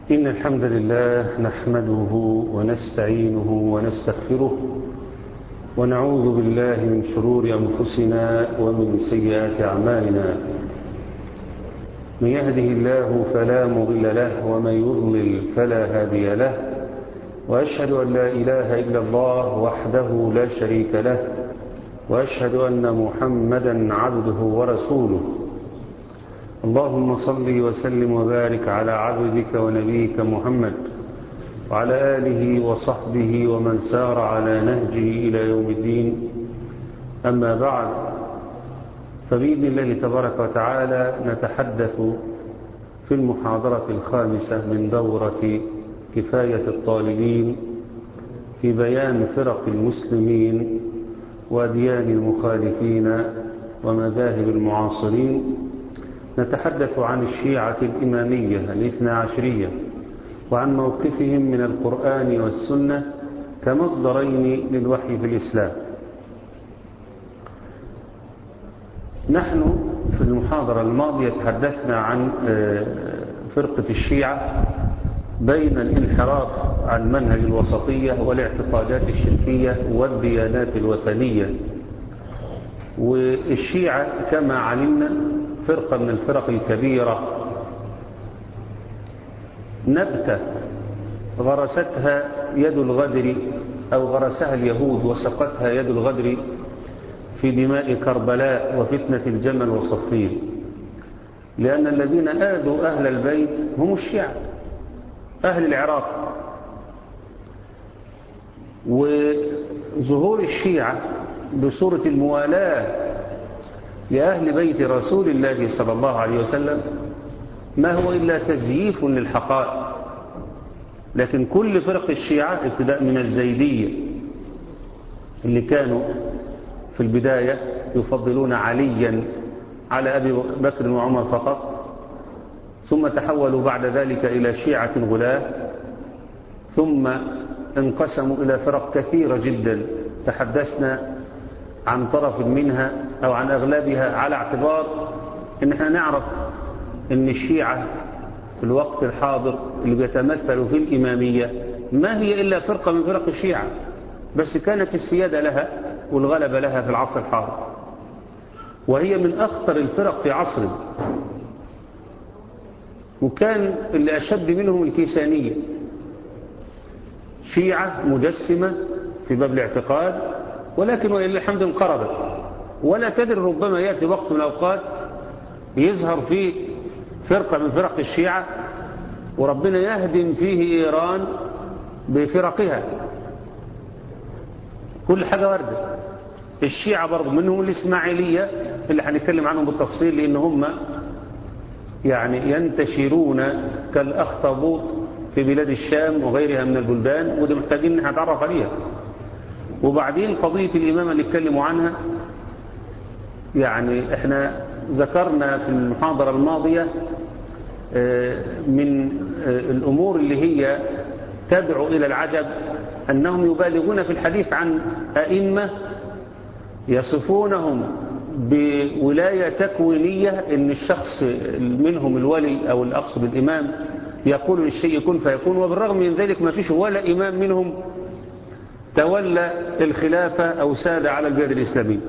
إن الحمد لله نحمده ونستعينه ونستغفره ونعوذ بالله من شرور أنفسنا ومن سيئات أعمالنا من يهده الله فلا مضل له ومن يضلل فلا هادي له وأشهد أن لا إله إلا الله وحده لا شريك له وأشهد أن محمدا عبده ورسوله اللهم صل وسلم وبارك على عبدك ونبيك محمد وعلى آله وصحبه ومن سار على نهجه إلى يوم الدين أما بعد فبإذن الله تبارك وتعالى نتحدث في المحاضرة الخامسة من دورة كفاية الطالبين في بيان فرق المسلمين وأديان المخالفين ومذاهب المعاصرين نتحدث عن الشيعة الإمامية الاثنى عشرية وعن موقفهم من القرآن والسنة كمصدرين للوحي في الإسلام نحن في المحاضرة الماضية تحدثنا عن فرقة الشيعة بين الانحراف عن منهج الوسطية والاعتقادات الشركية والديانات الوثنية والشيعة كما علمنا فرقة من الفرق الكبيرة نبتة غرستها يد الغدر أو غرسها اليهود وسقتها يد الغدر في دماء كربلاء وفتنة الجمل وصفين لأن الذين آذوا أهل البيت هم الشيعة أهل العراق وظهور الشيعة بصورة الموالاة لأهل بيت رسول الله صلى الله عليه وسلم ما هو إلا تزييف للحقائق لكن كل فرق الشيعة ابتداء من الزيدية اللي كانوا في البداية يفضلون عليا على أبي بكر وعمر فقط ثم تحولوا بعد ذلك إلى شيعة غلاة ثم انقسموا إلى فرق كثيرة جدا تحدثنا عن طرف منها أو عن أغلبها على اعتبار ان احنا نعرف ان الشيعة في الوقت الحاضر اللي بيتمثلوا في الإمامية ما هي إلا فرقة من فرق الشيعة بس كانت السيادة لها والغلبة لها في العصر الحاضر وهي من أخطر الفرق في عصره وكان اللي أشد منهم الكيسانية شيعة مجسمة في باب الاعتقاد ولكن ولله الحمد انقرضت ولا تدري ربما يأتي وقت من الأوقات يظهر فيه فرقة من فرق الشيعة وربنا يهدم فيه إيران بفرقها كل حاجة وردة الشيعة برضو منهم الإسماعيلية اللي هنتكلم عنهم بالتفصيل لأن هم يعني ينتشرون كالأخطبوط في بلاد الشام وغيرها من البلدان ودي محتاجين ان نتعرف عليها وبعدين قضية الإمامة اللي اتكلموا عنها يعني احنا ذكرنا في المحاضرة الماضية من الأمور اللي هي تدعو إلى العجب أنهم يبالغون في الحديث عن أئمة يصفونهم بولاية تكوينية ان الشخص منهم الولي او الاقصد الامام يقول للشيء يكون فيكون وبالرغم من ذلك ما فيش ولا امام منهم تولى الخلافة او ساد على البلاد الاسلامية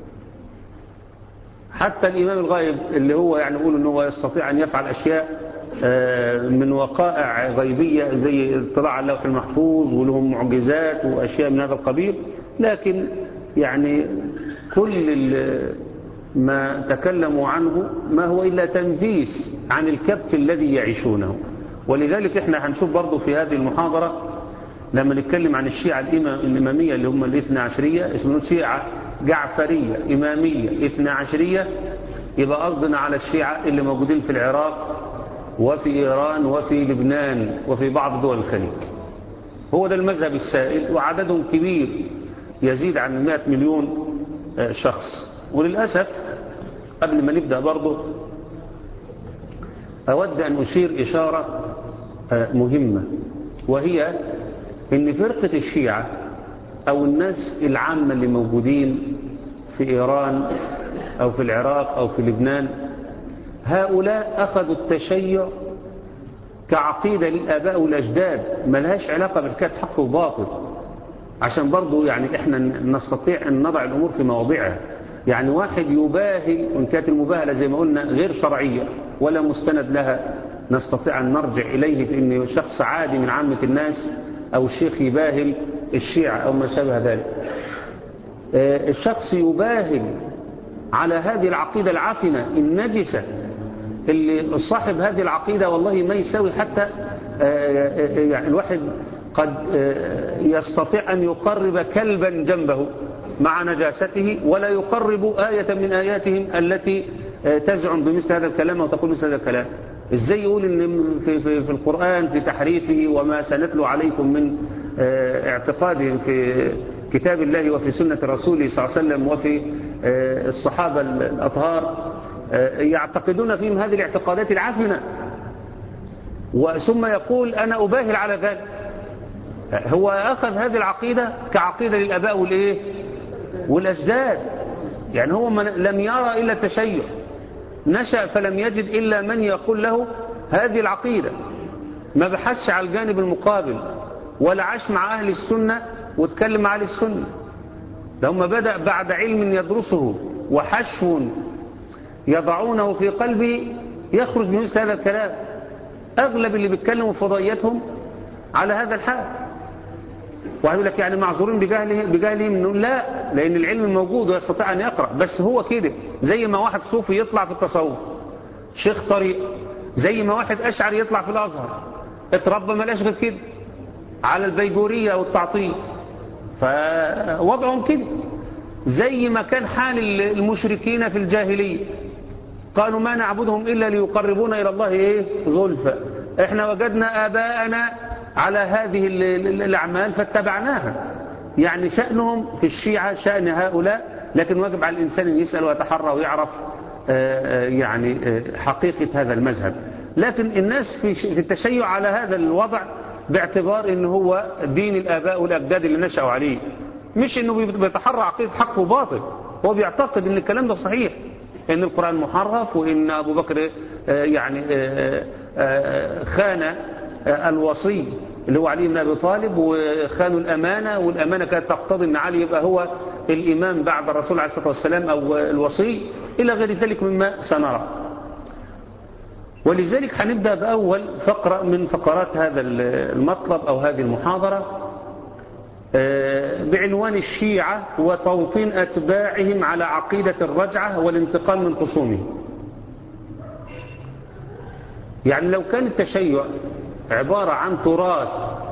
حتى الامام الغائب اللي هو يعني يقول ان هو يستطيع ان يفعل اشياء من وقائع غيبية زي اطلاع على اللوح المحفوظ ولهم معجزات واشياء من هذا القبيل لكن يعني كل ما تكلموا عنه ما هو إلا تنفيس عن الكبت الذي يعيشونه ولذلك احنا هنشوف برضو في هذه المحاضرة لما نتكلم عن الشيعة الإمامية اللي هم الاثنى عشرية اسمه شيعة جعفرية إمامية اثنى عشرية يبقى قصدنا على الشيعة اللي موجودين في العراق وفي إيران وفي لبنان وفي بعض دول الخليج هو ده المذهب السائد وعددهم كبير يزيد عن 100 مليون شخص وللأسف قبل ما نبدأ برضه أود أن أشير إشارة مهمة وهي أن فرقة الشيعة أو الناس العامة اللي موجودين في إيران أو في العراق أو في لبنان هؤلاء أخذوا التشيع كعقيدة للآباء والأجداد ملهاش علاقة بحكاية حق وباطل عشان برضو يعني احنا نستطيع ان نضع الامور في مواضعها يعني واحد يباهل وان كانت المباهلة زي ما قلنا غير شرعية ولا مستند لها نستطيع ان نرجع اليه في ان شخص عادي من عامة الناس او الشيخ يباهل الشيعة او ما شابه ذلك الشخص يباهل على هذه العقيدة العفنة النجسة اللي صاحب هذه العقيدة والله ما يساوي حتى يعني الواحد قد يستطيع أن يقرب كلبا جنبه مع نجاسته ولا يقرب آية من آياتهم التي تزعم بمثل هذا الكلام وتقول مثل هذا الكلام ازاي يقول ان في, في, في القرآن في تحريفه وما سنتلو عليكم من اعتقادهم في كتاب الله وفي سنة رسوله صلى الله عليه وسلم وفي الصحابة الأطهار يعتقدون فيهم هذه الاعتقادات العفنة ثم يقول أنا أباهل على ذلك هو أخذ هذه العقيدة كعقيدة للأباء والإيه والأجداد يعني هو من لم يرى إلا التشيع نشأ فلم يجد إلا من يقول له هذه العقيدة ما بحثش على الجانب المقابل ولا عاش مع أهل السنة واتكلم مع أهل السنة ده هم بدأ بعد علم يدرسه وحشو يضعونه في قلبه يخرج من مثل هذا الكلام أغلب اللي بيتكلموا في فضائياتهم على هذا الحال واحد يقول لك يعني معذورين بجهلهم بجهلهم نقول لا لأن العلم موجود ويستطيع أن يقرأ بس هو كده زي ما واحد صوفي يطلع في التصوف شيخ طريق زي ما واحد أشعري يطلع في الأزهر اتربى ملاش غير كده على البيجورية والتعطيل فوضعهم كده زي ما كان حال المشركين في الجاهلية قالوا ما نعبدهم إلا ليقربونا إلى الله إيه ظلفا احنا وجدنا آباءنا على هذه الأعمال فاتبعناها يعني شأنهم في الشيعة شأن هؤلاء لكن واجب على الإنسان أن يسأل ويتحرى ويعرف يعني حقيقة هذا المذهب لكن الناس في التشيع على هذا الوضع باعتبار ان هو دين الآباء والأجداد اللي نشأوا عليه مش انه بيتحرى عقيدة حق وباطل هو بيعتقد ان الكلام ده صحيح ان القرآن محرف وان ابو بكر يعني خان الوصي اللي هو علي بن ابي طالب وخانوا الامانه والامانه كانت تقتضي ان علي يبقى هو الامام بعد الرسول عليه الصلاه والسلام او الوصي الى غير ذلك مما سنرى ولذلك هنبدا باول فقره من فقرات هذا المطلب او هذه المحاضره بعنوان الشيعة وتوطين أتباعهم على عقيدة الرجعة والانتقام من خصومهم يعني لو كان التشيع عبارة عن تراث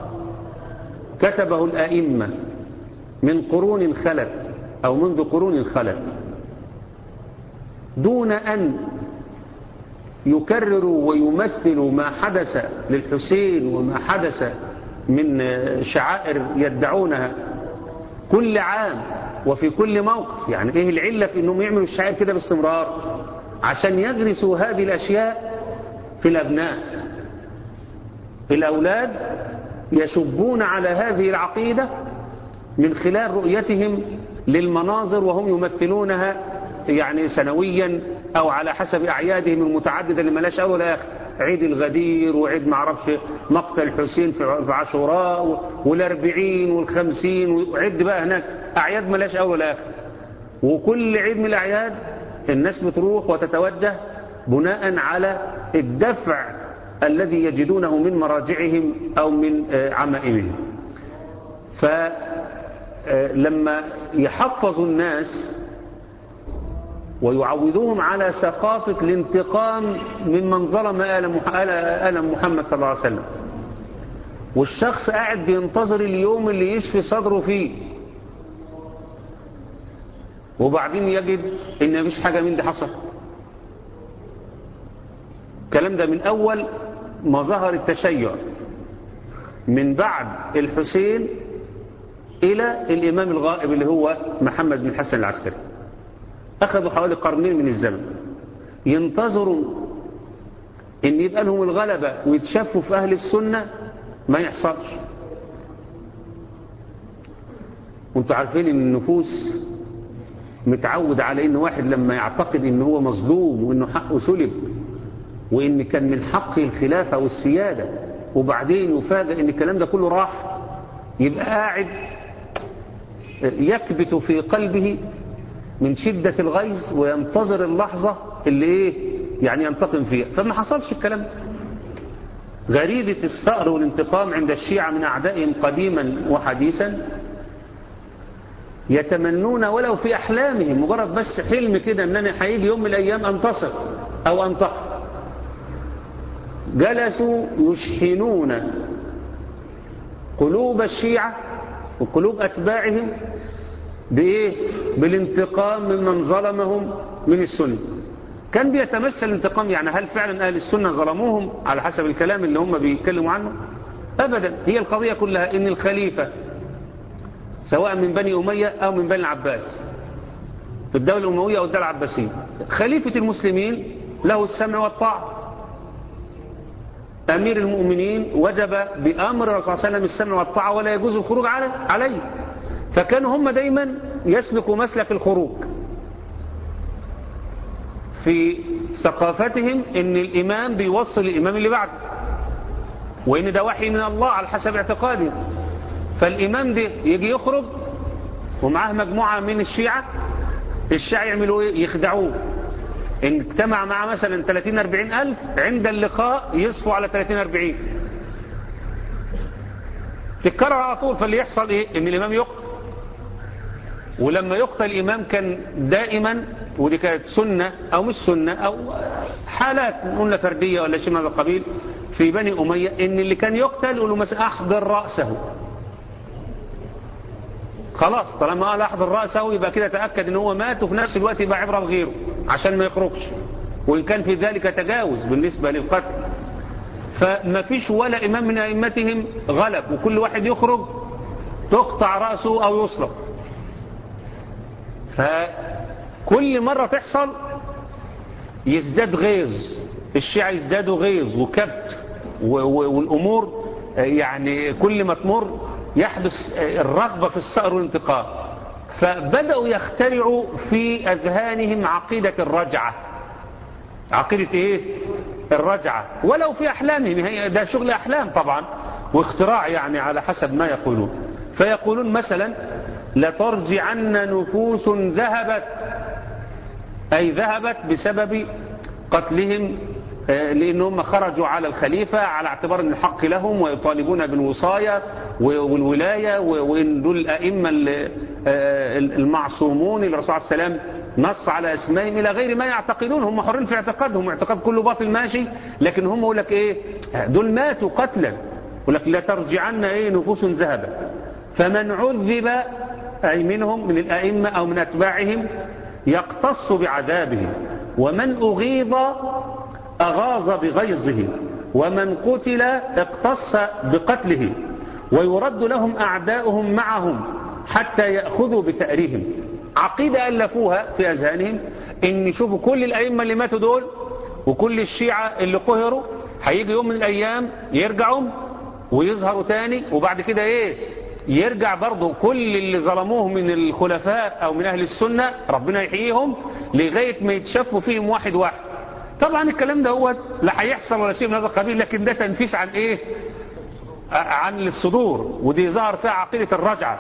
كتبه الأئمة من قرون خلت أو منذ قرون خلت دون أن يكرروا ويمثلوا ما حدث للحسين وما حدث من شعائر يدعونها كل عام وفي كل موقف يعني ايه العلة في انهم يعملوا الشعائر كده باستمرار عشان يغرسوا هذه الاشياء في الابناء الاولاد يشبون على هذه العقيدة من خلال رؤيتهم للمناظر وهم يمثلونها يعني سنويا او على حسب اعيادهم المتعددة اللي ملاش اول اخر عيد الغدير وعيد معرفش مقتل حسين في عاشوراء والاربعين والخمسين وعد بقى هناك اعياد ملاش اول اخر وكل عيد من الاعياد الناس بتروح وتتوجه بناء على الدفع الذي يجدونه من مراجعهم او من عمائمهم فلما يحفظ الناس ويعودوهم على ثقافة الانتقام ممن ظلم آل محمد صلى الله عليه وسلم والشخص قاعد بينتظر اليوم اللي يشفي صدره فيه وبعدين يجد ان مفيش حاجة من دي حصل الكلام ده من اول ما ظهر التشيع من بعد الحسين الى الامام الغائب اللي هو محمد بن الحسن العسكري أخذوا حوالي قرنين من الزمن ينتظروا ان يبقى لهم الغلبة ويتشافوا في أهل السنة ما يحصلش وانتوا عارفين ان النفوس متعود على ان واحد لما يعتقد ان هو مظلوم وانه حقه سلب وإن كان من حقه الخلافة والسيادة وبعدين يفاجئ إن الكلام ده كله راح يبقى قاعد يكبت في قلبه من شدة الغيظ وينتظر اللحظة اللي إيه يعني ينتقم فيها فما حصلش الكلام ده غريزة الثأر والانتقام عند الشيعة من أعدائهم قديما وحديثا يتمنون ولو في أحلامهم مجرد بس حلم كده أنني هيجي يوم من الأيام أنتصر أو أنتقم جلسوا يشحنون قلوب الشيعة وقلوب أتباعهم بإيه؟ بالانتقام ممن ظلمهم من السنة كان بيتمثل الانتقام يعني هل فعلا أهل السنة ظلموهم على حسب الكلام اللي هم بيتكلموا عنه أبدا هي القضية كلها إن الخليفة سواء من بني أمية أو من بني العباس في الدولة الأموية أو الدولة العباسية خليفة المسلمين له السمع والطاعة أمير المؤمنين وجب بأمر الرسول صلى الله عليه وسلم السمع والطاعة ولا يجوز الخروج عليه فكانوا هم دايما يسلكوا مسلك الخروج في ثقافتهم ان الامام بيوصل الامام اللي بعده وان ده وحي من الله على حسب اعتقادهم فالامام ده يجي يخرج ومعاه مجموعة من الشيعة الشيعة يعملوا ايه يخدعوه ان اجتمع مع مثلا 30 40 الف عند اللقاء يصفوا على 30 40 تتكرر على طول فاللي يحصل ايه ان الامام يقتل ولما يقتل الإمام كان دائما ودي كانت سنة أو مش سنة أو حالات قلنا فردية ولا شيء من هذا القبيل في بني أمية إن اللي كان يقتل يقولوا مثلا أحضر رأسه خلاص طالما قال أحضر رأسه يبقى كده تأكد إن هو مات وفي نفس الوقت يبقى عبرة بغيره عشان ما يخرجش وإن كان في ذلك تجاوز بالنسبة للقتل فما فيش ولا إمام من أئمتهم غلب وكل واحد يخرج تقطع رأسه أو يصلب فكل مرة تحصل يزداد غيظ الشيعة يزدادوا غيظ وكبت والأمور يعني كل ما تمر يحدث الرغبة في الثأر والانتقام فبدأوا يخترعوا في أذهانهم عقيدة الرجعة عقيدة ايه الرجعة ولو في أحلامهم هي ده شغل أحلام طبعا واختراع يعني على حسب ما يقولون فيقولون مثلا لترجعن نفوس ذهبت أي ذهبت بسبب قتلهم لأنهم خرجوا على الخليفة على اعتبار أن الحق لهم ويطالبون بالوصاية والولاية وإن دول الأئمة المعصومون اللي الرسول عليه السلام نص على اسمائهم إلى غير ما يعتقدون هم حرين في اعتقادهم اعتقاد كله باطل ماشي لكن هم يقول لك إيه دول ماتوا قتلا يقول لك لا ترجعن إيه نفوس ذهبت فمن عذب أي منهم من الأئمة أو من أتباعهم يقتص بعذابهم ومن أغيظ أغاظ بغيظه ومن قتل اقتص بقتله ويرد لهم أعداؤهم معهم حتى يأخذوا بثأرهم عقيدة ألفوها في أذهانهم إن يشوفوا كل الأئمة اللي ماتوا دول وكل الشيعة اللي قهروا هيجي يوم من الأيام يرجعوا ويظهروا تاني وبعد كده إيه يرجع برضه كل اللي ظلموه من الخلفاء أو من أهل السنة ربنا يحييهم لغاية ما يتشافوا فيهم واحد واحد طبعا الكلام ده هو لا هيحصل ولا شيء من هذا القبيل لكن ده تنفيس عن ايه عن الصدور ودي ظهر فيها عقيدة الرجعة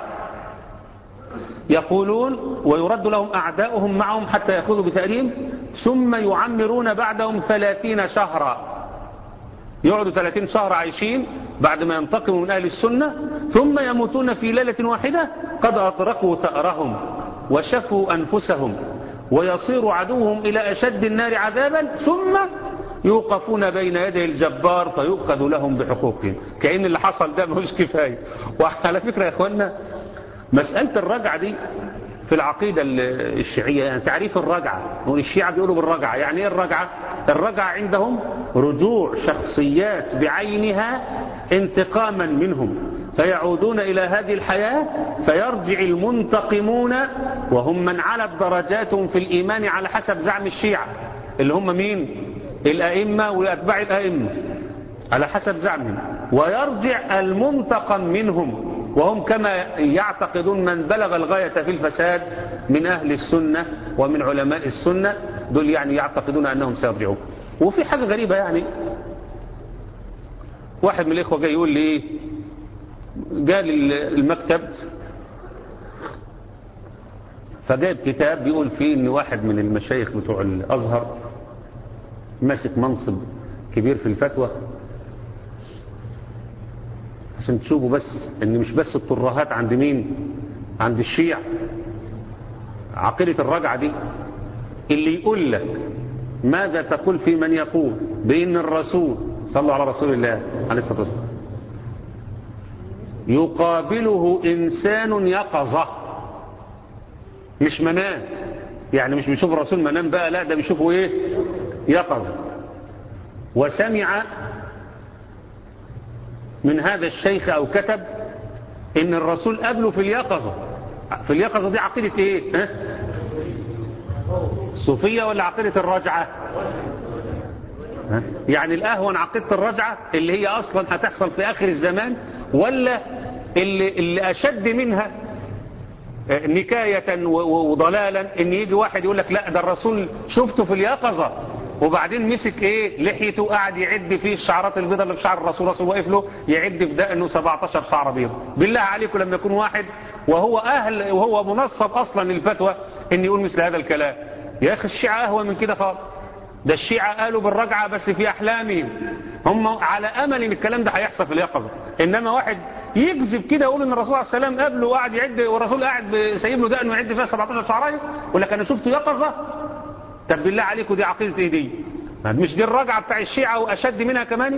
يقولون ويرد لهم أعداؤهم معهم حتى يأخذوا بتأريم ثم يعمرون بعدهم ثلاثين شهرا يقعدوا 30 شهر عايشين بعد ما ينتقموا من أهل السنة ثم يموتون في ليلة واحدة قد أطرقوا ثأرهم وشفوا أنفسهم ويصير عدوهم إلى أشد النار عذابا ثم يوقفون بين يدي الجبار فيؤخذ لهم بحقوقهم كأن اللي حصل ده مش كفاية وعلى فكرة يا إخوانا مسألة الرجعة دي في العقيدة الشيعية يعني تعريف الرجعة الشيعة بيقولوا بالرجعة يعني ايه الرجعة الرجعة عندهم رجوع شخصيات بعينها انتقاما منهم فيعودون إلى هذه الحياة فيرجع المنتقمون وهم من علت درجاتهم في الإيمان على حسب زعم الشيعة اللي هم مين الأئمة وأتباع الأئمة على حسب زعمهم ويرجع المنتقم منهم وهم كما يعتقدون من بلغ الغاية في الفساد من أهل السنة ومن علماء السنة دول يعني يعتقدون أنهم سيرجعون وفي حاجة غريبة يعني واحد من الإخوة جاي يقول لي إيه جاء المكتب فجايب كتاب بيقول فيه ان واحد من المشايخ بتوع الازهر ماسك منصب كبير في الفتوى عشان تشوفوا بس ان مش بس الترهات عند مين عند الشيع عقيدة الرجعة دي اللي يقول لك ماذا تقول في من يقول بان الرسول صلوا على رسول الله عليه الصلاة والسلام يقابله انسان يقظه مش منام يعني مش بيشوف الرسول منام بقى لا ده بيشوفه ايه يقظ وسمع من هذا الشيخ او كتب ان الرسول قبله في اليقظة في اليقظة دي عقيدة ايه ها؟ صوفية ولا عقيدة الرجعة ها؟ يعني الاهون عقيدة الرجعة اللي هي اصلا هتحصل في اخر الزمان ولا اللي, اللي اشد منها نكاية وضلالا ان يجي واحد يقول لك لا ده الرسول شفته في اليقظة وبعدين مسك ايه لحيته قاعد يعد فيه الشعرات البيضاء اللي في شعر الرسول الرسول واقف له يعد في دقنه 17 شعر بيض بالله عليكم لما يكون واحد وهو اهل وهو منصب اصلا للفتوى ان يقول مثل هذا الكلام يا اخي الشيعة اهوى من كده خالص ده الشيعة قالوا بالرجعة بس في احلامهم هم على امل ان الكلام ده هيحصل في اليقظة انما واحد يكذب كده يقول ان الرسول عليه السلام قبله وقعد يعد والرسول قاعد سايب له دقن ويعد فيها 17 شعرايه يقول لك انا شفته يقظه طب بالله عليكم دي عقيده ايه دي مش دي الرجعه بتاع الشيعه واشد منها كمان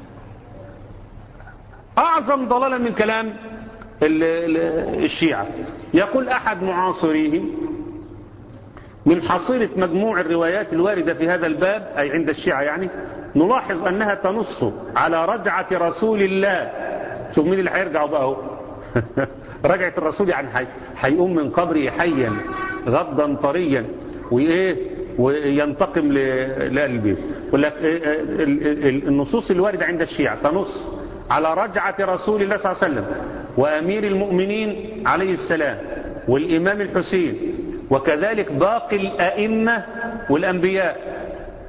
اعظم ضلالا من كلام الشيعه يقول احد معاصريه من حصيلة مجموع الروايات الواردة في هذا الباب أي عند الشيعة يعني نلاحظ أنها تنص على رجعة رسول الله شوف مين اللي هيرجع بقى اهو رجعة الرسول يعني هيقوم من قبره حيا غضا طريا وايه وينتقم لقلبه يقول لك النصوص الواردة عند الشيعة تنص على رجعة رسول الله صلى الله عليه وسلم وأمير المؤمنين عليه السلام والإمام الحسين وكذلك باقي الأئمة والأنبياء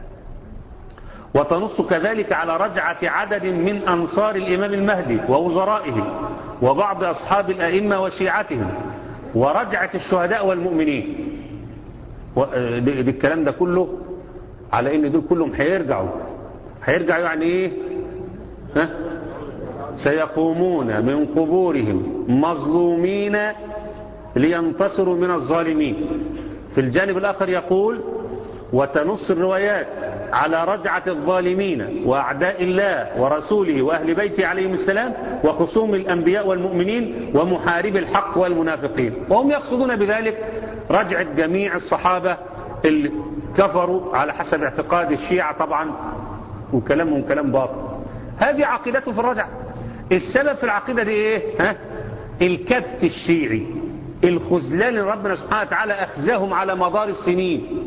وتنص كذلك على رجعة عدد من أنصار الإمام المهدي ووزرائه وبعض أصحاب الأئمة وشيعتهم ورجعة الشهداء والمؤمنين بالكلام ده كله على ان دول كلهم هيرجعوا هيرجعوا يعني ايه ها؟ سيقومون من قبورهم مظلومين لينتصروا من الظالمين في الجانب الآخر يقول وتنص الروايات على رجعة الظالمين وأعداء الله ورسوله وأهل بيته عليهم السلام وخصوم الأنبياء والمؤمنين ومحارب الحق والمنافقين وهم يقصدون بذلك رجعة جميع الصحابة اللي كفروا على حسب اعتقاد الشيعة طبعا وكلامهم كلام باطل هذه عقيدته في الرجعة السبب في العقيدة دي ايه ها؟ الكبت الشيعي الخذلان اللي ربنا سبحانه وتعالى أخزاهم على مدار السنين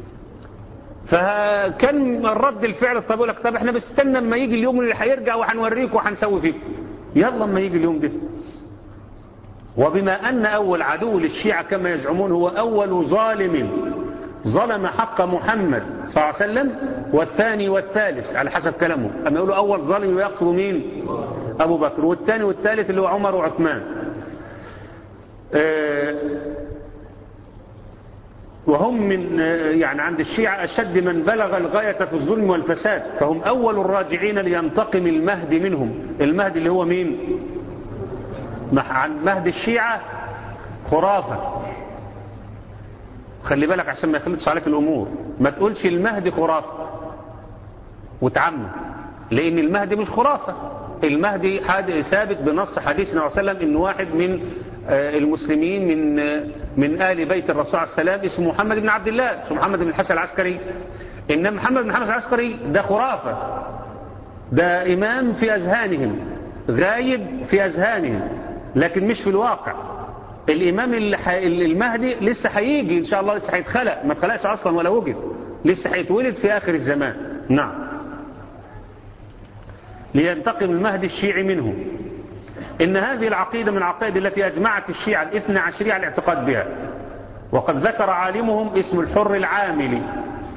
فكان الرد الفعل طب يقول لك طب احنا بنستنى اما يجي اليوم اللي هيرجع وهنوريك وهنسوي فيكم يلا اما يجي اليوم ده وبما ان اول عدو للشيعة كما يزعمون هو اول ظالم ظلم حق محمد صلى الله عليه وسلم والثاني والثالث على حسب كلامه اما يقولوا اول ظالم يقصد مين ابو بكر والثاني والثالث اللي هو عمر وعثمان اه وهم من يعني عند الشيعة أشد من بلغ الغاية في الظلم والفساد فهم أول الراجعين لينتقم المهدي منهم المهدي اللي هو مين عن مهدي الشيعة خرافة خلي بالك عشان ما يخلطش عليك الأمور ما تقولش المهدي خرافة وتعمم لأن المهدي مش خرافة المهدي ثابت بنص حديث النبي صلى الله عليه وسلم إن واحد من المسلمين من من آل بيت الرسول عليه السلام اسمه محمد بن عبد الله اسمه محمد بن الحسن العسكري إنما محمد بن الحسن العسكري ده خرافة ده إمام في أذهانهم غايب في أذهانهم لكن مش في الواقع الإمام اللي ح... المهدي لسه هيجي إن شاء الله لسه هيتخلق ما اتخلقش أصلا ولا وجد لسه هيتولد في آخر الزمان نعم لينتقم المهدي الشيعي منه إن هذه العقيدة من العقائد التي أجمعت الشيعة الاثنى عشرية على الاعتقاد بها وقد ذكر عالمهم اسم الحر العاملي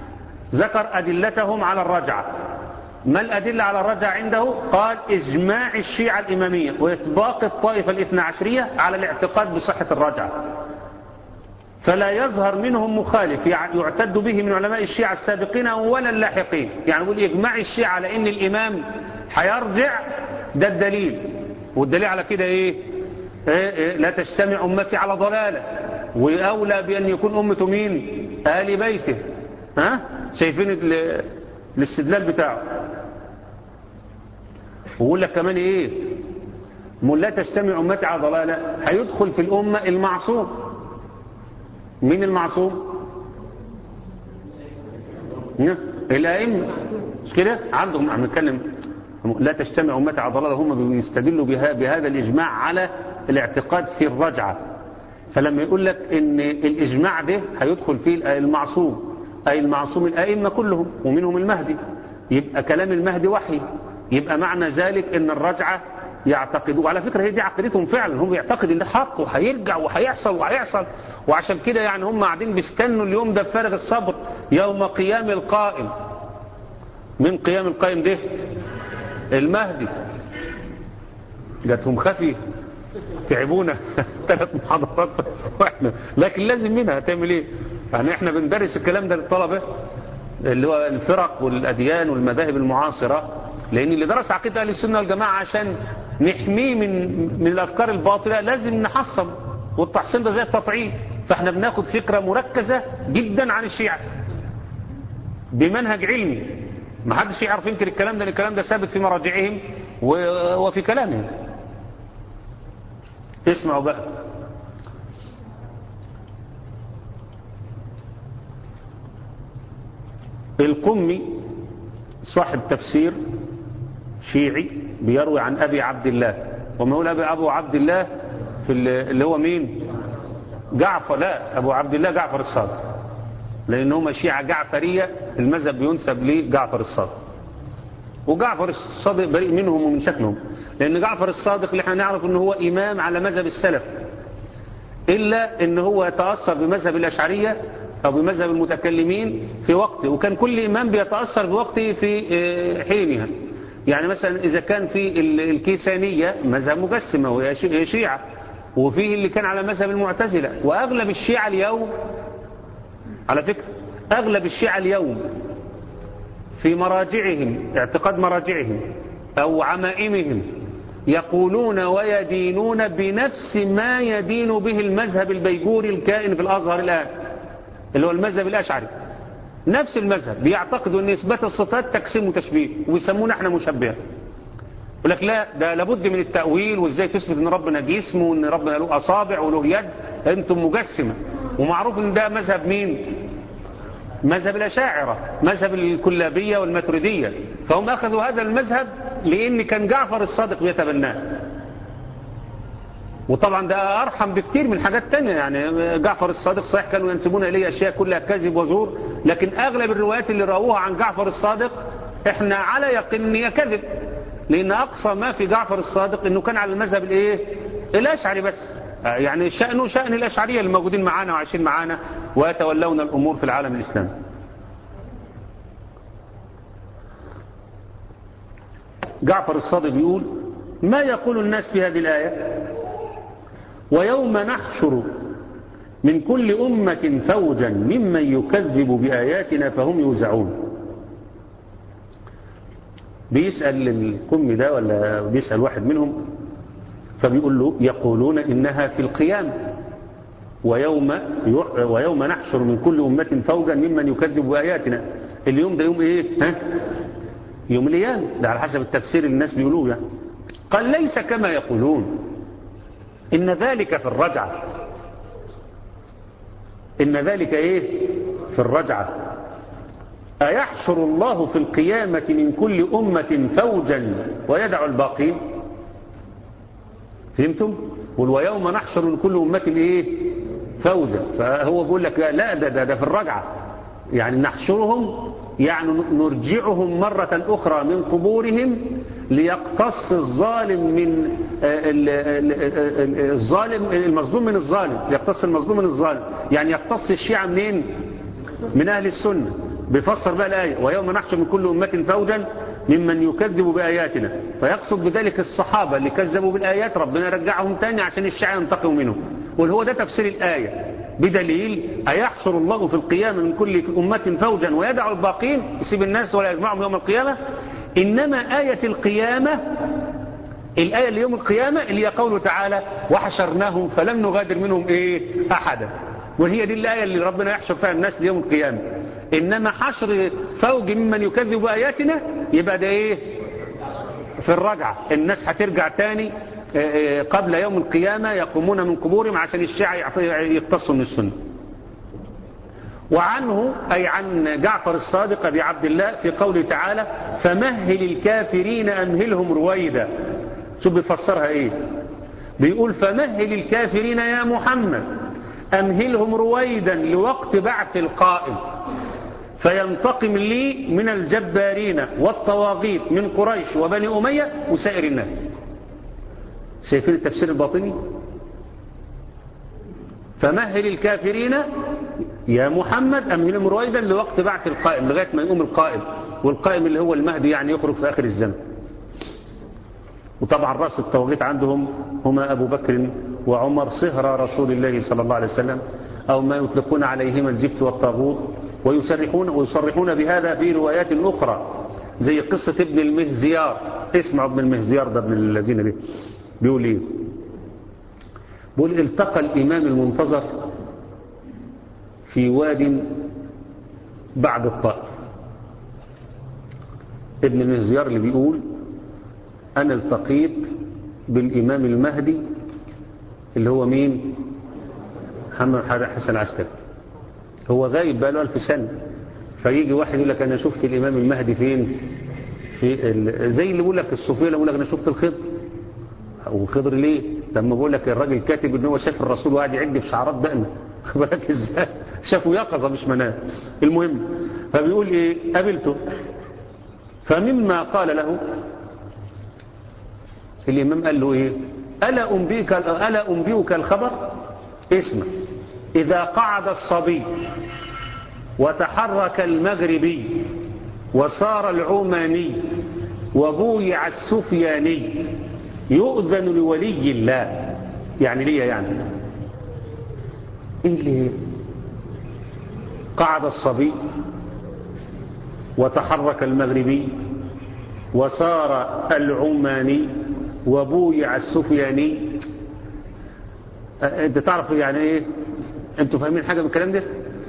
ذكر أدلتهم على الرجعة ما الأدلة على الرجعة عنده قال إجماع الشيعة الإمامية وإطباق الطائفة الاثنى عشرية على الاعتقاد بصحة الرجعة فلا يظهر منهم مخالف يعتد به من علماء الشيعة السابقين ولا اللاحقين يعني يقول إجماع الشيعة على إن الإمام هيرجع ده الدليل والدليل على كده إيه؟, إيه, إيه لا تجتمع أمتي على ضلالة وأولى بأن يكون أمته مين آل بيته ها شايفين الاستدلال بتاعه ويقول لك كمان ايه من لا تجتمع امتي على ضلاله هيدخل في الامه المعصوم مين المعصوم الائمه مش كده عندهم عم نتكلم لا تجتمع امتي على ضلاله هم بيستدلوا بها بهذا الاجماع على الاعتقاد في الرجعه فلما يقول لك ان الاجماع ده هيدخل فيه المعصوم أي المعصوم الأئمة كلهم ومنهم المهدي يبقى كلام المهدي وحي يبقى معنى ذلك ان الرجعة يعتقدوا وعلى فكرة هي دي عقيدتهم فعلا هم يعتقد ان ده حق وهيرجع وهيحصل وهيحصل وعشان كده يعني هم قاعدين بيستنوا اليوم ده بفارغ الصبر يوم قيام القائم من قيام القائم ده المهدي جاتهم خفي تعبونا ثلاث محاضرات واحنا لكن لازم منها هتعمل ايه يعني احنا بندرس الكلام ده للطلبة اللي هو الفرق والأديان والمذاهب المعاصرة لأن اللي درس عقيدة أهل السنة والجماعة عشان نحميه من من الأفكار الباطلة لازم نحصل والتحصيل ده زي التطعيم فاحنا بناخد فكرة مركزة جدا عن الشيعة بمنهج علمي ما حدش يعرف ينكر الكلام ده الكلام ده ثابت في مراجعهم وفي كلامهم اسمعوا بقى القمي صاحب تفسير شيعي بيروي عن أبي عبد الله وما يقول أبي أبو عبد الله في اللي هو مين جعفر لا أبو عبد الله جعفر الصادق لأن هم شيعة جعفرية المذهب بينسب لجعفر الصادق وجعفر الصادق بريء منهم ومن شكلهم لأن جعفر الصادق اللي احنا نعرف أنه هو إمام على مذهب السلف إلا أنه هو يتأثر بمذهب الأشعرية أو بمذهب المتكلمين في وقته وكان كل إمام بيتأثر بوقته في حينها يعني مثلا إذا كان في الكيسانية مذهب مجسمة وهي شيعة وفيه اللي كان على مذهب المعتزلة وأغلب الشيعة اليوم على فكرة أغلب الشيعة اليوم في مراجعهم اعتقاد مراجعهم أو عمائمهم يقولون ويدينون بنفس ما يدين به المذهب البيجوري الكائن في الأزهر الآن اللي هو المذهب الأشعري نفس المذهب بيعتقدوا ان اثبات الصفات تقسيم وتشبيه ويسمونا احنا مشبهه يقول لك لا ده لابد من التأويل وازاي تثبت ان ربنا جسم وان ربنا له اصابع وله يد انتم مجسمه ومعروف ان ده مذهب مين مذهب الأشاعرة مذهب الكلابية والماتريدية فهم أخذوا هذا المذهب لأن كان جعفر الصادق بيتبناه وطبعا ده أرحم بكتير من حاجات تانية يعني جعفر الصادق صحيح كانوا ينسبون إليه أشياء كلها كذب وزور لكن أغلب الروايات اللي رووها عن جعفر الصادق احنا على يقين هي كذب لأن أقصى ما في جعفر الصادق أنه كان على المذهب الإيه الأشعري بس يعني شأنه شأن الأشعرية اللي موجودين معانا وعايشين معانا ويتولون الأمور في العالم الإسلامي جعفر الصادق بيقول ما يقول الناس في هذه الآية ويوم نحشر من كل أمة فوجا ممن يكذب بآياتنا فهم يوزعون بيسأل القم ده ولا بيسأل واحد منهم فبيقول له يقولون إنها في القيام ويوم ويوم نحشر من كل أمة فوجا ممن يكذب بآياتنا اليوم ده يوم إيه ها؟ يوم الأيام ده على حسب التفسير اللي الناس بيقولوه يعني قال ليس كما يقولون إن ذلك في الرجعة إن ذلك إيه في الرجعة أيحشر الله في القيامة من كل أمة فوجا ويدع الباقين فهمتم قل ويوم نحشر من كل أمة إيه فوجا فهو بيقول لك لا ده, ده, ده في الرجعة يعني نحشرهم يعني نرجعهم مرة أخرى من قبورهم ليقتص الظالم من الظالم المظلوم من الظالم يقتص المظلوم من الظالم يعني يقتص الشيعة منين من أهل السنة بيفسر بقى الآية ويوم نحشر من كل أمة فوجا ممن يكذب بآياتنا فيقصد بذلك الصحابة اللي كذبوا بالآيات ربنا رجعهم تاني عشان الشيعة ينتقموا منهم وهو ده تفسير الآية بدليل أيحشر الله في القيامة من كل أمة فوجا ويدع الباقين يسيب الناس ولا يجمعهم يوم القيامة إنما آية القيامة الآية اللي يوم القيامة اللي هي قوله تعالى وحشرناهم فلم نغادر منهم إيه أحدا وهي دي الآية اللي ربنا يحشر فيها الناس ليوم القيامة إنما حشر فوج ممن يكذب بآياتنا يبقى ده إيه في الرجعة الناس هترجع تاني قبل يوم القيامة يقومون من قبورهم عشان الشيعة يقتصوا من السنة وعنه أي عن جعفر الصادق أبي عبد الله في قوله تعالى فمهل الكافرين أمهلهم رويدا شو بيفسرها إيه بيقول فمهل الكافرين يا محمد أمهلهم رويدا لوقت بعث القائم فينتقم لي من الجبارين والطواغيت من قريش وبني أمية وسائر الناس شايفين التفسير الباطني فمهل الكافرين يا محمد أمهلهم رويدا لوقت بعث القائم لغاية ما يقوم القائم والقائم اللي هو المهدي يعني يخرج في آخر الزمن وطبعا رأس الطواغيت عندهم هما أبو بكر وعمر صهر رسول الله صلى الله عليه وسلم أو ما يطلقون عليهما الجبت والطاغوت ويصرحون, ويصرحون بهذا في روايات أخرى زي قصة ابن المهزيار اسمعوا ابن المهزيار ده ابن الذين به بيقول ايه بيقول التقى الإمام المنتظر في واد بعد الطائف ابن المهزيار اللي بيقول أنا التقيت بالإمام المهدي اللي هو مين محمد حسن العسكري هو غايب بقى له ألف سنة فيجي واحد يقول لك أنا شفت الإمام المهدي فين في زي اللي بيقول لك الصوفية اللي بيقول لك أنا شفت الخضر والخضر ليه لما بقول لك الراجل كاتب ان هو شاف الرسول وقاعد يعد في شعرات دقنه بالك ازاي شافه يقظه مش منام المهم فبيقول ايه قابلته فمما قال له الامام قال له ايه الا انبئك الا انبئك الخبر اسمع اذا قعد الصبي وتحرك المغربي وصار العماني وبويع السفياني يؤذن لولي الله يعني ليه يعني ايه اللي قعد الصبي وتحرك المغربي وصار العماني وبويع السفياني انت تعرف يعني ايه انتوا فاهمين حاجة من الكلام ده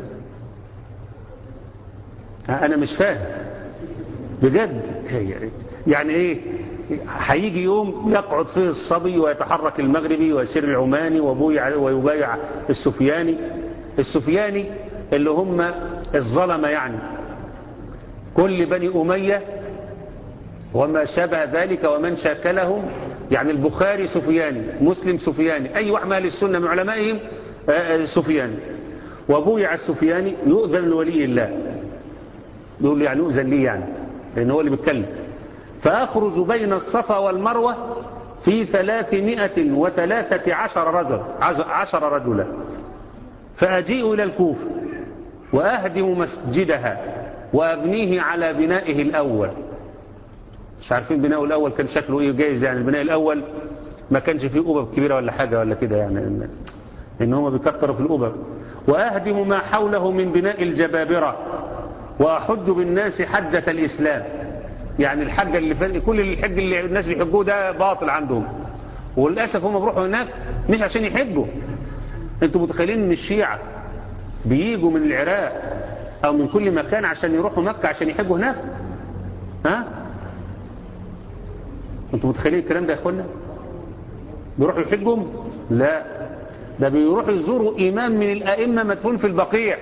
انا مش فاهم بجد يعني ايه هيجي يوم يقعد فيه الصبي ويتحرك المغربي ويسير العماني ويبايع ويبايع السفياني السفياني اللي هم الظلمة يعني كل بني أمية وما شابه ذلك ومن شاكلهم يعني البخاري سفياني مسلم سفياني أي واحد من أهل السنة من علمائهم سفياني وبويع السفياني يؤذن لولي الله يقول يعني يؤذن لي يعني لأن هو اللي بيتكلم فأخرج بين الصفا والمروة في ثلاثمائة وثلاثة عشر رجل عشر رجلا فأجيء إلى الكوفة وأهدم مسجدها وأبنيه على بنائه الأول مش عارفين بناءه الأول كان شكله إيه جايز يعني البناء الأول ما كانش فيه أبب كبيرة ولا حاجة ولا كده يعني إن, إن هم بيكتروا في الأبب وأهدم ما حوله من بناء الجبابرة وأحج بالناس حجة الإسلام يعني الحجة اللي فات كل الحج اللي الناس بيحجوه ده باطل عندهم وللأسف هم بيروحوا هناك مش عشان يحجوا انتوا متخيلين ان الشيعة بييجوا من العراق او من كل مكان عشان يروحوا مكة عشان يحجوا هناك ها انتوا متخيلين الكلام ده يا اخوانا بيروحوا يحجوا لا ده بيروحوا يزوروا امام من الائمة مدفون في البقيع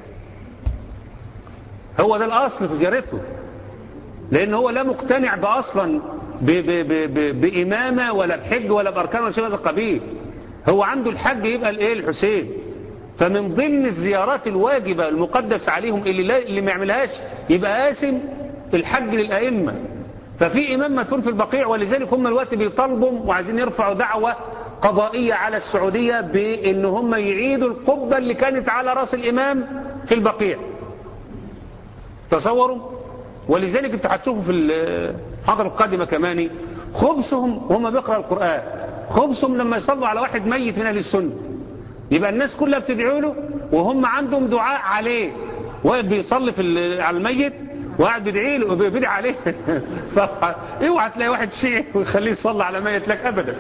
هو ده الاصل في زيارته لان هو لا مقتنع باصلا ب ب ب ب بامامه ولا بحج ولا باركان ولا شيء هذا القبيل هو عنده الحج يبقى الايه الحسين فمن ضمن الزيارات الواجبة المقدس عليهم اللي, لا اللي ما يعملهاش يبقى قاسم الحج للأئمة ففي إمام مدفون في البقيع ولذلك هم الوقت بيطالبوا وعايزين يرفعوا دعوة قضائية على السعودية بأن هم يعيدوا القبة اللي كانت على رأس الإمام في البقيع تصوروا ولذلك انتوا هتشوفوا في الحضرة القادمة كمان خبثهم وهم بيقرأ القرآن خبثهم لما يصلوا على واحد ميت من أهل السنة يبقى الناس كلها بتدعو له وهم عندهم دعاء عليه واقف بيصلي في على الميت وقاعد بيدعي له وبيدعي عليه اوعى تلاقي واحد شيعي ويخليه يصلي على ميت لك ابدا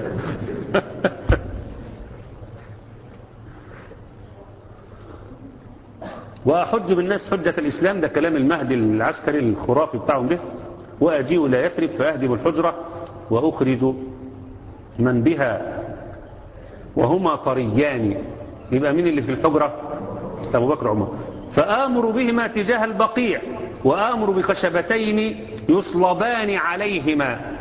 وأحج بالناس حجة الإسلام ده كلام المهدي العسكري الخرافي بتاعهم ده وأجيء لا يثرب فأهدم الحجرة وأخرج من بها وهما طريان يبقى مين اللي في الحجرة أبو بكر عمر فآمر بهما تجاه البقيع وآمر بخشبتين يصلبان عليهما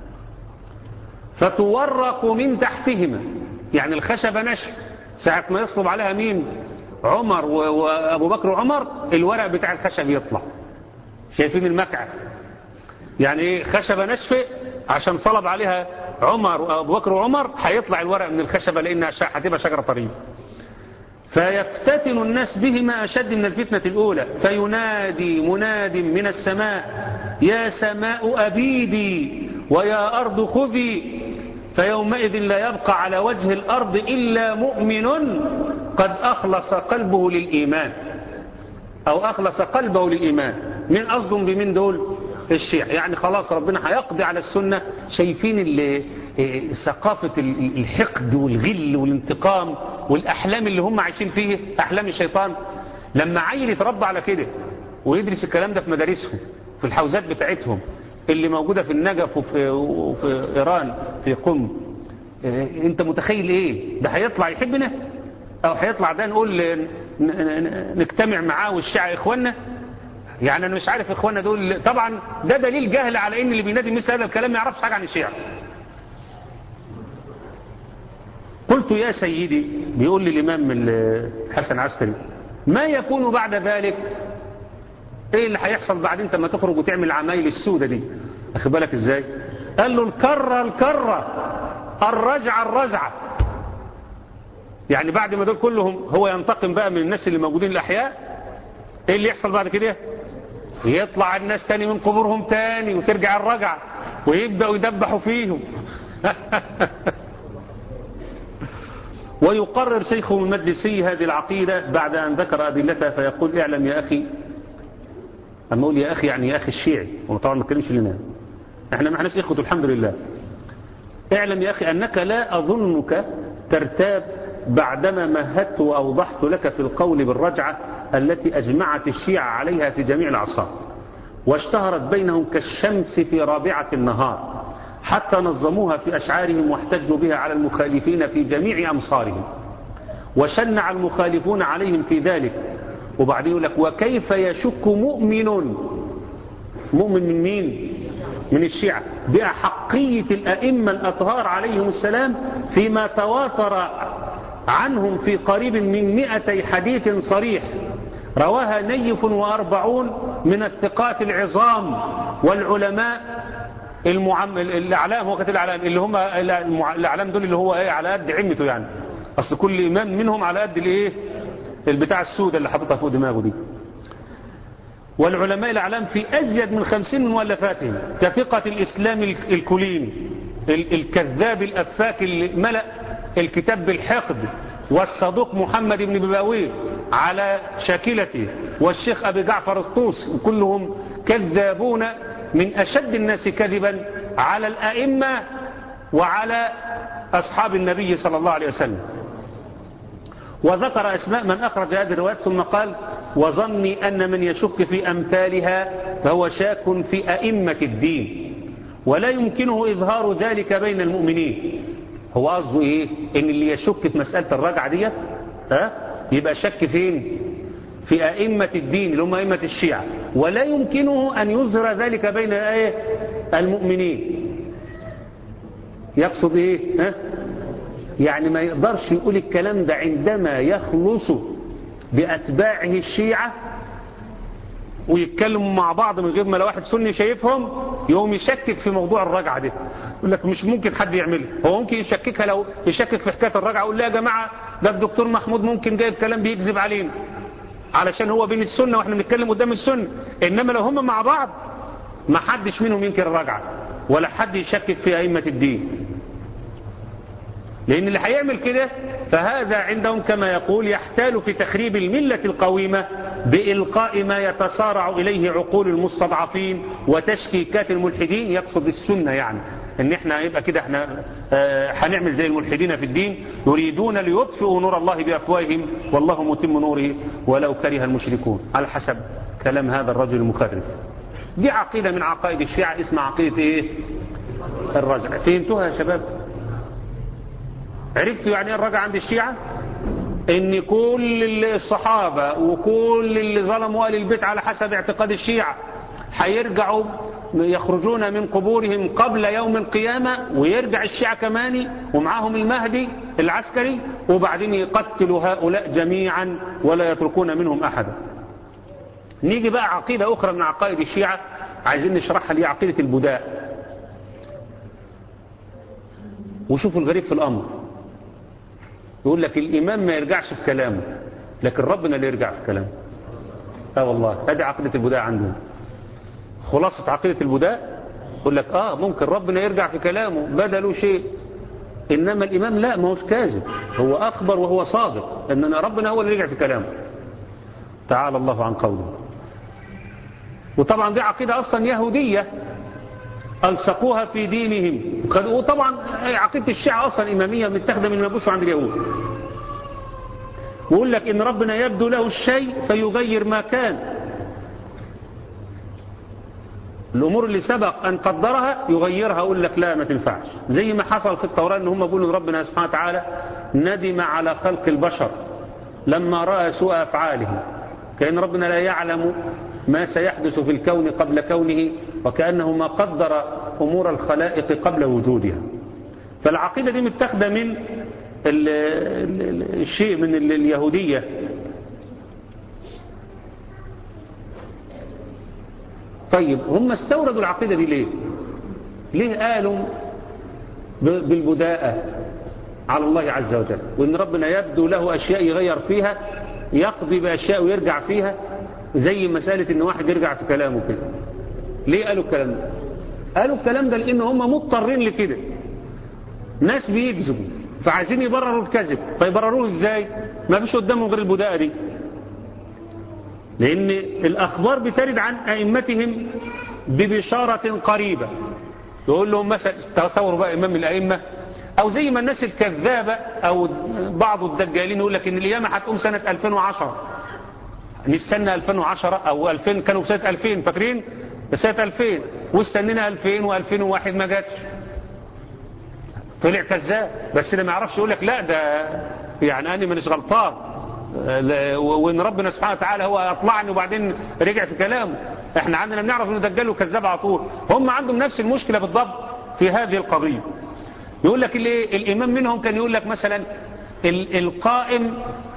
فتورق من تحتهما يعني الخشبة نشف ساعة ما يصلب عليها مين عمر وابو بكر وعمر الورق بتاع الخشب يطلع شايفين المكعب يعني ايه خشبة نشفة عشان صلب عليها عمر وابو بكر وعمر هيطلع الورق من الخشبة لانها هتبقى شجرة طرية فيفتتن الناس بهما أشد من الفتنة الأولى فينادي مناد من السماء يا سماء أبيدي ويا أرض خذي فيومئذ لا يبقى على وجه الأرض إلا مؤمن قد أخلص قلبه للإيمان أو أخلص قلبه للإيمان من قصدهم بمن دول الشيع يعني خلاص ربنا هيقضي على السنة شايفين ثقافة الحقد والغل والانتقام والأحلام اللي هم عايشين فيه أحلام الشيطان لما عيل يتربى على كده ويدرس الكلام ده في مدارسهم في الحوزات بتاعتهم اللي موجودة في النجف وفي, وفي إيران في قم انت متخيل ايه ده هيطلع يحبنا او هيطلع ده نقول نجتمع معاه والشيعة اخواننا يعني انا مش عارف اخواننا دول طبعا ده دليل جهل على ان اللي بينادي مثل هذا الكلام ما يعرفش حاجه عن الشيعة قلت يا سيدي بيقول لي الامام الحسن عسكري ما يكون بعد ذلك ايه اللي هيحصل بعد انت ما تخرج وتعمل العمايل السودة دي اخد بالك ازاي قال له الكرة الكرة الرجعة الرجعة يعني بعد ما دول كلهم هو ينتقم بقى من الناس اللي موجودين الأحياء ايه اللي يحصل بعد كده يطلع الناس تاني من قبورهم تاني وترجع الرجعة ويبدأوا يدبحوا فيهم ويقرر شيخهم المجلسي هذه العقيدة بعد أن ذكر أدلتها فيقول اعلم يا أخي أما أقول يا أخي يعني يا أخي الشيعي وطبعا ما تكلمش لنا احنا ما احناش إخوة الحمد لله اعلم يا أخي أنك لا أظنك ترتاب بعدما مهدت وأوضحت لك في القول بالرجعة التي أجمعت الشيعة عليها في جميع الأعصار واشتهرت بينهم كالشمس في رابعة النهار حتى نظموها في أشعارهم واحتجوا بها على المخالفين في جميع أمصارهم وشنع المخالفون عليهم في ذلك وبعدين يقول لك وكيف يشك مؤمن مؤمن من مين من الشيعة بأحقية الأئمة الأطهار عليهم السلام فيما تواتر عنهم في قريب من مئتي حديث صريح رواها نيف وأربعون من الثقات العظام والعلماء المعم... الأعلام هو كانت الأعلام اللي هم الأعلام دول اللي هو ايه على قد عمته يعني أصل كل إمام منهم على قد الايه البتاع السوداء اللي حاططها فوق دماغه دي والعلماء الأعلام في أزيد من خمسين من مؤلفاتهم كثقة الإسلام الكلين الكذاب الأفاك اللي ملأ الكتاب بالحقد والصدوق محمد بن بباويه على شاكلته والشيخ أبي جعفر الطوس وكلهم كذابون من أشد الناس كذبا على الأئمة وعلى أصحاب النبي صلى الله عليه وسلم وذكر أسماء من أخرج هذه الروايات ثم قال وظني أن من يشك في أمثالها فهو شاك في أئمة الدين ولا يمكنه إظهار ذلك بين المؤمنين هو قصده إيه إن اللي يشك في مسألة الرجعة دي ها يبقى شك فين في أئمة الدين اللي هم أئمة الشيعة ولا يمكنه أن يظهر ذلك بين إيه المؤمنين يقصد إيه ها يعني ما يقدرش يقول الكلام ده عندما يخلص بأتباعه الشيعة ويتكلموا مع بعض من غير ما لو واحد سني شايفهم يقوم يشكك في موضوع الرجعة ده يقول لك مش ممكن حد يعملها هو ممكن يشككها لو يشكك في حكاية الرجعة يقول لا يا جماعة ده الدكتور محمود ممكن جايب كلام بيكذب علينا علشان هو بين السنة واحنا بنتكلم قدام السنة انما لو هم مع بعض ما حدش منهم ينكر الرجعة ولا حد يشكك في أئمة الدين لأن اللي هيعمل كده فهذا عندهم كما يقول يحتال في تخريب الملة القويمة بإلقاء ما يتصارع إليه عقول المستضعفين وتشكيكات الملحدين يقصد السنة يعني ان احنا يبقى كده احنا اه هنعمل زي الملحدين في الدين يريدون ليطفئوا نور الله بأفواههم والله متم نوره ولو كره المشركون على حسب كلام هذا الرجل المخرف دي عقيدة من عقائد الشيعة اسمها عقيدة ايه الرجع فهمتوها يا شباب عرفتوا يعني ايه الرجع عند الشيعة ان كل الصحابة وكل اللي ظلموا آل البيت على حسب اعتقاد الشيعة هيرجعوا يخرجون من قبورهم قبل يوم القيامة ويرجع الشيعة كمان ومعاهم المهدي العسكري وبعدين يقتلوا هؤلاء جميعا ولا يتركون منهم أحدا نيجي بقى عقيدة أخرى من عقائد الشيعة عايزين نشرحها ليه عقيدة البداء وشوفوا الغريب في الأمر يقول لك الإمام ما يرجعش في كلامه لكن ربنا اللي يرجع في كلامه اه والله هذه عقيدة البداء عندهم خلاصة عقيدة البداء يقول لك اه ممكن ربنا يرجع في كلامه بدلوا شيء إنما الإمام لا ما هوش كاذب هو أخبر وهو صادق إن ربنا هو اللي يرجع في كلامه تعالى الله عن قوله وطبعا دي عقيدة أصلا يهودية ألصقوها في دينهم وطبعا عقيدة الشيعة أصلا إمامية متاخده من مبوش عند اليهود ويقول لك إن ربنا يبدو له الشيء فيغير ما كان الأمور اللي سبق أن قدرها يغيرها أقول لك لا ما تنفعش زي ما حصل في التوراة أن هم بيقولوا ربنا سبحانه وتعالى ندم على خلق البشر لما رأى سوء أفعالهم كأن ربنا لا يعلم ما سيحدث في الكون قبل كونه وكأنه ما قدر أمور الخلائق قبل وجودها فالعقيدة دي متاخده من ال ال الشيء من ال اليهودية طيب هم استوردوا العقيدة دي ليه ليه قالوا بالبداءة على الله عز وجل وإن ربنا يبدو له أشياء يغير فيها يقضي بأشياء ويرجع فيها زي مسألة إن واحد يرجع في كلامه كده ليه قالوا الكلام ده قالوا الكلام ده لأن هم مضطرين لكده ناس بيكذبوا فعايزين يبرروا الكذب فيبرروه ازاي ما فيش قدامهم غير البداءة دي لأن الأخبار بترد عن أئمتهم ببشارة قريبة يقول لهم مثلا تصوروا بقى إمام الأئمة أو زي ما الناس الكذابة أو بعض الدجالين يقول لك إن القيامة هتقوم سنة 2010 نستنى 2010 أو 2000 كانوا في سنة 2000 فاكرين سنة 2000 واستنينا 2000 و2001 ما جاتش طلع كذاب بس اللي ما يعرفش يقول لك لا ده يعني أنا مانيش غلطان وان ربنا سبحانه وتعالى هو اطلعني وبعدين رجع في كلامه احنا عندنا بنعرف انه دجال وكذاب على طول هم عندهم نفس المشكله بالضبط في هذه القضيه يقول لك الايه الامام منهم كان يقول لك مثلا القائم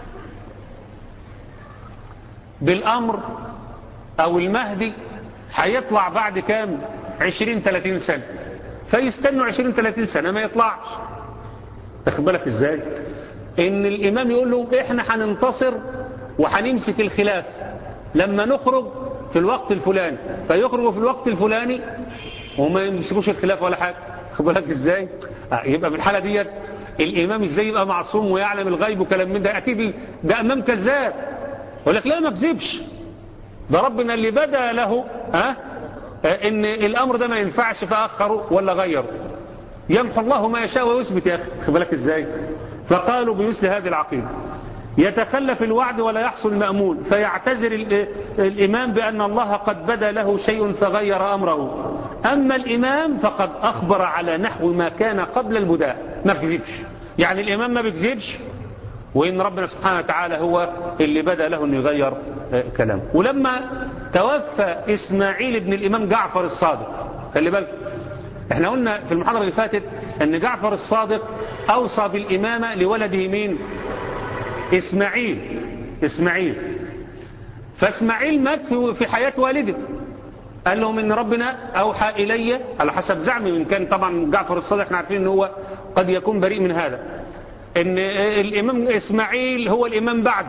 بالامر او المهدي هيطلع بعد كام 20 30 سنه فيستنوا 20 30 سنه ما يطلعش تاخد بالك ازاي ان الامام يقول لهم احنا هننتصر وهنمسك الخلاف لما نخرج في الوقت الفلاني فيخرجوا في الوقت الفلاني وما يمسكوش الخلاف ولا حاجه خد بالك ازاي آه يبقى في الحاله ديت الامام ازاي يبقى معصوم ويعلم الغيب وكلام من ده اكيد ده امام كذاب يقول لك لا ما كذبش ده ربنا اللي بدا له ها آه ان الامر ده ما ينفعش فاخره ولا غيره يمحو الله ما يشاء ويثبت يا اخي خد بالك ازاي فقالوا بمثل هذه العقيدة يتخلف الوعد ولا يحصل المأمول فيعتذر الإمام بأن الله قد بدا له شيء فغير أمره أما الإمام فقد أخبر على نحو ما كان قبل البداء ما بكذبش يعني الإمام ما بكذبش وإن ربنا سبحانه وتعالى هو اللي بدا له أنه يغير كلامه ولما توفى إسماعيل بن الإمام جعفر الصادق خلي بالك احنا قلنا في المحاضرة اللي فاتت ان جعفر الصادق اوصى بالامامة لولده مين اسماعيل اسماعيل فاسماعيل مات في حياة والده قال لهم ان ربنا اوحى الي على حسب زعمه ان كان طبعا جعفر الصادق احنا عارفين ان هو قد يكون بريء من هذا ان الامام اسماعيل هو الامام بعدي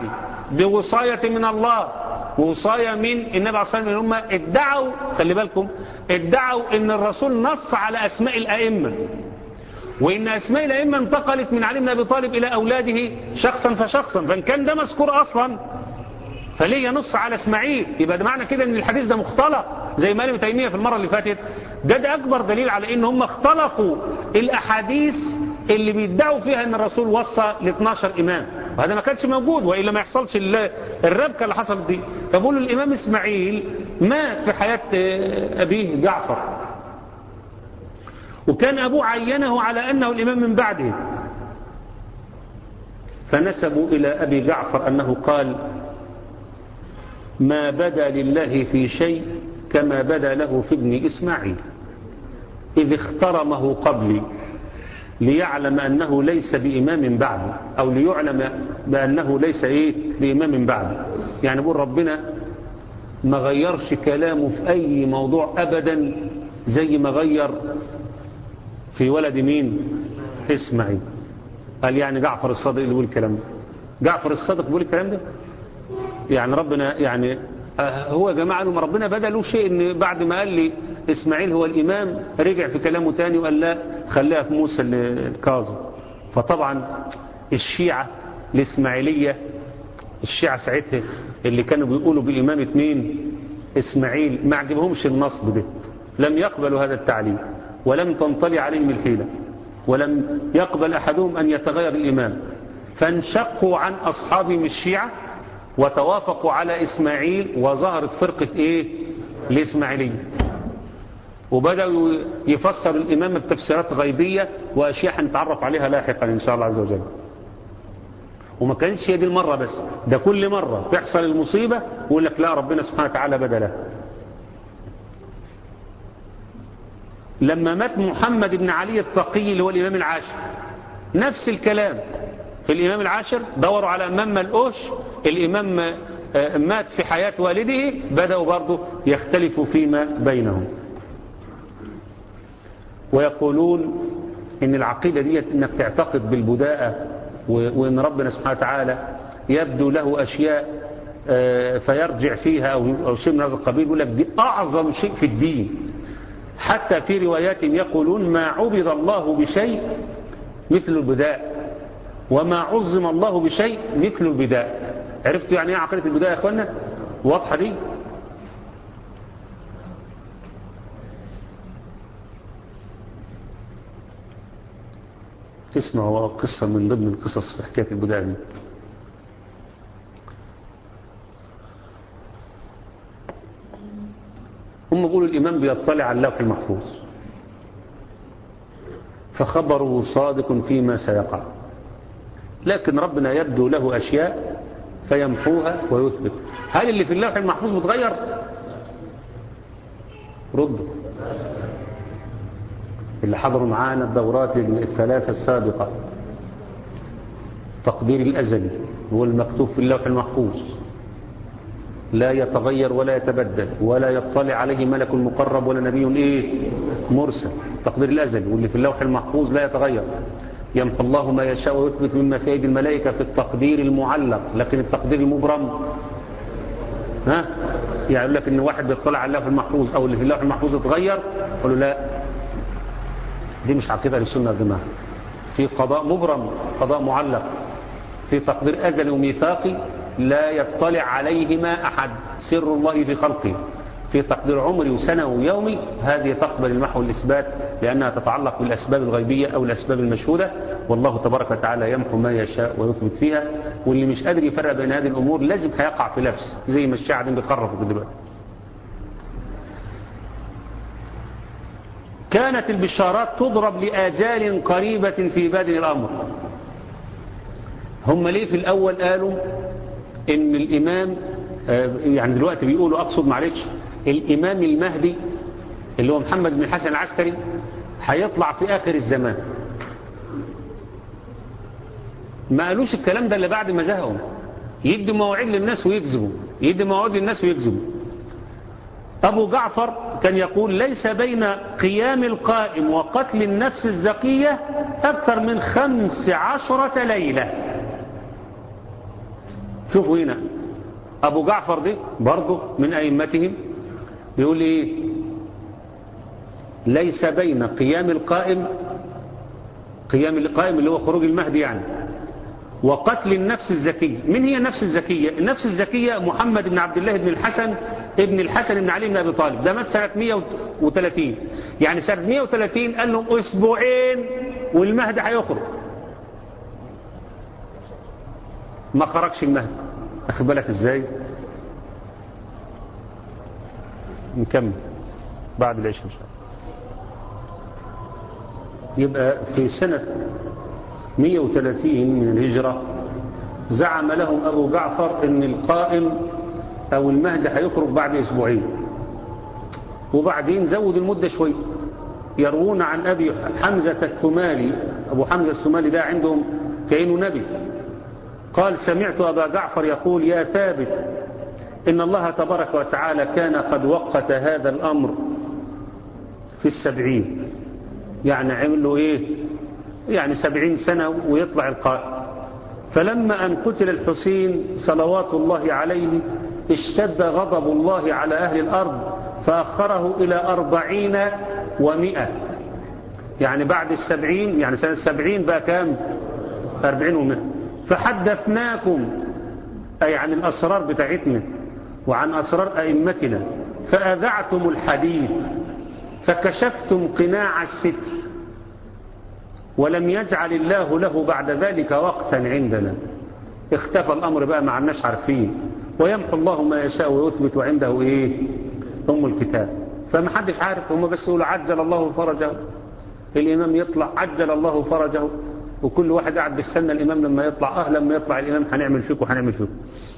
بوصاية من الله ووصاية من النبي عليه الصلاة والسلام هم ادعوا خلي بالكم ادعوا ان الرسول نص على اسماء الائمة وان اسماء الائمة انتقلت من علي بن ابي طالب الى اولاده شخصا فشخصا فان كان ده مذكور اصلا فليه ينص على اسماعيل يبقى ده معنى كده ان الحديث ده مختلط زي ما قال ابن تيميه في المره اللي فاتت ده ده اكبر دليل على ان هم اختلقوا الاحاديث اللي بيدعوا فيها ان الرسول وصى ل 12 امام وهذا ما كانش موجود والا ما يحصلش الربكه اللي حصلت دي فبقولوا الامام اسماعيل مات في حياه ابيه جعفر وكان ابوه عينه على انه الامام من بعده فنسبوا الى ابي جعفر انه قال ما بدا لله في شيء كما بدا له في ابن إسماعيل إذ اخترمه قبلي ليعلم أنه ليس بإمام بعده أو ليعلم بأنه ليس إيه بإمام بعده يعني بقول ربنا ما غيرش كلامه في أي موضوع أبدا زي ما غير في ولد مين إسماعيل قال يعني جعفر الصادق اللي بيقول الكلام ده جعفر الصادق بيقول الكلام ده يعني ربنا يعني هو يا جماعة ما ربنا بدا له شيء ان بعد ما قال لي اسماعيل هو الامام رجع في كلامه تاني وقال لا خليها في موسى الكاظم فطبعا الشيعة الاسماعيلية الشيعة ساعتها اللي كانوا بيقولوا بإمامة مين اسماعيل ما عجبهمش النصب ده لم يقبلوا هذا التعليم ولم تنطلي عليهم الحيلة ولم يقبل أحدهم أن يتغير الإمام فانشقوا عن أصحابهم الشيعة وتوافقوا على إسماعيل وظهرت فرقة إيه الإسماعيلية وبدأوا يفسر الإمام بتفسيرات غيبية وأشياء هنتعرف عليها لاحقا إن شاء الله عز وجل وما كانش هي دي المرة بس ده كل مرة تحصل المصيبة ويقول لك لا ربنا سبحانه وتعالى بدله لما مات محمد بن علي التقي اللي هو الإمام العاشر نفس الكلام في الإمام العاشر دوروا على إمام ملقوش الإمام مات في حياة والده بدأوا برضه يختلفوا فيما بينهم ويقولون إن العقيدة ديت إنك تعتقد بالبداءة وإن ربنا سبحانه وتعالى يبدو له أشياء فيرجع فيها أو شيء من هذا القبيل يقول لك دي أعظم شيء في الدين حتى في روايات يقولون ما عبد الله بشيء مثل البداء وما عظم الله بشيء مثل البداء عرفتوا يعني ايه عقيدة البداية يا اخوانا واضحة دي تسمعوا قصة من ضمن القصص في حكاية البداية دي هم بيقولوا الإمام بيطلع على اللوح المحفوظ فخبره صادق فيما سيقع لكن ربنا يبدو له أشياء فيمحوها ويثبت هل اللي في اللوح المحفوظ متغير ردوا اللي حضروا معانا الدورات الثلاثة السابقة تقدير الأزلي هو المكتوب في اللوح المحفوظ لا يتغير ولا يتبدل ولا يطلع عليه ملك مقرب ولا نبي إيه مرسل تقدير الأزلي واللي في اللوح المحفوظ لا يتغير يمحو الله ما يشاء ويثبت مما في أيدي الملائكة في التقدير المعلق لكن التقدير المبرم ها يعني يقول لك ان واحد بيطلع على اللوح المحفوظ او اللي في اللوح المحفوظ اتغير قالوا لا دي مش عقيدة للسنة يا جماعة في قضاء مبرم قضاء معلق في تقدير أزلي وميثاقي لا يطلع عليهما أحد سر الله في خلقه في تقدير عمري وسنة ويومي هذه تقبل المحو والإثبات لأنها تتعلق بالأسباب الغيبية أو الأسباب المشهودة والله تبارك وتعالى يمحو ما يشاء ويثبت فيها واللي مش قادر يفرق بين هذه الأمور لازم هيقع في لبس زي ما الشاعر بيخرفوا دلوقتي كانت البشارات تضرب لآجال قريبة في بادن الأمر هم ليه في الأول قالوا إن الإمام يعني دلوقتي بيقولوا أقصد معلش الإمام المهدي اللي هو محمد بن الحسن العسكري هيطلع في آخر الزمان ما قالوش الكلام ده اللي بعد ما زهقوا يدي مواعيد للناس ويكذبوا يدي مواعيد للناس ويكذبوا أبو جعفر كان يقول ليس بين قيام القائم وقتل النفس الزكية أكثر من خمس عشرة ليلة شوفوا هنا أبو جعفر دي برضه من أئمتهم بيقول إيه ليس بين قيام القائم قيام القائم اللي هو خروج المهدي يعني وقتل النفس الزكية من هي النفس الزكية النفس الزكية محمد بن عبد الله بن الحسن ابن الحسن بن علي بن أبي طالب ده مات سنة 130 يعني سنة 130 قال لهم أسبوعين والمهدي هيخرج ما خرجش المهدي أخذ بالك إزاي نكمل بعد العشاء إن شاء الله يبقى في سنة 130 من الهجرة زعم لهم أبو جعفر أن القائم أو المهدي هيخرج بعد أسبوعين وبعدين زود المدة شوي يروون عن أبي حمزة الثمالي أبو حمزة الثمالي ده عندهم كأنه نبي قال سمعت أبا جعفر يقول يا ثابت إن الله تبارك وتعالى كان قد وقت هذا الأمر في السبعين يعني عمل له إيه يعني سبعين سنة ويطلع القائم فلما أن قتل الحسين صلوات الله عليه اشتد غضب الله على أهل الأرض فأخره إلى أربعين ومئة يعني بعد السبعين يعني سنة السبعين بقى كام أربعين ومئة فحدثناكم أي عن الأسرار بتاعتنا وعن أسرار أئمتنا فأذعتم الحديث فكشفتم قناع الستر ولم يجعل الله له بعد ذلك وقتا عندنا اختفى الأمر بقى مع الناس عارفين ويمحو الله ما يشاء ويثبت وعنده ايه أم الكتاب فما حدش عارف هم بس يقولوا عجل الله فرجه الإمام يطلع عجل الله فرجه وكل واحد قاعد بيستنى الإمام لما يطلع اه لما يطلع الإمام هنعمل فيكم هنعمل فيكم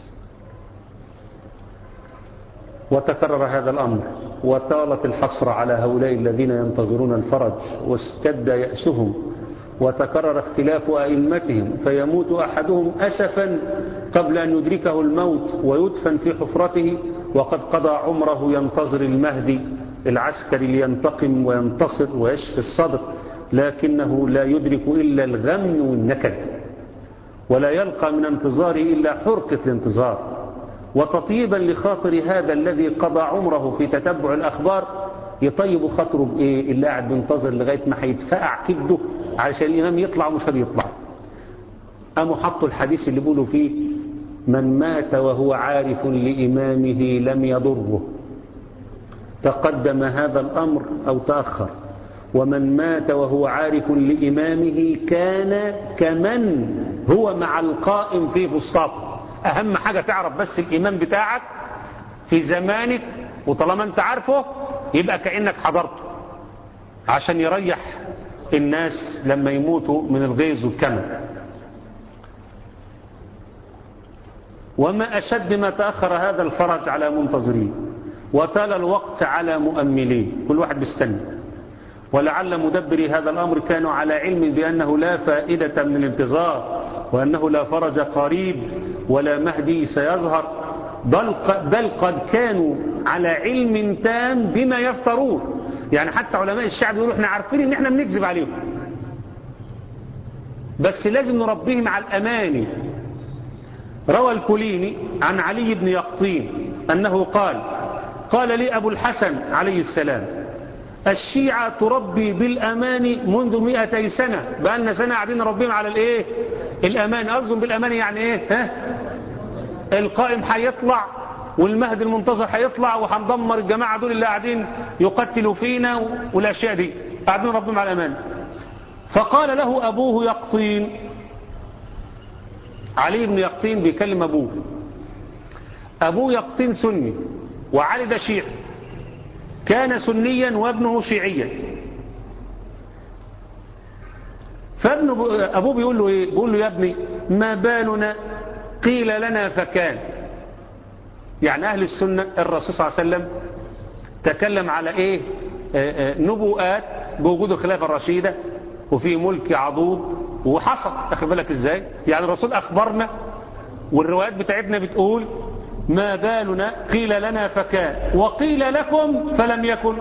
وتكرر هذا الأمر وطالت الحسرة على هؤلاء الذين ينتظرون الفرج واشتد يأسهم وتكرر اختلاف أئمتهم فيموت أحدهم أسفا قبل أن يدركه الموت ويدفن في حفرته وقد قضى عمره ينتظر المهدي العسكري لينتقم وينتصر ويشفي الصدر لكنه لا يدرك إلا الغم والنكد ولا يلقى من انتظاره إلا حرقة الانتظار وتطيبا لخاطر هذا الذي قضى عمره في تتبع الأخبار يطيب خاطره بإيه اللي قاعد بينتظر لغاية ما هيتفقع كبده علشان الإمام يطلع ومش هيطلع قاموا حطوا الحديث اللي بيقولوا فيه من مات وهو عارف لإمامه لم يضره تقدم هذا الأمر أو تأخر ومن مات وهو عارف لإمامه كان كمن هو مع القائم في فسطاطه أهم حاجة تعرف بس الإمام بتاعك في زمانك وطالما أنت عارفه يبقى كأنك حضرته عشان يريح الناس لما يموتوا من الغيظ والكمل وما أشد ما تأخر هذا الفرج على منتظرين وتال الوقت على مؤملين كل واحد بيستنى ولعل مدبري هذا الأمر كانوا على علم بأنه لا فائدة من الانتظار وأنه لا فرج قريب ولا مهدي سيظهر بل, بل قد كانوا على علم تام بما يفترون يعني حتى علماء الشعب يقولوا احنا عارفين ان احنا بنكذب عليهم بس لازم نربيهم على الأماني روى الكليني عن علي بن يقطين أنه قال قال لي أبو الحسن عليه السلام الشيعة تربي بالأمان منذ مئتي سنة بقالنا سنة قاعدين نربيهم على الايه الأمان أظن بالأمان يعني ايه ها القائم هيطلع والمهدي المنتظر هيطلع وهندمر الجماعة دول اللي قاعدين يقتلوا فينا والأشياء دي قاعدين نربيهم على الأمان فقال له أبوه يقطين علي بن يقطين بيكلم أبوه أبوه يقطين سني وعلي ده شيعي كان سنيا وابنه شيعيا فابنه أبوه بيقول له إيه بيقول له يا ابني ما بالنا قيل لنا فكان يعني أهل السنة الرسول صلى الله عليه وسلم تكلم على إيه آآ آآ نبوءات بوجود الخلافة الرشيدة وفي ملك عضوض وحصل أخذ بالك إزاي يعني الرسول أخبرنا والروايات بتاعتنا بتقول ما بالنا قيل لنا فكان وقيل لكم فلم يكن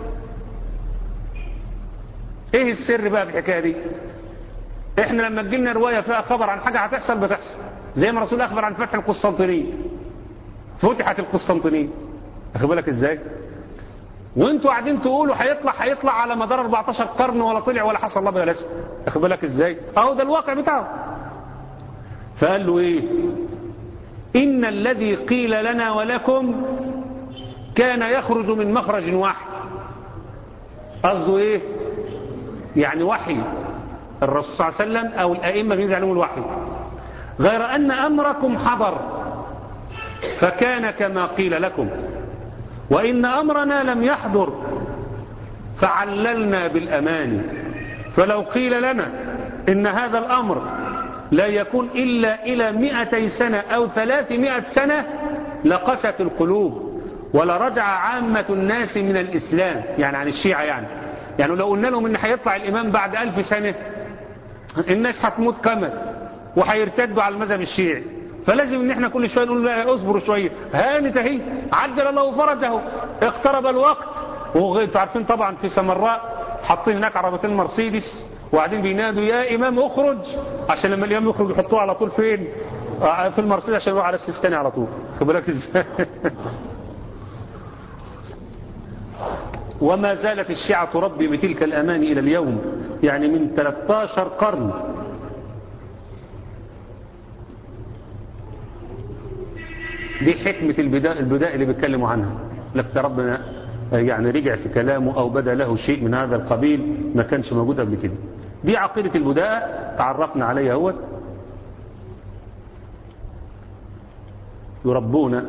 ايه السر بقى في الحكايه دي احنا لما تجيلنا روايه فيها خبر عن حاجه هتحصل بتحصل زي ما الرسول أخبر عن فتح القسطنطينية فتحت القسطنطينية أخذ بالك إزاي وانتوا قاعدين تقولوا هيطلع هيطلع على مدار 14 قرن ولا طلع ولا حصل الله ولا اسم أخذ بالك إزاي أهو ده الواقع بتاعه فقال له إيه إن الذي قيل لنا ولكم كان يخرج من مخرج واحد قصده إيه يعني وحي الرسول صلى الله عليه وسلم أو الأئمة بينزل عليهم الوحي غير أن أمركم حضر فكان كما قيل لكم وإن أمرنا لم يحضر فعللنا بالأمان فلو قيل لنا إن هذا الأمر لا يكون إلا إلى مئتي سنة أو ثلاثمائة سنة لقست القلوب ولرجع عامة الناس من الإسلام يعني عن الشيعة يعني يعني لو قلنا لهم إن هيطلع الإمام بعد ألف سنة الناس هتموت كمل وهيرتدوا على المذهب الشيعي فلازم ان احنا كل شويه نقول لا اصبروا شويه هانت اهي عجل الله فرجه اقترب الوقت وانتوا عارفين طبعا في سمراء حاطين هناك عربيتين مرسيدس وقاعدين بينادوا يا امام اخرج عشان لما الامام يخرج يحطوه على طول فين في المرسيدس عشان يروح على السيستاني على طول خد بالك ازاي وما زالت الشيعة تربي بتلك الأمان إلى اليوم يعني من 13 قرن دي حكمة البداء, البداء اللي بيتكلموا عنها لك ربنا يعني رجع في كلامه أو بدأ له شيء من هذا القبيل ما كانش موجود قبل كده دي عقيدة البداء تعرفنا عليها هو يربون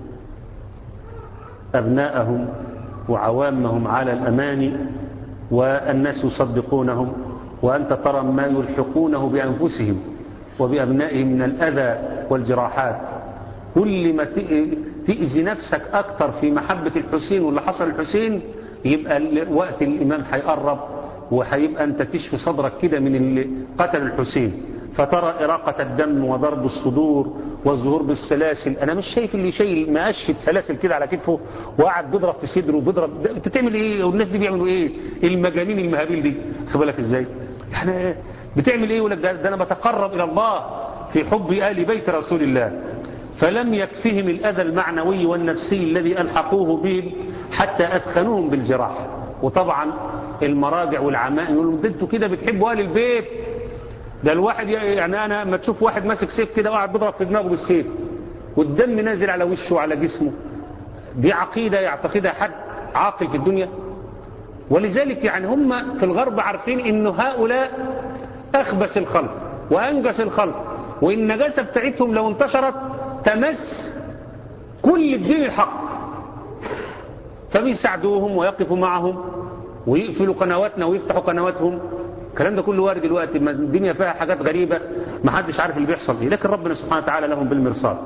أبناءهم وعوامهم على الأمان والناس يصدقونهم وأنت ترى ما يلحقونه بأنفسهم وبأبنائهم من الأذى والجراحات كل ما تأذي نفسك أكتر في محبة الحسين واللي حصل الحسين يبقى وقت الإمام هيقرب وهيبقى أنت تشفي صدرك كده من اللي قتل الحسين فترى إراقة الدم وضرب الصدور والظهور بالسلاسل أنا مش شايف اللي شايل مقشفة سلاسل كده على كتفه وقعد بيضرب في صدره وبيضرب أنت تعمل إيه والناس دي بيعملوا إيه المجانين المهابيل دي خد بالك إزاي احنا بتعمل إيه يقول لك ده, ده أنا بتقرب إلى الله في حب آل بيت رسول الله فلم يكفهم الأذى المعنوي والنفسي الذي ألحقوه به حتى أدخنوهم بالجراح وطبعا المراجع والعماء يقولوا ده انتوا كده بتحبوا أهل البيت ده الواحد يعني أنا لما تشوف واحد ماسك سيف كده وقاعد بيضرب في دماغه بالسيف والدم نازل على وشه وعلى جسمه دي عقيدة يعتقدها حد عاقل في الدنيا ولذلك يعني هم في الغرب عارفين انه هؤلاء أخبث الخلق وأنجس الخلق وإن النجاسة بتاعتهم لو انتشرت تمس كل الدين الحق فبيساعدوهم ويقفوا معهم ويقفلوا قنواتنا ويفتحوا قنواتهم الكلام ده كله وارد دلوقتي ما الدنيا فيها حاجات غريبة ما حدش عارف اللي بيحصل ايه لكن ربنا سبحانه وتعالى لهم بالمرصاد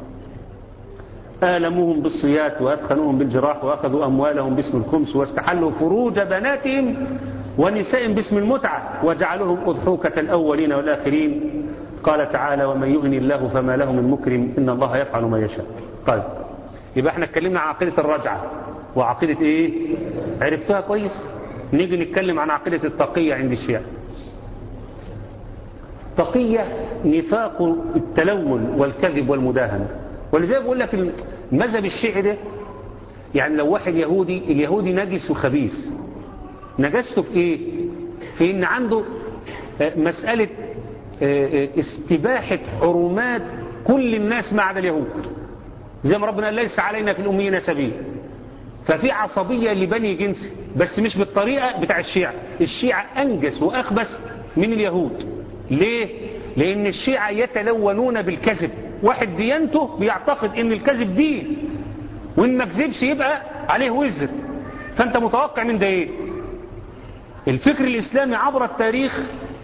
آلموهم بالصيات وأدخنوهم بالجراح وأخذوا أموالهم باسم الخمس واستحلوا فروج بناتهم ونسائهم باسم المتعة وجعلوهم أضحوكة الأولين والآخرين قال تعالى ومن يؤمن الله فما له من مكرم إن الله يفعل ما يشاء طيب يبقى احنا اتكلمنا عن عقيدة الرجعة وعقيدة ايه عرفتها كويس نيجي نتكلم عن عقيدة التقية عند الشيعة تقية نفاق التلون والكذب والمداهنة ولذلك بقول لك المذهب الشيعي ده يعني لو واحد يهودي اليهودي نجس وخبيث نجسته في ايه في ان عنده مسألة استباحة حرمات كل الناس ما عدا اليهود زي ما ربنا ليس علينا في الأميين سبيل ففي عصبية لبني جنس بس مش بالطريقة بتاع الشيعة الشيعة أنجس وأخبث من اليهود ليه؟ لأن الشيعة يتلونون بالكذب واحد ديانته بيعتقد ان الكذب دين وان ما كذبش يبقى عليه وزر فانت متوقع من ده ايه الفكر الإسلامي عبر التاريخ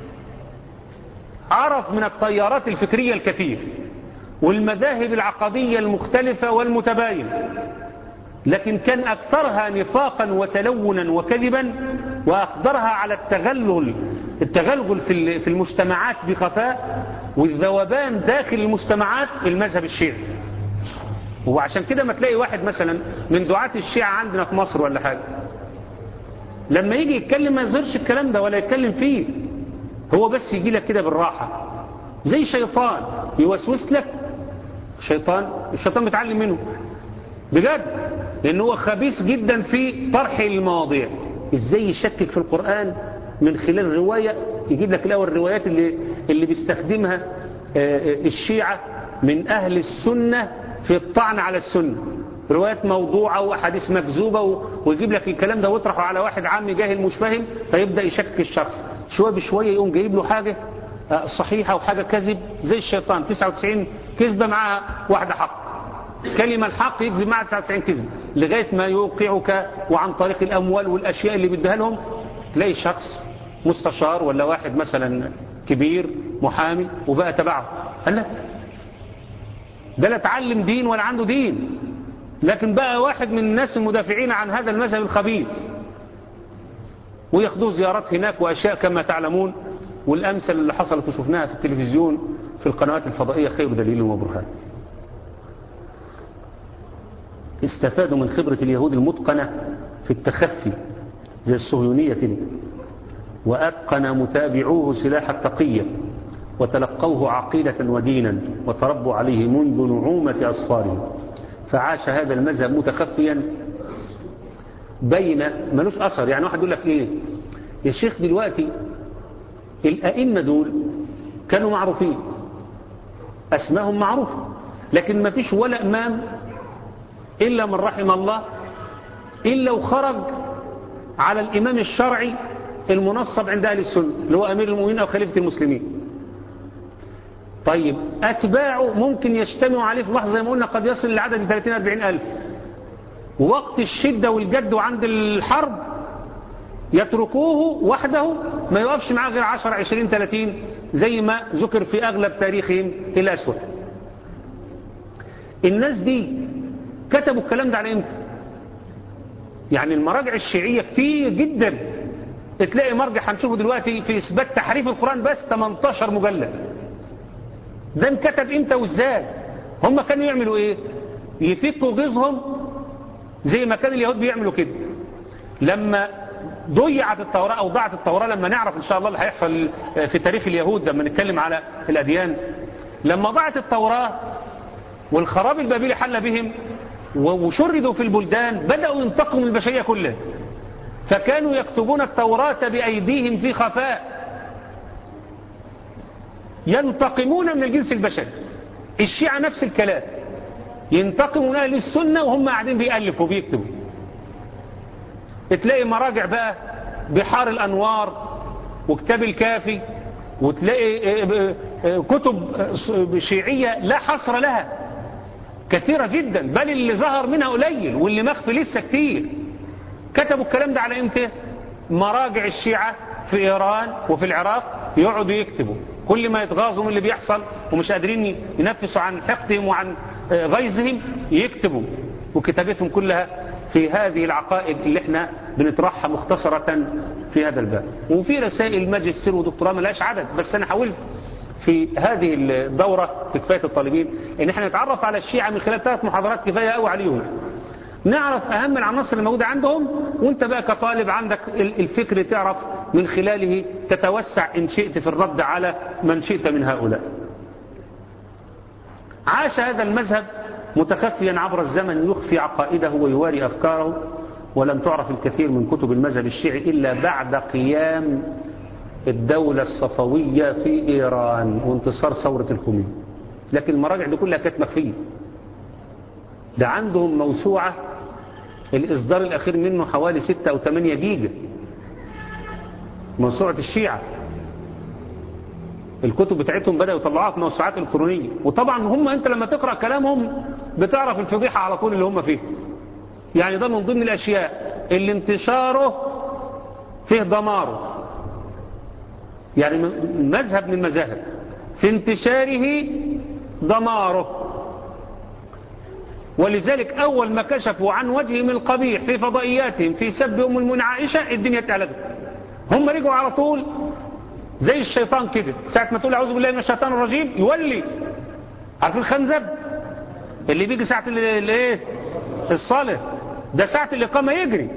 عرف من التيارات الفكرية الكثير والمذاهب العقدية المختلفة والمتباينة لكن كان أكثرها نفاقا وتلونا وكذبا وأقدرها على التغلغل التغلغل في المجتمعات بخفاء والذوبان داخل المجتمعات المذهب الشيعي وعشان كده ما تلاقي واحد مثلا من دعاة الشيعة عندنا في مصر ولا حاجة لما يجي يتكلم ما يظهرش الكلام ده ولا يتكلم فيه هو بس يجي لك كده بالراحة زي شيطان يوسوس لك شيطان الشيطان بيتعلم منه بجد لأنه هو خبيث جدا في طرح المواضيع ازاي يشكك في القرآن من خلال الرواية يجيب لك الأول الروايات اللي, اللي بيستخدمها الشيعة من أهل السنة في الطعن على السنة روايات موضوعة وأحاديث مكذوبة ويجيب لك الكلام ده ويطرحه على واحد عام جاهل مش فاهم فيبدأ يشكك الشخص شوية بشوية يقوم جايب له حاجة صحيحة وحاجة كذب زي الشيطان 99 كذبة مع واحدة حق كلمة الحق يكذب معها 99 كذب لغاية ما يوقعك وعن طريق الأموال والأشياء اللي بيديها لهم تلاقي شخص مستشار ولا واحد مثلا كبير محامي وبقى تبعه قال لا ده لا اتعلم دين ولا عنده دين لكن بقى واحد من الناس المدافعين عن هذا المذهب الخبيث وياخدوه زيارات هناك وأشياء كما تعلمون والأمثل اللي حصلت وشفناها في التلفزيون في القنوات الفضائية خير دليل وبرهان استفادوا من خبرة اليهود المتقنة في التخفي زي الصهيونية كده وأتقن متابعوه سلاح التقية وتلقوه عقيدة ودينا وتربوا عليه منذ نعومة أصفاره فعاش هذا المذهب متخفيا بين ملوش أثر يعني واحد يقول لك إيه يا شيخ دلوقتي الأئمة دول كانوا معروفين أسمائهم معروفة لكن ما فيش ولا إمام إلا من رحم الله إلا وخرج على الإمام الشرعي المنصب عند أهل السنة اللي هو أمير المؤمنين أو خليفة المسلمين طيب أتباعه ممكن يجتمعوا عليه في لحظة زي ما قلنا قد يصل لعدد 30 40 ألف ووقت الشدة والجد وعند الحرب يتركوه وحده ما يوقفش معاه غير 10 20 30 زي ما ذكر في أغلب تاريخهم الأسود الناس دي كتبوا الكلام ده على امتى يعني المراجع الشيعية كتير جدا تلاقي مرجع هنشوفه دلوقتي في إثبات تحريف القرآن بس 18 مجلد ده انكتب امتى وازاي هم كانوا يعملوا ايه يفكوا غيظهم زي ما كان اليهود بيعملوا كده لما ضيعت التوراة أو ضاعت التوراة لما نعرف إن شاء الله اللي هيحصل في تاريخ اليهود لما نتكلم على الأديان لما ضاعت التوراة والخراب البابلي حل بهم وشردوا في البلدان بدأوا ينتقموا من البشرية كلها فكانوا يكتبون التوراة بأيديهم في خفاء ينتقمون من الجنس البشري الشيعة نفس الكلام ينتقموا من أهل السنة وهم قاعدين بيألفوا وبيكتبوا تلاقي مراجع بقى بحار الأنوار وكتاب الكافي وتلاقي كتب شيعية لا حصر لها كثيرة جدا بل اللي ظهر منها قليل واللي مخفي لسه كتير كتبوا الكلام ده على امتى مراجع الشيعة في إيران وفي العراق يقعدوا يكتبوا كل ما يتغاظوا من اللي بيحصل ومش قادرين ينفسوا عن حقدهم وعن غيظهم يكتبوا وكتابتهم كلها في هذه العقائد اللي احنا بنطرحها مختصرة في هذا الباب وفي رسائل ماجستير ودكتوراه ملهاش عدد بس انا حاولت في هذه الدورة في كفاية الطالبين ان احنا نتعرف على الشيعة من خلال ثلاث محاضرات كفاية قوي عليهم نعرف اهم العناصر الموجودة عندهم وانت بقى كطالب عندك الفكر تعرف من خلاله تتوسع ان شئت في الرد على من شئت من هؤلاء عاش هذا المذهب متخفيا عبر الزمن يخفي عقائده ويواري أفكاره ولم تعرف الكثير من كتب المذهب الشيعي إلا بعد قيام الدولة الصفوية في إيران وانتصار ثورة الخميني لكن المراجع دي كلها كانت مخفية ده عندهم موسوعة الإصدار الأخير منه حوالي 6 أو 8 جيجا موسوعة الشيعة الكتب بتاعتهم بدأوا يطلعوها في موسوعات إلكترونية وطبعا هم أنت لما تقرأ كلامهم بتعرف الفضيحة على طول اللي هم فيه يعني ده من ضمن الأشياء اللي انتشاره فيه دماره يعني مذهب من المذاهب في انتشاره دماره ولذلك أول ما كشفوا عن وجههم القبيح في فضائياتهم في سب أم المؤمنين عائشة الدنيا اتقلبت هم رجعوا على طول زي الشيطان كده ساعة ما تقول أعوذ بالله من الشيطان الرجيم يولي عارفين الخنزب اللي بيجي ساعة الايه الصلاة ده ساعة الإقامة يجري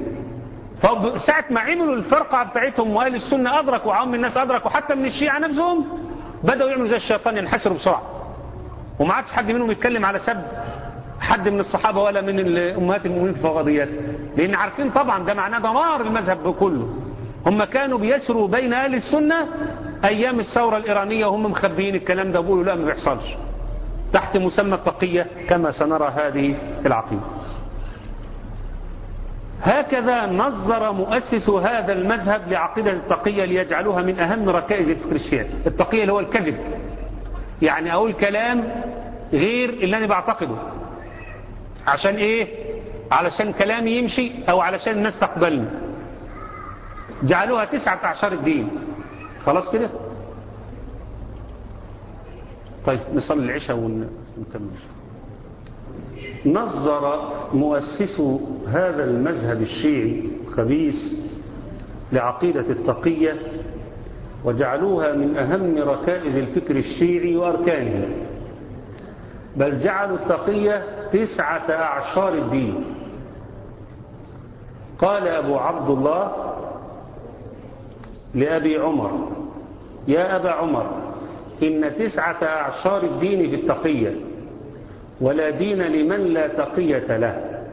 فساعة ما عملوا الفرقة بتاعتهم وأهل السنة أدركوا وعام الناس أدركوا حتى من الشيعة نفسهم بدأوا يعملوا زي الشيطان ينحسروا بسرعة وما عادش حد منهم يتكلم على سب حد من الصحابة ولا من أمهات المؤمنين في فضائيات لأن عارفين طبعا ده معناه دمار المذهب كله هم كانوا بيسروا بين أهل السنة أيام الثورة الإيرانية وهم مخبيين الكلام ده بيقولوا لا ما بيحصلش تحت مسمى التقية كما سنرى هذه العقيدة هكذا نظر مؤسس هذا المذهب لعقيدة التقية ليجعلوها من أهم ركائز الفكر الشيعي التقية اللي هو الكذب يعني أقول كلام غير اللي أنا بعتقده عشان إيه علشان كلامي يمشي أو علشان الناس تقبلني جعلوها تسعة أعشار الدين خلاص كده طيب نصلي العشاء ونكمل نظر مؤسس هذا المذهب الشيعي الخبيث لعقيدة التقية وجعلوها من أهم ركائز الفكر الشيعي وأركانه بل جعلوا التقية تسعة أعشار الدين قال أبو عبد الله لأبي عمر يا أبا عمر إن تسعة أعشار الدين في التقية ولا دين لمن لا تقية له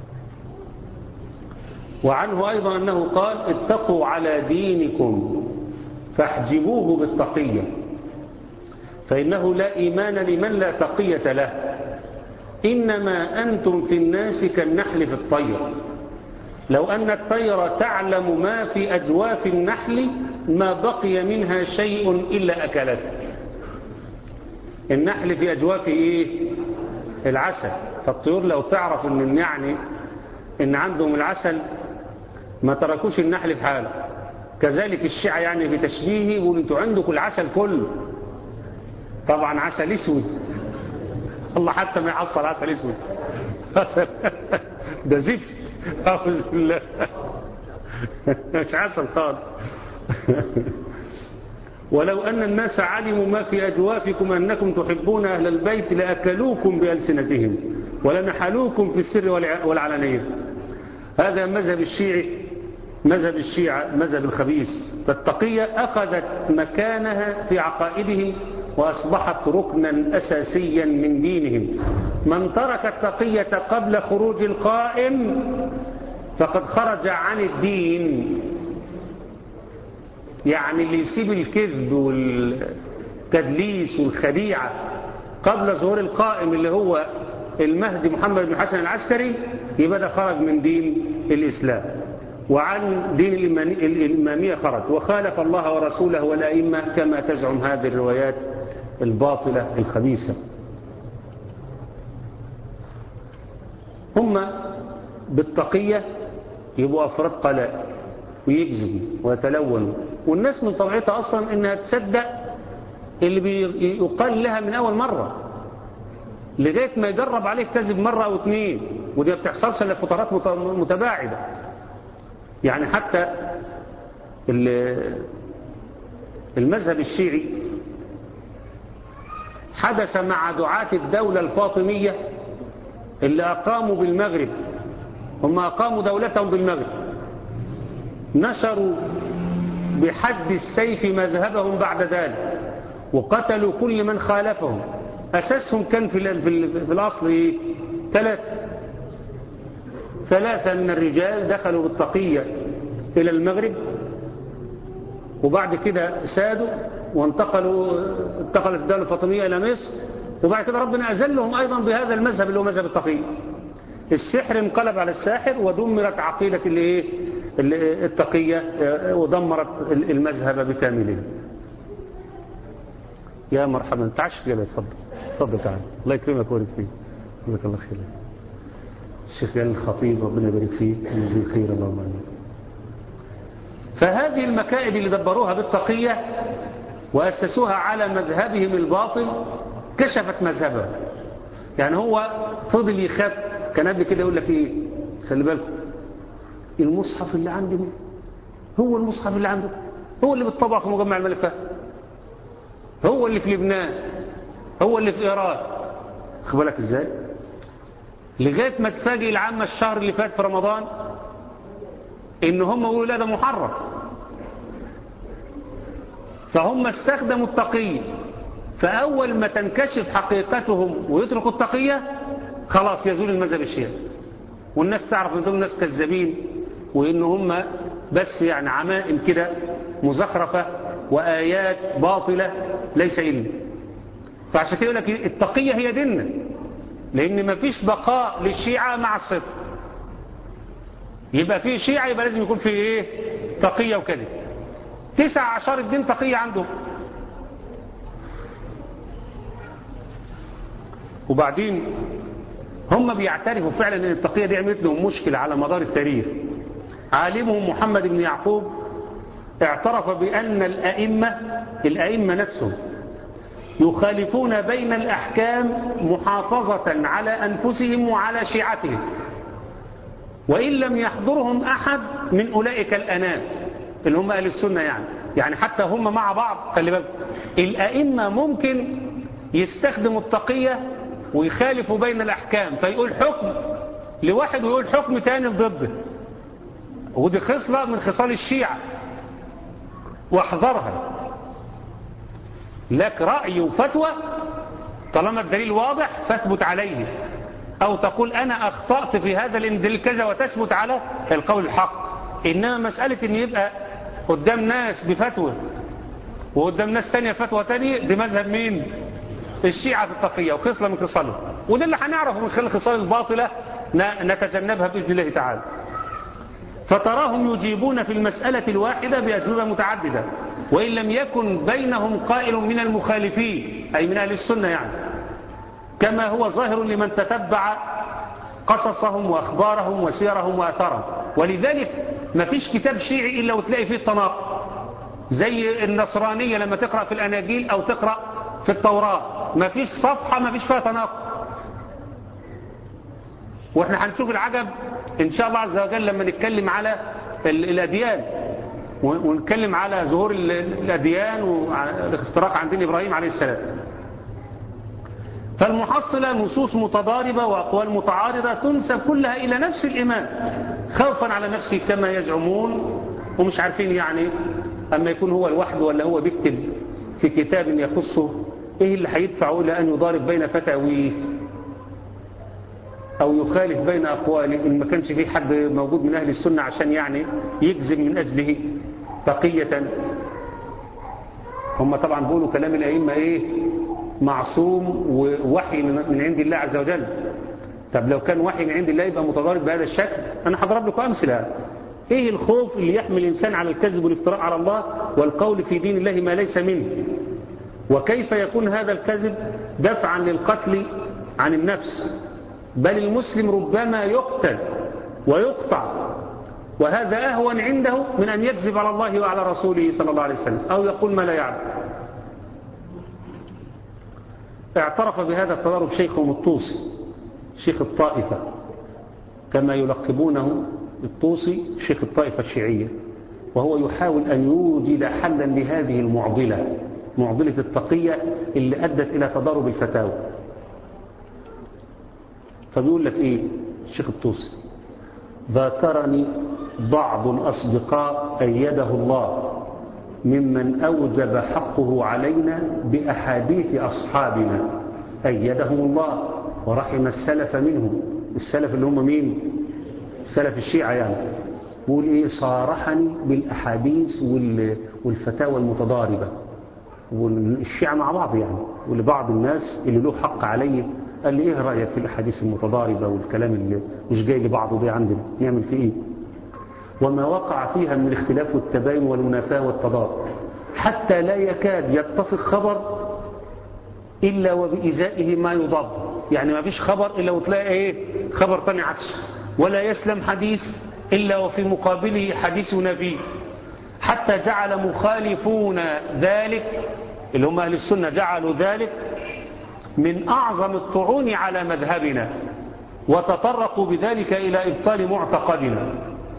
وعنه أيضا أنه قال اتقوا على دينكم فاحجبوه بالتقية فإنه لا إيمان لمن لا تقية له إنما أنتم في الناس كالنحل في الطير لو أن الطير تعلم ما في أجواف النحل ما بقي منها شيء إلا أكلته النحل في أجواف إيه العسل فالطيور لو تعرف ان يعني ان عندهم العسل ما تركوش النحل في حاله كذلك الشيعة يعني في تشبيهه يقول انتوا عندكم العسل كله طبعا عسل اسود الله حتى ما يحصل عسل اسود ده زفت اعوذ بالله مش عسل خالص ولو أن الناس علموا ما في أجوافكم أنكم تحبون أهل البيت لأكلوكم بألسنتهم ولنحلوكم في السر والعلانية هذا مذهب الشيعي مذهب الشيعة مذهب الخبيث فالتقية أخذت مكانها في عقائدهم وأصبحت ركنا أساسيا من دينهم من ترك التقية قبل خروج القائم فقد خرج عن الدين يعني اللي يسيب الكذب والتدليس والخديعة قبل ظهور القائم اللي هو المهدي محمد بن حسن العسكري يبقى ده خرج من دين الإسلام وعن دين الإمامية خرج وخالف الله ورسوله والأئمة كما تزعم هذه الروايات الباطلة الخبيثة هم بالتقية يبقوا أفراد قلائل ويكذبوا ويتلونوا والناس من طبيعتها أصلا إنها تصدق اللي بيقال لها من أول مرة لغاية ما يجرب عليه كذب مرة أو اتنين ودي ما بتحصلش إلا في فترات متباعدة يعني حتى المذهب الشيعي حدث مع دعاة الدولة الفاطمية اللي أقاموا بالمغرب هم أقاموا دولتهم بالمغرب نشروا بحد السيف مذهبهم بعد ذلك وقتلوا كل من خالفهم أساسهم كان في, في, في الأصل إيه؟ ثلاثة ثلاثة من الرجال دخلوا بالتقية إلى المغرب وبعد كده سادوا وانتقلوا انتقلت الدولة الفاطمية إلى مصر وبعد كده ربنا أذلهم أيضا بهذا المذهب اللي هو مذهب التقية السحر انقلب على الساحر ودمرت عقيدة الايه التقية ودمرت المذهب بكامله يا مرحبا تعش كده اتفضل اتفضل تعال الله يكرمك ويبارك فيك جزاك الله خير الشيخ جلال الخطيب ربنا يبارك فيه ويجزيه خير اللهم امين فهذه المكائد اللي دبروها بالتقية وأسسوها على مذهبهم الباطل كشفت مذهبهم يعني هو فضل يخاف كان قبل كده يقول لك ايه خلي بالكم المصحف اللي عندي هو المصحف اللي عنده هو اللي بالطبع في مجمع الملك فهد هو اللي في لبنان هو اللي في ايران خد بالك ازاي لغايه ما تفاجئ العامه الشهر اللي فات في رمضان ان هم يقولوا لا ده محرم فهم استخدموا التقية فأول ما تنكشف حقيقتهم ويتركوا التقية خلاص يزول المذهب الشيعي والناس تعرف ان دول ناس كذابين وان هم بس يعني عمائم كده مزخرفة وآيات باطلة ليس علم فعشان كده يقول لك التقية هي ديننا لأن ما فيش بقاء للشيعة مع الصدق يبقى في شيعة يبقى لازم يكون في ايه تقية وكذب تسع عشر الدين تقية عندهم وبعدين هم بيعترفوا فعلا ان التقية دي عملت لهم مشكلة على مدار التاريخ عالمهم محمد بن يعقوب اعترف بأن الأئمة الأئمة نفسهم يخالفون بين الأحكام محافظة على أنفسهم وعلى شيعتهم وإن لم يحضرهم أحد من أولئك الأنام اللي هم أهل السنة يعني يعني حتى هم مع بعض خلي بالك الأئمة ممكن يستخدموا التقية ويخالفوا بين الأحكام فيقول حكم لواحد ويقول حكم تاني ضده ودي خصلة من خصال الشيعة واحذرها لك رأي وفتوى طالما الدليل واضح فاثبت عليه أو تقول أنا أخطأت في هذا الدليل كذا وتثبت على القول الحق إنما مسألة أن يبقى قدام ناس بفتوى وقدام ناس تانية فتوى تانية دي مذهب مين الشيعة في التقية وخصلة من خصالهم وده اللي هنعرفه من خلال الخصال الباطلة نتجنبها بإذن الله تعالى فتراهم يجيبون في المسألة الواحدة بأجوبة متعددة وإن لم يكن بينهم قائل من المخالفين أي من أهل السنة يعني كما هو ظاهر لمن تتبع قصصهم وأخبارهم وسيرهم وأثرهم ولذلك ما فيش كتاب شيعي إلا وتلاقي فيه التناقض زي النصرانية لما تقرأ في الأناجيل أو تقرأ في التوراة ما فيش صفحة ما فيش فيها تناقض واحنا هنشوف العجب ان شاء الله عز وجل لما نتكلم على الاديان ونتكلم على ظهور الاديان والافتراق عن دين ابراهيم عليه السلام فالمحصلة نصوص متضاربة وأقوال متعارضة تنسب كلها إلى نفس الإمام خوفا على نفسه كما يزعمون ومش عارفين يعني أما يكون هو لوحده ولا هو بيكتب في كتاب يخصه إيه اللي هيدفعه إلى أن يضارب بين فتاويه أو يخالف بين أقواله إن ما كانش في حد موجود من أهل السنة عشان يعني يجزم من أجله بقية هم طبعا بيقولوا كلام الأئمة إيه معصوم ووحي من عند الله عز وجل طب لو كان وحي من عند الله يبقى متضارب بهذا الشكل أنا هضرب لكم أمثلة إيه الخوف اللي يحمل الإنسان على الكذب والافتراء على الله والقول في دين الله ما ليس منه وكيف يكون هذا الكذب دفعا للقتل عن النفس بل المسلم ربما يقتل ويقطع وهذا أهون عنده من أن يكذب على الله وعلى رسوله صلى الله عليه وسلم أو يقول ما لا يعلم اعترف بهذا التضارب شيخهم الطوسي شيخ الطائفة كما يلقبونه الطوسي شيخ الطائفة الشيعية وهو يحاول أن يوجد حلا لهذه المعضلة معضلة التقية اللي أدت إلى تضارب الفتاوى فبيقول لك إيه الشيخ الطوسي ذاكرني بعض الأصدقاء أيده الله ممن أوجب حقه علينا بأحاديث أصحابنا أيدهم الله ورحم السلف منهم السلف اللي هم مين سلف الشيعة يعني بيقول إيه صارحني بالأحاديث والفتاوى المتضاربة والشيعة مع بعض يعني ولبعض الناس اللي له حق عليه قال لي ايه رأيك في الأحاديث المتضاربة والكلام اللي مش جاي لبعضه ده عندنا نعمل فيه ايه وما وقع فيها من الاختلاف والتباين والمنافاة والتضاد حتى لا يكاد يتفق خبر إلا وبإزائه ما يضاد يعني ما فيش خبر إلا وتلاقي ايه خبر تاني عكس ولا يسلم حديث إلا وفي مقابله حديث نبي حتى جعل مخالفون ذلك اللي هم أهل السنة جعلوا ذلك من أعظم الطعون على مذهبنا وتطرقوا بذلك إلى إبطال معتقدنا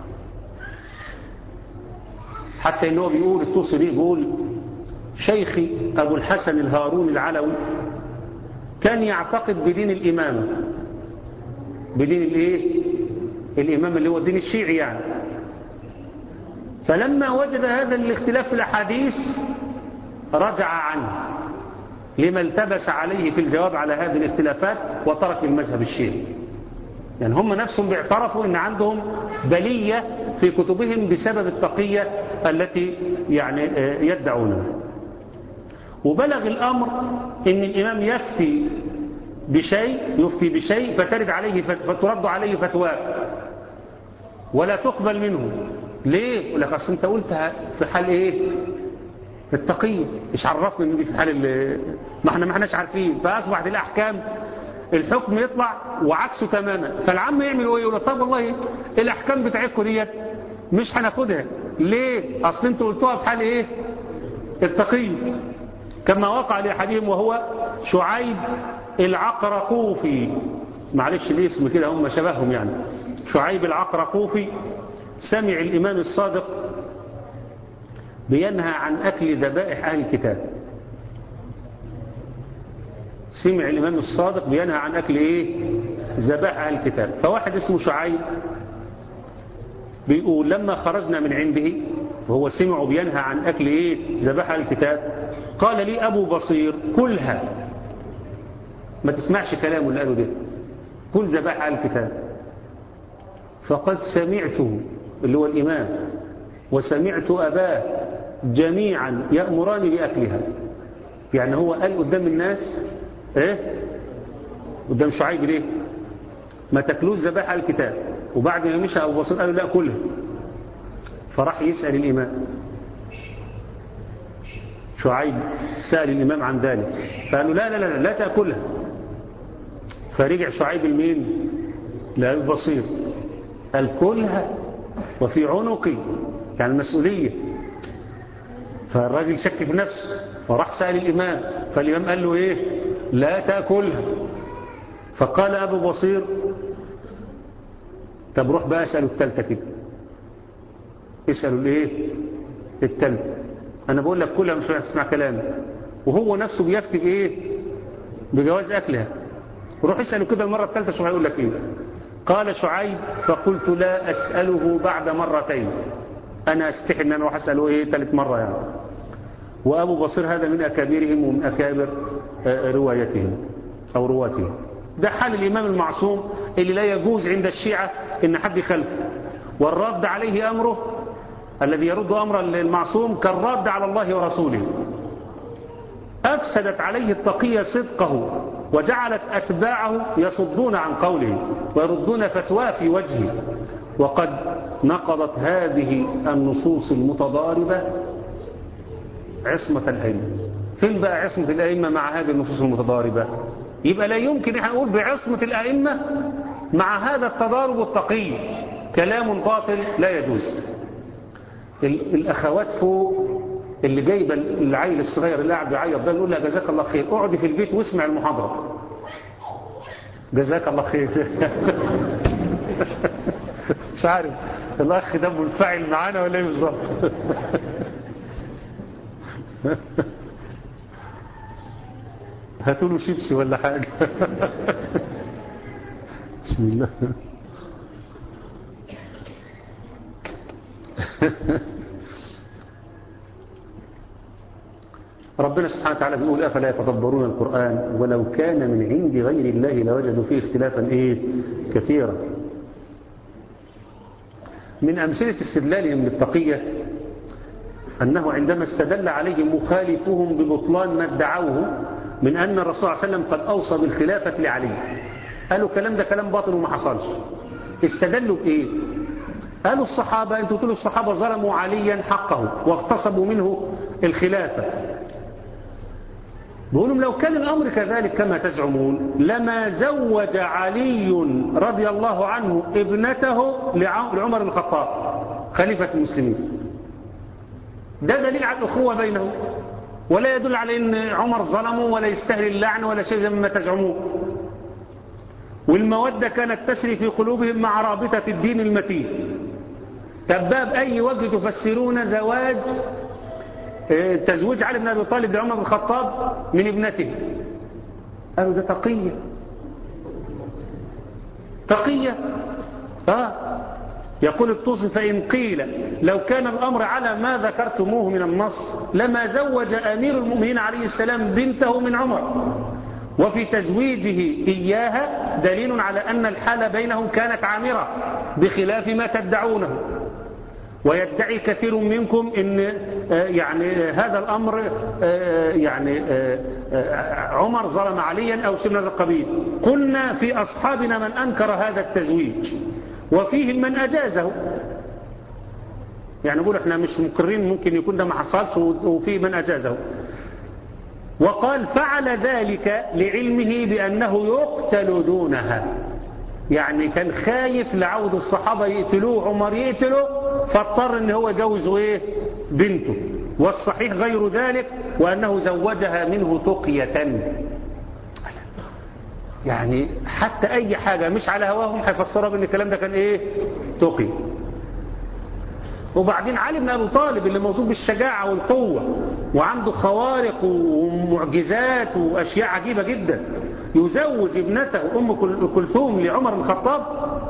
حتى إنه بيقول التوصي بيقول شيخي أبو الحسن الهارون العلوي كان يعتقد بدين الإمامة بدين الإيه؟ الإمام اللي هو الدين الشيعي يعني فلما وجد هذا الاختلاف في الأحاديث رجع عنه لما التبس عليه في الجواب على هذه الاختلافات وترك المذهب الشيعي يعني هم نفسهم بيعترفوا ان عندهم بلية في كتبهم بسبب التقية التي يعني يدعونها وبلغ الأمر ان الإمام يفتي بشيء يفتي بشيء فترد عليه فترد عليه فتواه ولا تقبل منه ليه؟ يقول لك اصل انت قلتها في حال ايه؟ التقية مش عرفنا ان دي في حال ما احنا ما احناش عارفين فاصبحت الاحكام الحكم يطلع وعكسه تماما فالعم يعمل ايه يقول طب والله الاحكام بتاعتكم ديت مش هناخدها ليه اصل انتوا قلتوها في حال ايه التقية كما وقع لاحدهم وهو شعيب العقرقوفي معلش الاسم كده هم شبههم يعني شعيب العقرقوفي سمع الامام الصادق بينهى عن اكل ذبائح اهل الكتاب سمع الإمام الصادق بينهى عن أكل إيه ذبائح أهل الكتاب فواحد اسمه شعيب بيقول لما خرجنا من عنده وهو سمع بينهى عن أكل إيه ذبائح أهل الكتاب قال لي أبو بصير كلها ما تسمعش كلامه اللي قاله ده كل ذبائح أهل الكتاب فقد سمعته اللي هو الإمام وسمعت أباه جميعا يأمران بأكلها يعني هو قال قدام الناس ايه قدام شعيب ليه ما تاكلوش ذبائح على الكتاب وبعد ما مشى ابو بصير قالوا لا كلها فراح يسال الامام شعيب سال الامام عن ذلك فقالوا لا لا لا لا تاكلها فرجع شعيب المين لابو بصير قال كلها وفي عنقي يعني المسؤوليه فالراجل شك في نفسه فراح سأل الإمام فالإمام قال له إيه لا تأكلها فقال أبو بصير طب روح بقى اسألوا التالتة كده اسألوا الإيه التالتة أنا بقول لك كلها مش هتسمع كلامي وهو نفسه بيفتي بإيه بجواز أكلها روح اسألوا كده المرة الثالثة شو هيقول لك إيه قال شعيب فقلت لا أسأله بعد مرتين أنا أستحي أن أنا أروح أسأله إيه ثالث مرة يعني وأبو بصير هذا من أكابرهم ومن أكابر روايتهم أو رواتهم ده حال الإمام المعصوم اللي لا يجوز عند الشيعة إن حد يخلفه والرد عليه أمره الذي يرد أمر المعصوم كالرد على الله ورسوله أفسدت عليه التقية صدقه وجعلت أتباعه يصدون عن قوله ويردون فتواه في وجهه وقد نقضت هذه النصوص المتضاربة عصمة الأئمة فين بقى عصمة الأئمة مع هذه النصوص المتضاربة يبقى لا يمكن احنا نقول بعصمة الأئمة مع هذا التضارب التقي كلام باطل لا يجوز الأخوات فوق اللي جايبه العيل الصغير اللي قاعد يعيط ده نقول لها جزاك الله خير اقعدي في البيت واسمع المحاضرة جزاك الله خير مش عارف الأخ ده منفعل معانا ولا ايه بالظبط هاتوا له شيبسي ولا حاجة بسم الله ربنا سبحانه وتعالى بيقول أفلا يتدبرون القرآن ولو كان من عند غير الله لوجدوا فيه اختلافا إيه كثيرا من أمثلة استدلالهم للتقية أنه عندما استدل عليهم مخالفوهم ببطلان ما ادعوه من أن الرسول صلى الله عليه وسلم قد أوصى بالخلافة لعلي قالوا الكلام ده كلام باطل وما حصلش استدلوا بإيه قالوا الصحابة أنتوا تقولوا الصحابة ظلموا عليا حقه واغتصبوا منه الخلافة بيقولوا لو كان الأمر كذلك كما تزعمون لما زوج علي رضي الله عنه ابنته لعمر بن الخطاب خليفة المسلمين ده دليل على الأخوة بينهم ولا يدل على أن عمر ظلمه ولا يستهل اللعن ولا شيء مما تزعمون والمودة كانت تسري في قلوبهم مع رابطة الدين المتين تباب أي وجه تفسرون زواج تزويج علي بن أبي طالب لعمر بن الخطاب من ابنته قالوا ده تقية تقية آه يقول الطوسي فإن قيل لو كان الأمر على ما ذكرتموه من النص لما زوج أمير المؤمنين عليه السلام بنته من عمر وفي تزويجه إياها دليل على أن الحالة بينهم كانت عامرة بخلاف ما تدعونه ويدعي كثير منكم ان يعني هذا الامر يعني عمر ظلم عليا او شيء من هذا القبيل قلنا في اصحابنا من انكر هذا التزويج وفيهم من اجازه يعني نقول احنا مش مقرين ممكن يكون ده ما حصلش وفيه من اجازه وقال فعل ذلك لعلمه بانه يقتل دونها يعني كان خايف لعود الصحابه يقتلوه عمر يقتله فاضطر ان هو يجوز ايه بنته والصحيح غير ذلك وانه زوجها منه تقية يعني حتى اي حاجة مش على هواهم هيفسرها بان الكلام ده كان ايه تقي وبعدين علي بن ابي طالب اللي موصوف بالشجاعة والقوة وعنده خوارق ومعجزات واشياء عجيبة جدا يزوج ابنته ام كلثوم لعمر بن الخطاب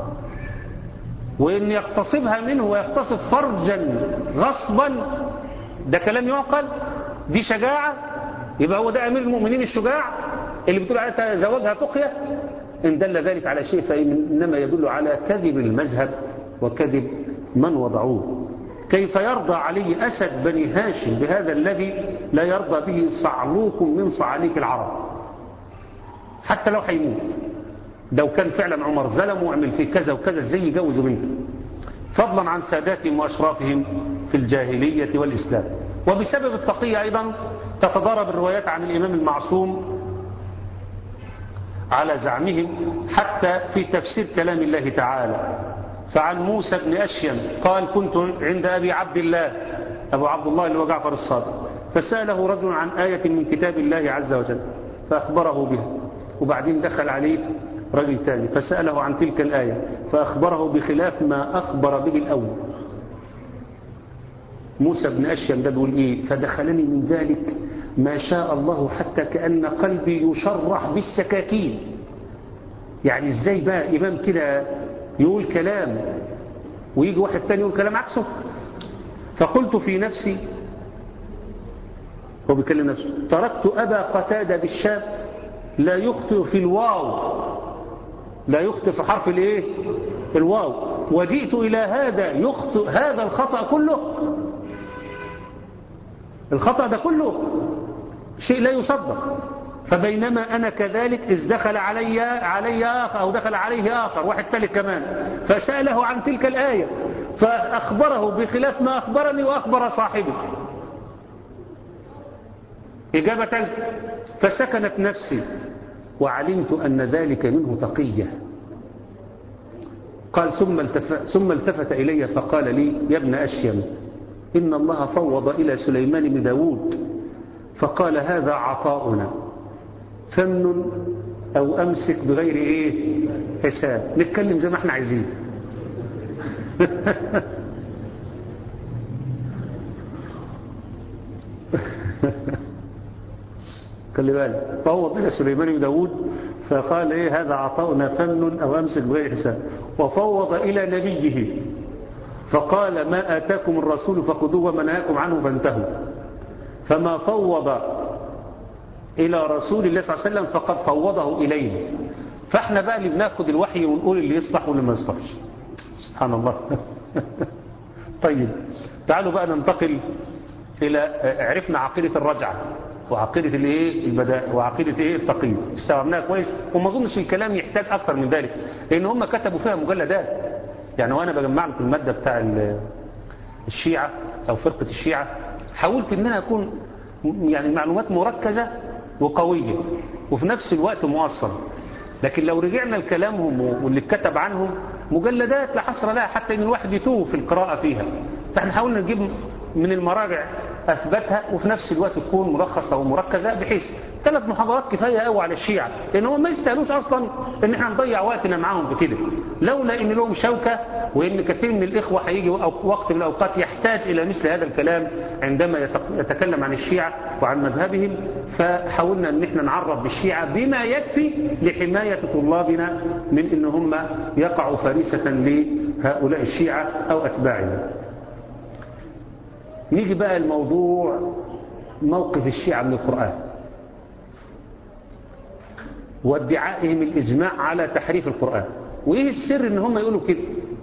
وإن يغتصبها منه ويغتصب فرجا غصبا ده كلام يعقل دي شجاعة يبقى هو ده أمير المؤمنين الشجاع اللي بتقول عليها زواجها تقية إن دل ذلك على شيء فإنما يدل على كذب المذهب وكذب من وضعوه كيف يرضى علي أسد بني هاشم بهذا الذي لا يرضى به صعلوك من صعاليك العرب حتى لو هيموت لو كان فعلا عمر ظلم وعمل فيه كذا وكذا ازاي يجوزوا بنته فضلا عن ساداتهم واشرافهم في الجاهلية والإسلام وبسبب التقية أيضا تتضارب الروايات عن الإمام المعصوم على زعمهم حتى في تفسير كلام الله تعالى فعن موسى بن أشيم قال كنت عند أبي عبد الله أبو عبد الله اللي هو جعفر الصادق فسأله رجل عن آية من كتاب الله عز وجل فأخبره بها وبعدين دخل عليه رجل ثاني فسأله عن تلك الآية فأخبره بخلاف ما أخبر به الأول موسى بن أشيم ده بيقول إيه فدخلني من ذلك ما شاء الله حتى كأن قلبي يشرح بالسكاكين يعني إزاي بقى إمام كده يقول كلام ويجي واحد تاني يقول كلام عكسه فقلت في نفسي هو بيكلم نفسه تركت أبا قتادة بالشام لا يخطئ في الواو لا يخطئ في حرف الايه الواو وجئت إلى هذا يخطئ هذا الخطأ كله الخطأ ده كله شيء لا يصدق فبينما أنا كذلك إذ دخل علي علي آخر أو دخل عليه آخر واحد ثالث كمان فسأله عن تلك الآية فأخبره بخلاف ما أخبرني وأخبر صاحبه إجابة فسكنت نفسي وعلمت أن ذلك منه تقية قال ثم التفت, ثم التفت إلي فقال لي يا ابن أشيم إن الله فوض إلى سليمان بن داود فقال هذا عطاؤنا فمن أو أمسك بغير إيه حساب نتكلم زي ما احنا عايزين خلي بالك فهو إلى سليمان بن داود فقال إيه هذا عطاؤنا فمن أو أمسك بغير حساب وفوض إلى نبيه فقال ما آتاكم الرسول فخذوه وما نهاكم عنه فانتهوا فما فوض إلى رسول الله صلى الله عليه وسلم فقد فوضه إليه فاحنا بقى اللي بناخد الوحي ونقول اللي يصلح واللي ما يصلحش سبحان الله طيب تعالوا بقى ننتقل إلى عرفنا عقيدة الرجعة وعقيدة الايه البداء وعقيدة ايه التقييد استوعبناها كويس وما اظنش الكلام يحتاج اكثر من ذلك لان هم كتبوا فيها مجلدات يعني وانا بجمع لكم المادة بتاع الشيعة او فرقة الشيعة حاولت ان انا اكون يعني المعلومات مركزة وقوية وفي نفس الوقت مؤصلة لكن لو رجعنا لكلامهم واللي اتكتب عنهم مجلدات لا حصر لها حتى ان الواحد يتوه في القراءة فيها فاحنا حاولنا نجيب من المراجع أثبتها وفي نفس الوقت تكون مرخصة ومركزة بحيث ثلاث محاضرات كفاية قوي على الشيعة لأن هم ما يستاهلوش أصلا إن احنا نضيع وقتنا معاهم بكده لولا إن لهم شوكة وإن كثير من الإخوة هيجي وقت من الأوقات يحتاج إلى مثل هذا الكلام عندما يتكلم عن الشيعة وعن مذهبهم فحاولنا إن احنا نعرف بالشيعة بما يكفي لحماية طلابنا من إن هم يقعوا فريسة هؤلاء الشيعة أو أتباعهم نيجي بقى الموضوع موقف الشيعة من القرآن وادعائهم الإجماع على تحريف القرآن وإيه السر إن هم يقولوا كده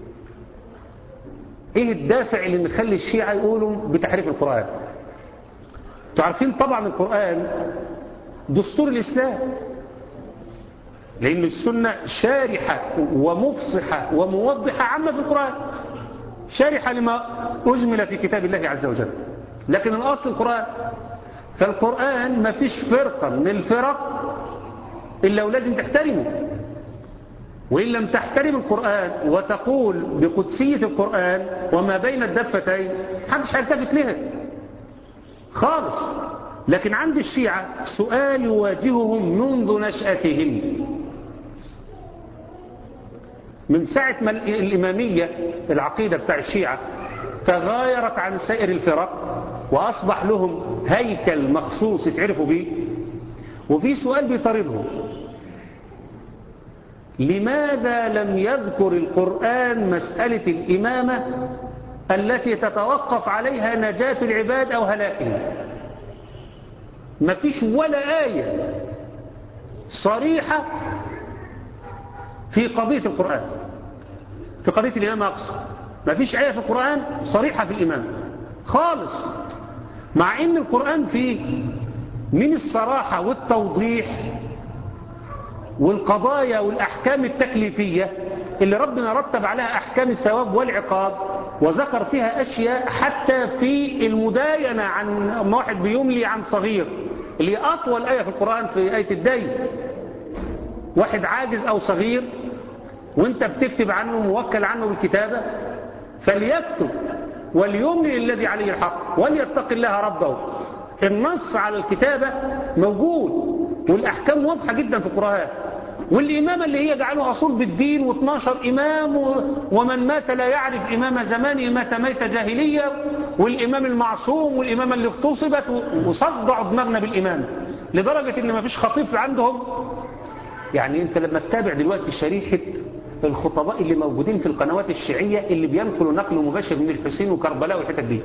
إيه الدافع اللي مخلي الشيعة يقولوا بتحريف القرآن تعرفين طبعا القرآن دستور الإسلام لأن السنة شارحة ومفصحة وموضحة عامة في القرآن شارحة لما أجمل في كتاب الله عز وجل لكن الأصل القرآن فالقرآن ما فيش فرقة من الفرق إلا ولازم تحترمه وإن لم تحترم القرآن وتقول بقدسية القرآن وما بين الدفتين محدش هيلتفت لها خالص لكن عند الشيعة سؤال يواجههم منذ نشأتهم من ساعة ما الإمامية العقيدة بتاع الشيعة تغايرت عن سائر الفرق وأصبح لهم هيكل مخصوص يتعرفوا به وفي سؤال بيطاردهم لماذا لم يذكر القرآن مسألة الإمامة التي تتوقف عليها نجاة العباد أو هلاكهم ما فيش ولا آية صريحة في قضية القرآن في قضية الإمامة أقصى ما فيش آية في القرآن صريحة في الإمامة خالص مع أن القرآن فيه من الصراحة والتوضيح والقضايا والأحكام التكليفية اللي ربنا رتب عليها أحكام الثواب والعقاب وذكر فيها أشياء حتى في المداينة عن واحد بيملي عن صغير اللي أطول آية في القرآن في آية الدين واحد عاجز أو صغير وانت بتكتب عنه موكل عنه بالكتابة فليكتب وليملي الذي عليه الحق وليتق الله ربه النص على الكتابة موجود والأحكام واضحة جدا في القرآن والإمامة اللي هي جعلوا أصول بالدين و12 إمام ومن مات لا يعرف إمام زمانه مات ميت جاهلية والإمام المعصوم والإمامة اللي اغتصبت وصدعوا دماغنا بالإمام لدرجة إن ما فيش خطيب عندهم يعني أنت لما تتابع دلوقتي شريحة الخطباء اللي موجودين في القنوات الشيعية اللي بينقلوا نقل مباشر من الحسين وكربلاء والحتت دي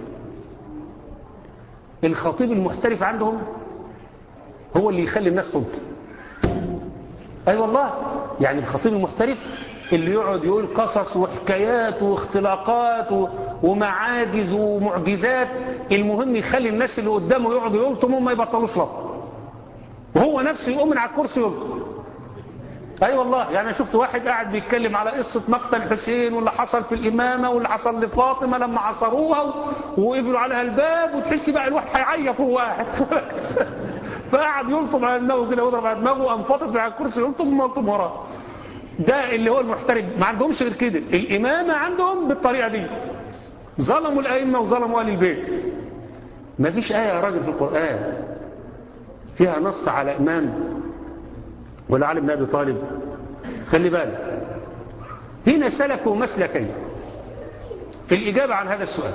الخطيب المحترف عندهم هو اللي يخلي الناس تبطل أي أيوة والله يعني الخطيب المحترف اللي يقعد يقول قصص وحكايات واختلاقات ومعاجز ومعجزات المهم يخلي الناس اللي قدامه يقعدوا يلطموا ما يبطلوش لط وهو نفسه يقوم من على الكرسي يلطم اي أيوة والله يعني شفت واحد قاعد بيتكلم على قصة مقتل حسين واللي حصل في الإمامة واللي حصل لفاطمة لما عصروها وقفلوا عليها الباب وتحس بقى الواحد هيعيط هو واحد فقعد يلطم على دماغه كده ويضرب على دماغه وقام فاطط على الكرسي يلطم ويلطم وراه ده اللي هو المحترف ما عندهمش غير كده الإمامة عندهم بالطريقة دي ظلموا الأئمة وظلموا أهل البيت ما فيش آية يا راجل في القرآن فيها نص على إمام ولا علي بن أبي طالب خلي بالك هنا سلكوا مسلكين في الإجابة عن هذا السؤال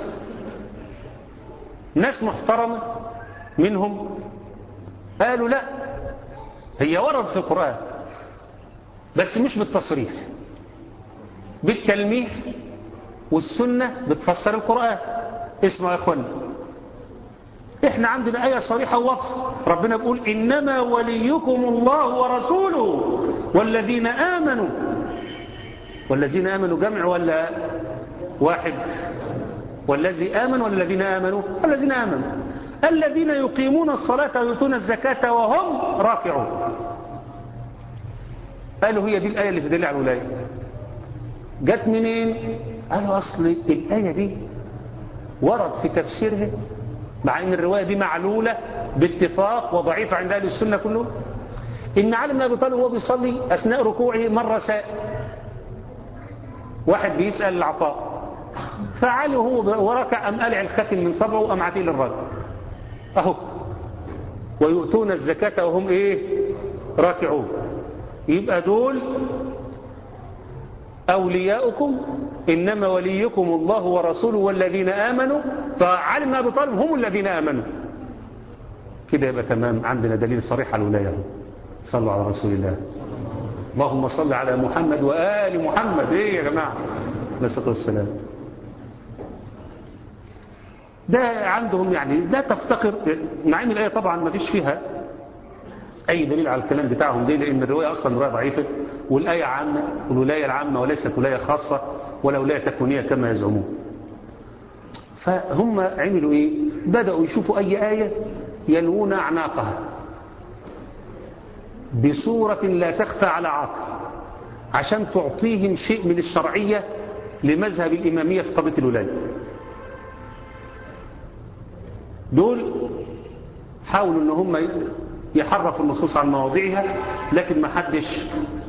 ناس محترمة منهم قالوا لا هي ورد في القرآن بس مش بالتصريح بالتلميح والسنة بتفسر القرآن اسمعوا يا اخوانا احنا عندنا آية صريحة وواضحة ربنا بيقول إنما وليكم الله ورسوله والذين آمنوا والذين آمنوا جمع ولا واحد والذي آمن والذين آمنوا الذين آمنوا الذين يقيمون الصلاة ويؤتون الزكاة وهم راكعون قالوا هي دي الآية اللي في دليل على الولاية جت منين قالوا أصل الآية دي ورد في تفسيرها مع ان الرواية دي معلولة باتفاق وضعيفة عند أهل السنة كلهم إن علي بن أبي طالب وهو بيصلي أثناء ركوعه مرة ساء واحد بيسأل العطاء فعلي وهو وركع أم قلع الختم من صبعه وأم عتيه للرجل أهو ويؤتون الزكاة وهم إيه راكعون يبقى دول أولياؤكم إنما وليكم الله ورسوله والذين آمنوا فعلي بن أبي طالب هم الذين آمنوا كده يبقى تمام عندنا دليل صريح على الولاية صلوا على رسول الله اللهم صل على محمد وآل محمد ايه يا جماعة عليه الصلاة والسلام ده عندهم يعني لا تفتقر مع ان الآية طبعا ما فيش فيها أي دليل على الكلام بتاعهم دي لأن الرواية أصلا رواية ضعيفة والآية عامة والولاية العامة وليست ولاية خاصة ولا ولاية تكوينية كما يزعمون فهم عملوا إيه بدأوا يشوفوا أي آية يلوون أعناقها بصورة لا تخفى على عاقل عشان تعطيهم شيء من الشرعية لمذهب الإمامية في قضية الولاية دول حاولوا ان هم يحرفوا النصوص عن مواضعها لكن ما حدش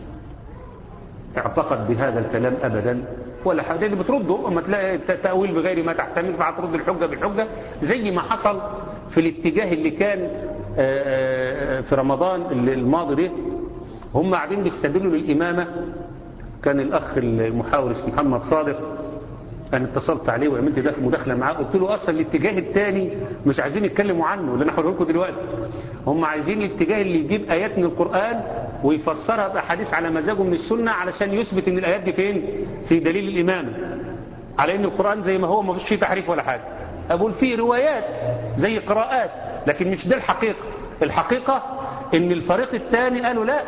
اعتقد بهذا الكلام ابدا ولا حاجه اللي بترده اما تلاقي تاويل بغير ما تحتمل فهترد الحجه بالحجه زي ما حصل في الاتجاه اللي كان في رمضان الماضي ده هم قاعدين بيستدلوا للامامه كان الاخ المحاور اسمه محمد صادق انا اتصلت عليه وعملت ده مداخله معاه قلت له اصلا الاتجاه الثاني مش عايزين يتكلموا عنه اللي انا هقوله لكم دلوقتي هم عايزين الاتجاه اللي يجيب ايات من القران ويفسرها باحاديث على مزاجه من السنه علشان يثبت ان الايات دي فين في دليل الامامه على ان القران زي ما هو ما فيش فيه تحريف ولا حاجه اقول فيه روايات زي قراءات لكن مش ده الحقيقه الحقيقه ان الفريق الثاني قالوا لا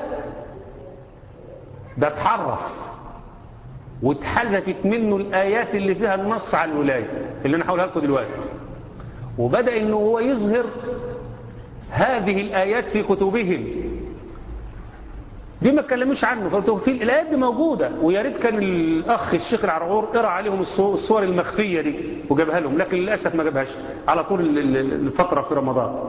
ده اتحرف واتحذفت منه الآيات اللي فيها النص على الولاية اللي أنا هقولها لكم دلوقتي وبدأ إنه هو يظهر هذه الآيات في كتبهم دي ما اتكلموش عنه فقلت في الآيات دي موجودة ويا ريت كان الأخ الشيخ العرعور قرأ عليهم الصور المخفية دي وجابها لهم لكن للأسف ما جابهاش على طول الفترة في رمضان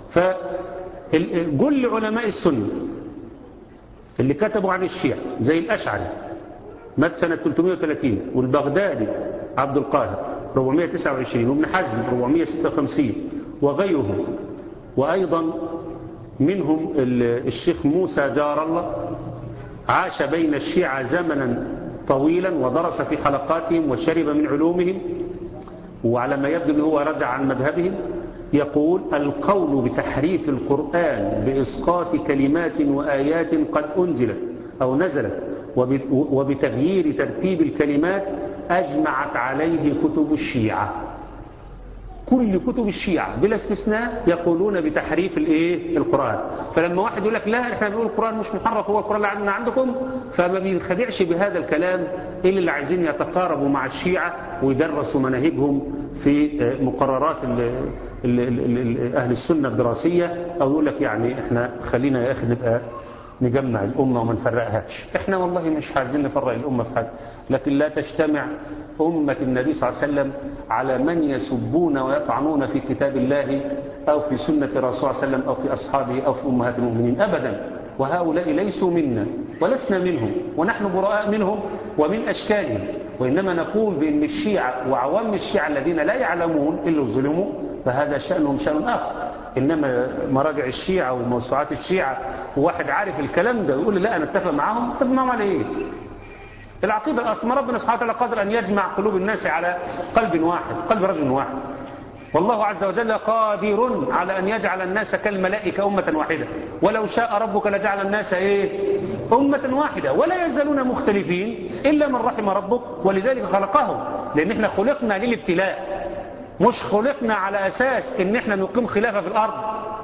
فكل علماء السنة اللي كتبوا عن الشيعة زي الأشعري مات سنة 330 والبغدادي عبد القاهر 429 وابن حزم 456 وغيرهم وأيضا منهم الشيخ موسى جار الله عاش بين الشيعة زمنا طويلا ودرس في حلقاتهم وشرب من علومهم وعلى ما يبدو أنه هو رجع عن مذهبهم يقول القول بتحريف القرآن بإسقاط كلمات وآيات قد أنزلت أو نزلت وبتغيير ترتيب الكلمات أجمعت عليه كتب الشيعة كل كتب الشيعة بلا استثناء يقولون بتحريف الايه القرآن فلما واحد يقول لك لا احنا بنقول القرآن مش محرف هو القرآن اللي عندنا عندكم فما بينخدعش بهذا الكلام إلا اللي عايزين يتقاربوا مع الشيعة ويدرسوا مناهجهم في مقررات ال ال ال أهل السنة الدراسية أو يقول لك يعني احنا خلينا يا أخي نبقى نجمع الأمة وما نفرقهاش احنا والله مش عايزين نفرق الأمة في حاجة لكن لا تجتمع أمة النبي صلى الله عليه وسلم على من يسبون ويطعنون في كتاب الله أو في سنة الرسول صلى الله عليه وسلم أو في أصحابه أو في أمهات المؤمنين أبدا وهؤلاء ليسوا منا ولسنا منهم ونحن براء منهم ومن أشكالهم وإنما نقول بأن الشيعة وعوام الشيعة الذين لا يعلمون إلا الظلموا فهذا شأنهم شأن آخر إنما مراجع الشيعة وموسوعات الشيعة وواحد عارف الكلام ده ويقول لي لا أنا اتفق معاهم اتفق معاهم على إيه العقيدة الأصمى ربنا سبحانه وتعالى قادر أن يجمع قلوب الناس على قلب واحد قلب رجل واحد والله عز وجل قادر على أن يجعل الناس كالملائكة أمة واحدة ولو شاء ربك لجعل الناس إيه أمة واحدة ولا يزالون مختلفين إلا من رحم ربك ولذلك خلقهم لأن احنا خلقنا للابتلاء مش خلقنا على أساس إن احنا نقيم خلافة في الأرض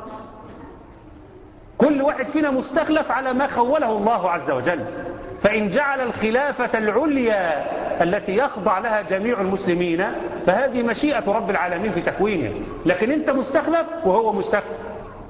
كل واحد فينا مستخلف على ما خوله الله عز وجل فإن جعل الخلافة العليا التي يخضع لها جميع المسلمين فهذه مشيئة رب العالمين في تكوينه لكن أنت مستخلف وهو مستخلف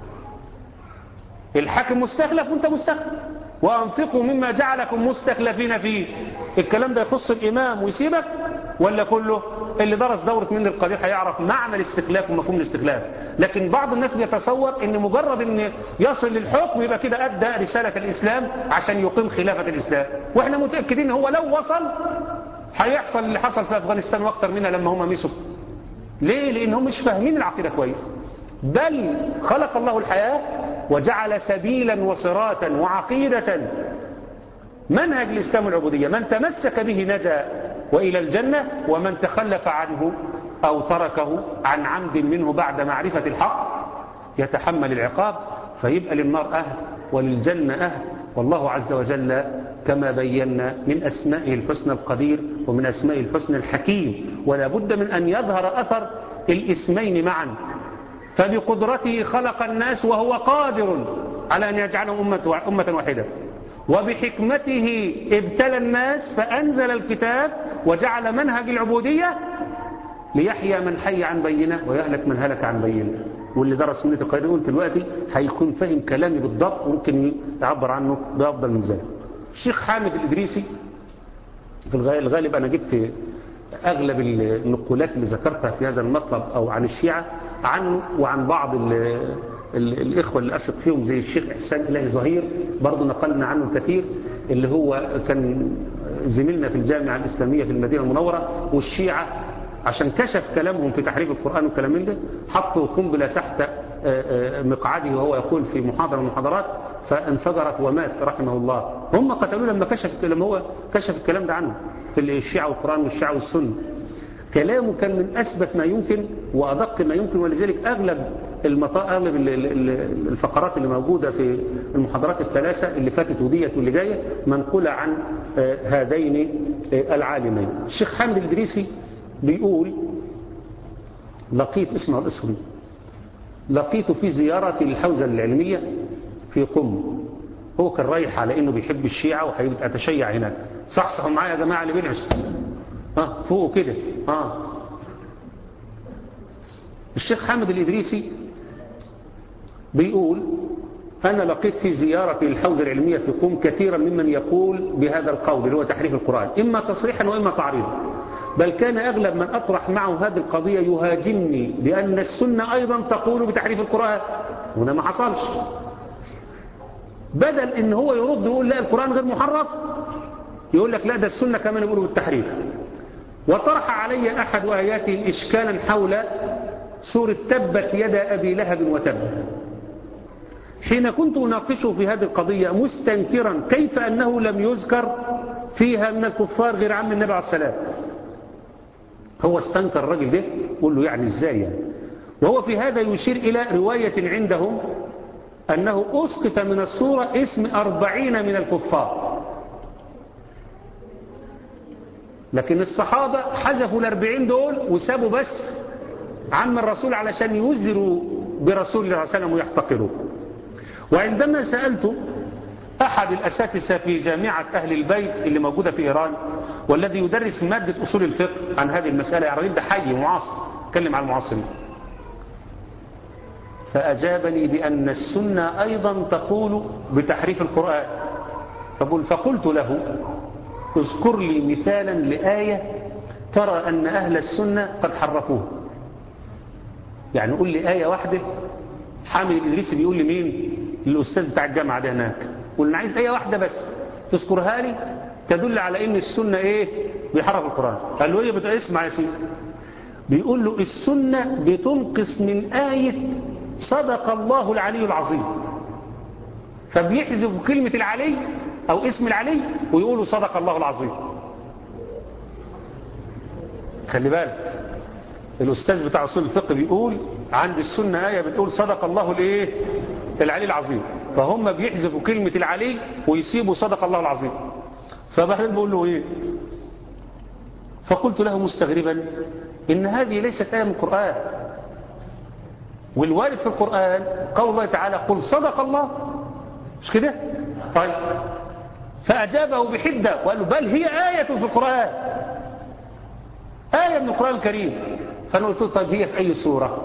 الحاكم مستخلف وانت مستخلف وأنفقوا مما جعلكم مستخلفين فيه الكلام ده يخص الإمام ويسيبك ولا كله اللي درس دورة من القدير هيعرف معنى الاستخلاف ومفهوم الاستخلاف لكن بعض الناس بيتصور ان مجرد ان يصل للحكم يبقى كده أدى رسالة الإسلام عشان يقيم خلافة الإسلام واحنا متأكدين ان هو لو وصل هيحصل اللي حصل في أفغانستان واكتر منها لما هم مسكوا ليه لأنهم مش فاهمين العقيدة كويس بل خلق الله الحياة وجعل سبيلا وصراطا وعقيدة منهج الإسلام والعبودية من تمسك به نجا وإلى الجنة ومن تخلف عنه أو تركه عن عمد منه بعد معرفة الحق يتحمل العقاب فيبقى للنار أهل وللجنة أهل والله عز وجل كما بينا من أسمائه الحسنى القدير ومن أسمائه الحسنى الحكيم ولا بد من أن يظهر أثر الاسمين معا فبقدرته خلق الناس وهو قادر على أن يجعلهم أمة, أمة واحدة وبحكمته ابتلى الناس فأنزل الكتاب وجعل منهج العبودية ليحيى من حي عن بينه ويهلك من هلك عن بينه واللي درس سنة القرآن يقول دلوقتي هيكون فاهم كلامي بالضبط وممكن يعبر عنه بأفضل من ذلك الشيخ حامد الإدريسي في الغالب أنا جبت أغلب النقولات اللي ذكرتها في هذا المطلب أو عن الشيعة عنه وعن بعض ال ال الإخوة اللي أثق فيهم زي الشيخ إحسان إلهي ظهير برضه نقلنا عنه الكثير اللي هو كان زميلنا في الجامعة الإسلامية في المدينة المنورة والشيعة عشان كشف كلامهم في تحريف القرآن والكلام من ده حطوا قنبلة تحت مقعده وهو يقول في محاضرة من المحاضرات فانفجرت ومات رحمه الله هم قتلوه لما كشف لما هو كشف الكلام ده عنه في الشيعة والقرآن والشيعة والسنة كلامه كان من أثبت ما يمكن وأدق ما يمكن ولذلك أغلب المطا... أغلب الفقرات اللي موجودة في المحاضرات الثلاثة اللي فاتت وديت واللي جاية منقولة عن هذين العالمين الشيخ حامد الإدريسي بيقول لقيت اسمه الاسم لقيت في زيارتي للحوزة العلمية في قم هو كان رايح على انه بيحب الشيعة وهيبقى اتشيع هناك صحصحوا معايا يا جماعة اللي بينعسوا ها فوقوا كده ها الشيخ حامد الإدريسي بيقول أنا لقيت في زيارتي للحوزة العلمية في قم كثيرا ممن يقول بهذا القول اللي هو تحريف القرآن إما تصريحا وإما تعريضا بل كان أغلب من أطرح معه هذه القضية يهاجمني بأن السنة أيضا تقول بتحريف القرآن وده ما حصلش بدل ان هو يرد ويقول لا القرآن غير محرف يقول لك لا ده السنة كمان يقولوا بالتحريف وطرح علي أحد آياته إشكالا حول سورة تبت يد أبي لهب وتب حين كنت أناقشه في هذه القضية مستنكرا كيف أنه لم يذكر فيها من الكفار غير عم النبي عليه السلام هو استنكر الرجل ده قول له يعني ازاي يعني وهو في هذا يشير إلى رواية عندهم أنه أسقط من السورة اسم أربعين من الكفار لكن الصحابة حذفوا الأربعين دول وسابوا بس عم الرسول علشان يوزروا برسول الله صلى الله عليه وسلم ويحتقروه وعندما سألت أحد الأساتذة في جامعة أهل البيت اللي موجودة في إيران والذي يدرس مادة أصول الفقه عن هذه المسألة يعني ده حي معاصر اتكلم عن المعاصرين فأجابني بأن السنة أيضا تقول بتحريف القرآن فقلت له اذكر لي مثالا لآية ترى أن أهل السنة قد حرفوه يعني قول لي آية واحدة حامل الإدريسي بيقول لي مين الأستاذ بتاع الجامعة ده هناك قلنا عايز آية واحدة بس تذكرها لي تدل على ان السنة ايه بيحرف القرآن قال له ايه بتقول اسمع يا سيدي بيقول له السنة بتنقص من آية صدق الله العلي العظيم فبيحذف كلمة العلي او اسم العلي ويقولوا صدق الله العظيم خلي بالك الأستاذ بتاع أصول الفقه بيقول عند السنة آية بتقول صدق الله الإيه العلي العظيم فهم بيحذفوا كلمة العلي ويسيبوا صدق الله العظيم فبعدين بقول له إيه فقلت له مستغربا إن هذه ليست آية من القرآن والوارد في القرآن قول الله تعالى قل صدق الله مش كده طيب فأجابه بحدة وقال له بل هي آية في القرآن آية من القرآن الكريم فأنا قلت له طيب هي في أي سورة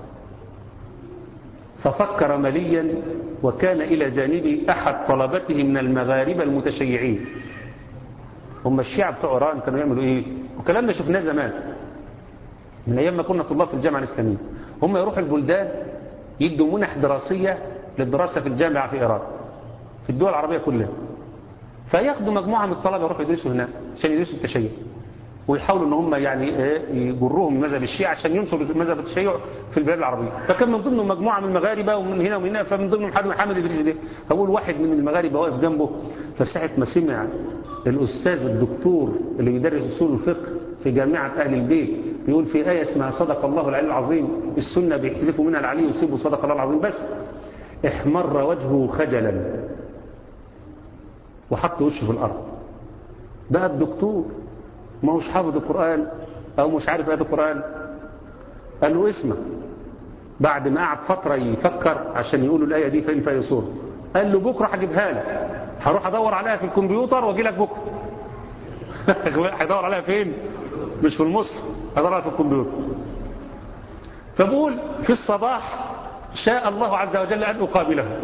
ففكر مليا وكان إلى جانبي أحد طلبته من المغاربة المتشيعين هم الشيعة بتوع إيران كانوا يعملوا إيه وكلام ده شفناه زمان من أيام ما كنا طلاب في الجامعة الإسلامية هم يروحوا البلدان يدوا منح دراسية للدراسة في الجامعة في إيران في الدول العربية كلها فياخدوا مجموعة من الطلبة يروحوا يدرسوا هناك عشان يدرسوا التشيع ويحاولوا ان هم يعني يجروهم مذهب الشيعة عشان ينصروا مذهب التشيع في البلاد العربية فكان من ضمنهم مجموعة من المغاربة ومن هنا ومن هنا فمن ضمنهم حد محمد إدريس ده فأقول واحد من المغاربة واقف جنبه فساعة ما سمع الأستاذ الدكتور اللي بيدرس أصول الفقه في جامعة أهل البيت بيقول في آية اسمها صدق الله العلي العظيم السنة بيحذفوا منها العلي ويسيبوا صدق الله العظيم بس احمر وجهه خجلا وحط وشه في الأرض بقى الدكتور ما هوش حافظ القرآن أو مش عارف آيات القرآن قال له اسمع بعد ما قعد فترة يفكر عشان يقولوا الآية دي فين في أي صورة قال له بكرة هجيبها لك هروح أدور عليها في الكمبيوتر وأجي لك بكرة هيدور عليها فين مش في المصحف هيدور عليها في الكمبيوتر فبقول في الصباح شاء الله عز وجل أن أقابله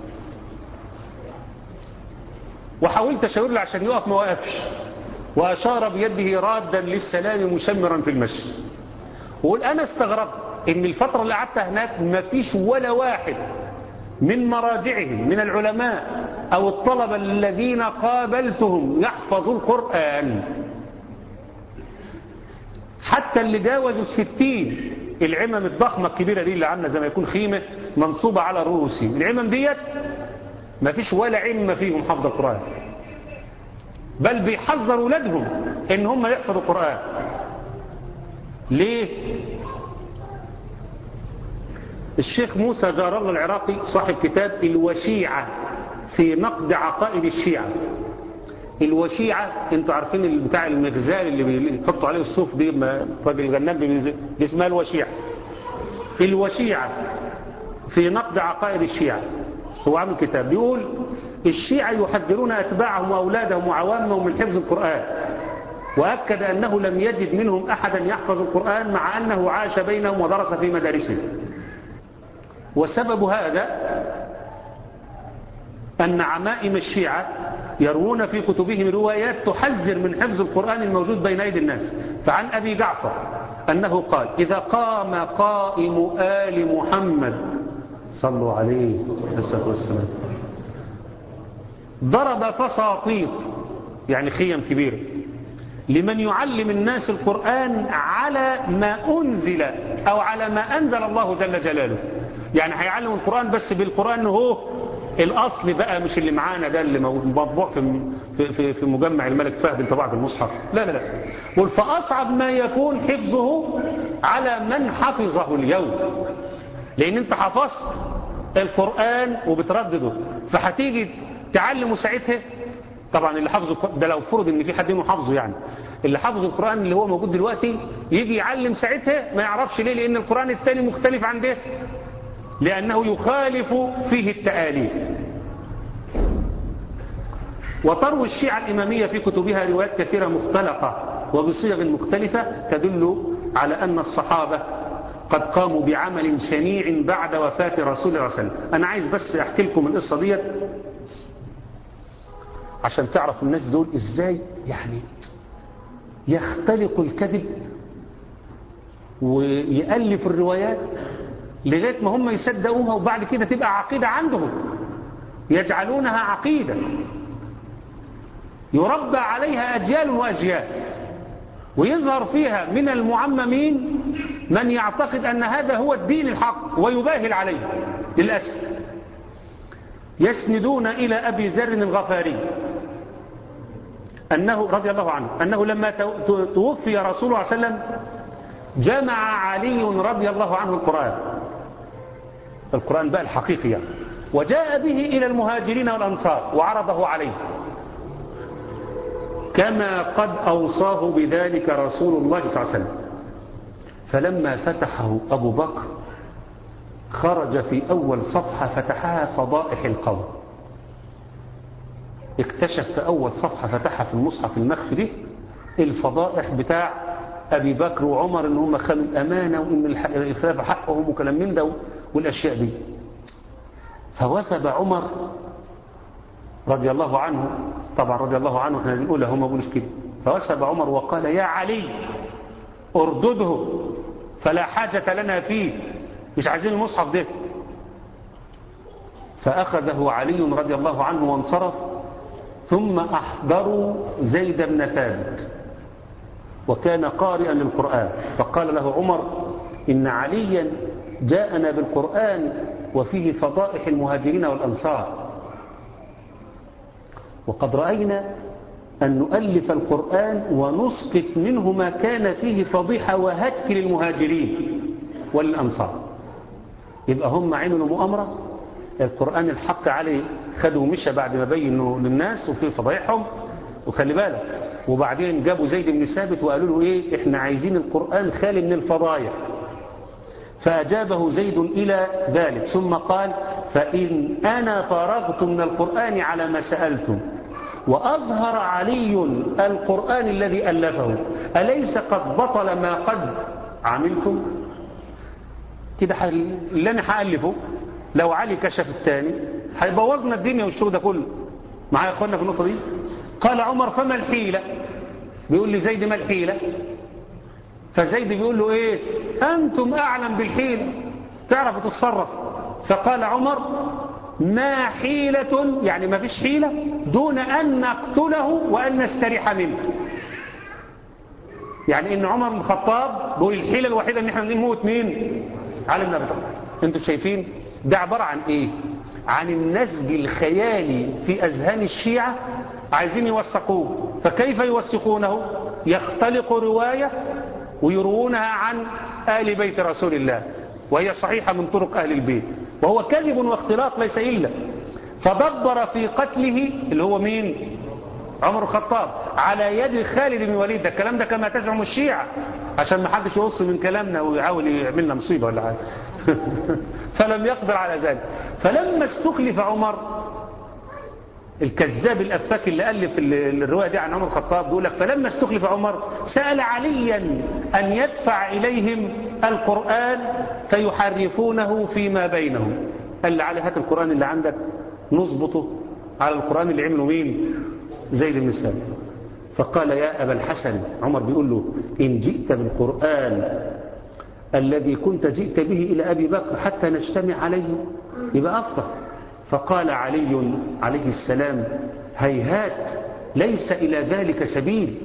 وحاولت أشاور له عشان يقف ما وقفش وأشار بيده رادا للسلام مشمرا في المشي وقول أنا استغربت إن الفترة اللي قعدتها هناك ما فيش ولا واحد من مراجعهم من العلماء أو الطلبة الذين قابلتهم يحفظوا القرآن حتى اللي جاوزوا الستين العمم الضخمة الكبيرة دي اللي عاملة زي ما يكون خيمة منصوبة على رؤوسهم العمم ديت ما فيش ولا عمة فيهم حفظ القرآن بل بيحذر ولادهم ان هم يحفظوا القرآن ليه الشيخ موسى جار الله العراقي صاحب كتاب الوشيعة في نقد عقائد الشيعة الوشيعة انتوا عارفين بتاع المغزال اللي بيحطوا عليه الصوف دي راجل غنام دي اسمها الوشيعة الوشيعة في نقد عقائد الشيعة هو عامل كتاب بيقول الشيعة يحذرون أتباعهم وأولادهم وعوامهم من حفظ القرآن وأكد أنه لم يجد منهم أحدا يحفظ القرآن مع أنه عاش بينهم ودرس في مدارسهم وسبب هذا أن عمائم الشيعة يروون في كتبهم روايات تحذر من حفظ القرآن الموجود بين أيدي الناس فعن أبي جعفر أنه قال إذا قام قائم آل محمد صلوا عليه الصلاة والسلام ضرب فساطيط يعني خيم كبيرة لمن يعلم الناس القرآن على ما أنزل أو على ما أنزل الله جل جلاله يعني هيعلم القرآن بس بالقرآن هو الأصل بقى مش اللي معانا ده اللي مطبوع في في في مجمع الملك فهد اللي طبعه في المصحف لا لا لا قل فأصعب ما يكون حفظه على من حفظه اليوم لأن أنت حفظت القرآن وبتردده فهتيجي تعلمه ساعتها طبعا اللي حفظه ده لو فرض ان في حد منه حفظه يعني اللي حفظ القرآن اللي هو موجود دلوقتي يجي يعلم ساعتها ما يعرفش ليه لأن القرآن الثاني مختلف عن ده لأنه يخالف فيه التآليف وتروي الشيعة الإمامية في كتبها روايات كثيرة مختلقة وبصيغ مختلفة تدل على أن الصحابة قد قاموا بعمل شنيع بعد وفاة رسول الله صلى الله عليه وسلم أنا عايز بس أحكي لكم القصة ديت عشان تعرف الناس دول إزاي يعني يختلق الكذب ويألف الروايات لغاية ما هم يصدقوها وبعد كده تبقى عقيدة عندهم يجعلونها عقيدة يربى عليها أجيال وأجيال ويظهر فيها من المعممين من يعتقد أن هذا هو الدين الحق ويباهل عليه للأسف يسندون إلى أبي ذر الغفاري أنه رضي الله عنه أنه لما توفي رسول الله صلى الله عليه وسلم جمع علي رضي الله عنه القرآن القرآن بقى الحقيقي يعني وجاء به إلى المهاجرين والأنصار وعرضه عليه كما قد أوصاه بذلك رسول الله صلى الله عليه وسلم فلما فتحه أبو بكر خرج في أول صفحة فتحها فضائح القوم اكتشف في أول صفحة فتحها في المصحف المخفي دي الفضائح بتاع أبي بكر وعمر إن هم خلوا الأمانة وإن الخلافة حقهم وكلام من ده والأشياء دي فوثب عمر رضي الله عنه طبعا رضي الله عنه احنا بنقولها هم بيقولوا كده فوثب عمر وقال يا علي اردده فلا حاجة لنا فيه مش عايزين المصحف ده فأخذه علي رضي الله عنه وانصرف ثم أحضروا زيد بن ثابت وكان قارئا للقرآن فقال له عمر إن عليا جاءنا بالقرآن وفيه فضائح المهاجرين والأنصار وقد رأينا أن نؤلف القرآن ونسقط منه ما كان فيه فضيحة وهتك للمهاجرين والأنصار يبقى هم عملوا مؤامرة القرآن الحق عليه خده ومشى بعد ما بينه للناس وفي فضايحهم وخلي بالك وبعدين جابوا زيد بن ثابت وقالوا له ايه احنا عايزين القرآن خالي من الفضايح فأجابه زيد إلى ذلك ثم قال فإن أنا فرغت من القرآن على ما سألتم وأظهر علي القرآن الذي ألفه أليس قد بطل ما قد عملتم كده اللي أنا هألفه لو علي كشف الثاني هيبوظنا الدنيا والشغل ده كله معايا يا اخوانا في النقطة دي قال عمر فما الحيلة بيقول لي زيد ما الحيلة فزيد بيقول له ايه انتم اعلم بالحيلة تعرفوا تتصرف فقال عمر ما حيلة يعني ما فيش حيلة دون ان نقتله وان نستريح منه يعني ان عمر بن الخطاب بيقول الحيلة الوحيدة ان احنا نموت مين علي بن ابي طالب انتوا شايفين ده عبارة عن ايه عن النسج الخيالي في اذهان الشيعة عايزين يوثقوه فكيف يوثقونه يختلق رواية ويروونها عن آل بيت رسول الله وهي صحيحة من طرق أهل البيت وهو كذب واختلاط ليس إلا فدبر في قتله اللي هو مين عمر الخطاب على يد خالد بن وليد ده الكلام ده كما تزعم الشيعة عشان ما حدش يوص من كلامنا ويحاول يعملنا مصيبة ولا حاجة فلم يقدر على ذلك فلما استخلف عمر الكذاب الأفاك اللي ألف الرواية دي عن عمر الخطاب بيقول لك فلما استخلف عمر سأل عليا أن يدفع إليهم القرآن فيحرفونه فيما بينهم قال لي علي هات القرآن اللي عندك نظبطه على القرآن اللي عمله مين زيد بن ثابت فقال يا أبا الحسن عمر بيقول له إن جئت بالقرآن الذي كنت جئت به إلى أبي بكر حتى نجتمع عليه يبقى أفضل فقال علي عليه السلام هيهات ليس إلى ذلك سبيل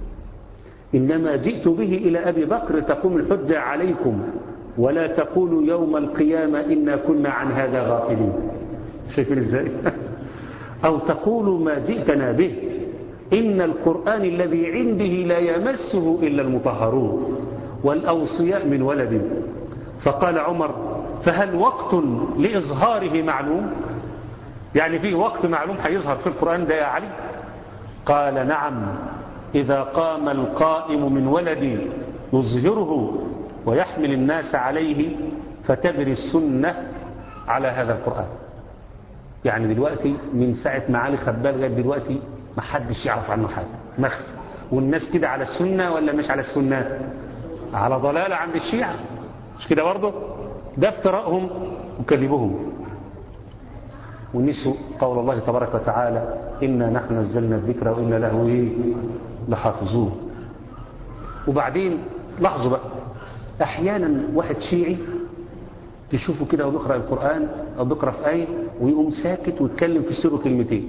إنما جئت به إلى أبي بكر تقوم الحجة عليكم ولا تقولوا يوم القيامة إنا كنا عن هذا غافلين شايفين ازاي أو تقولوا ما جئتنا به إن القرآن الذي عنده لا يمسه إلا المطهرون والأوصياء من ولد فقال عمر فهل وقت لإظهاره معلوم يعني في وقت معلوم هيظهر في القرآن ده يا علي قال نعم إذا قام القائم من ولدي يظهره ويحمل الناس عليه فتجري السنة على هذا القرآن يعني دلوقتي من ساعة ما علي خبال لغايه دلوقتي ما حدش يعرف عنه حاجة مخفي والناس كده على السنة ولا مش على السنة على ضلالة عند الشيعة مش كده برضه ده افتراءهم وكذبهم ونسوا قول الله تبارك وتعالى إنا نحن نزلنا الذكر وإنا له إيه لحافظون وبعدين لاحظوا بقى أحيانا واحد شيعي تشوفه كده وبيقرأ القرآن أو بيقرأ في آية ويقوم ساكت ويتكلم في سره كلمتين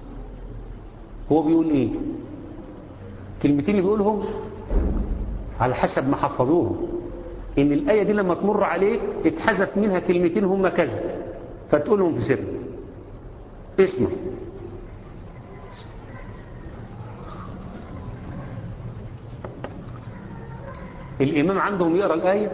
هو بيقول إيه كلمتين اللي بيقولهم على حسب ما حفظوهم إن الآية دي لما تمر عليك اتحذف منها كلمتين هم كذا فتقولهم في سر اسمع الإمام عندهم يقرأ الآية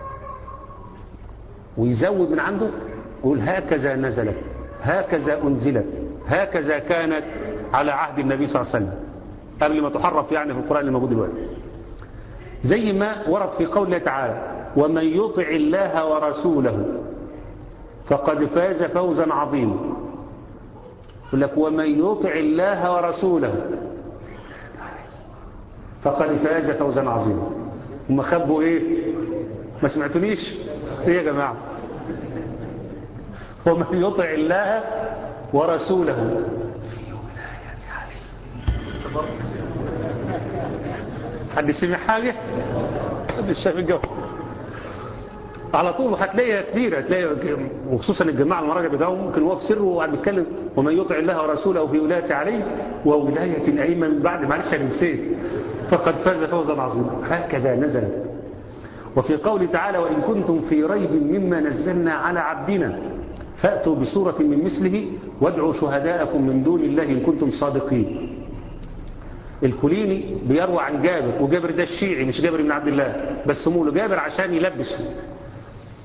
ويزود من عنده يقول هكذا نزلت هكذا أنزلت هكذا كانت على عهد النبي صلى الله عليه وسلم قبل ما تحرف يعني في القرآن اللي موجود دلوقتي زي ما ورد في قول الله تعالى ومن يطع الله ورسوله فقد فاز فوزا عظيما يقول لك ومن يطع الله ورسوله فقد فاز فوزا عظيما هم خبوا ايه ما سمعتونيش ايه يا جماعة ومن يطع الله ورسوله حد سمع حاجة حد شاف الجو على طول هتلاقيها كتير هتلاقي وخصوصا الجماعة المراجع بتاعهم ممكن هو في سره وقاعد بيتكلم ومن يطع الله ورسوله في ولاية عليه وولاية أيمن من بعد معلش انا نسيت فقد فاز فوزا عظيما هكذا نزلت وفي قوله تعالى وإن كنتم في ريب مما نزلنا على عبدنا فأتوا بصورة من مثله وادعوا شهداءكم من دون الله إن كنتم صادقين الكليني بيروى عن جابر وجابر ده الشيعي مش جابر بن عبد الله بس سموه له جابر عشان يلبسه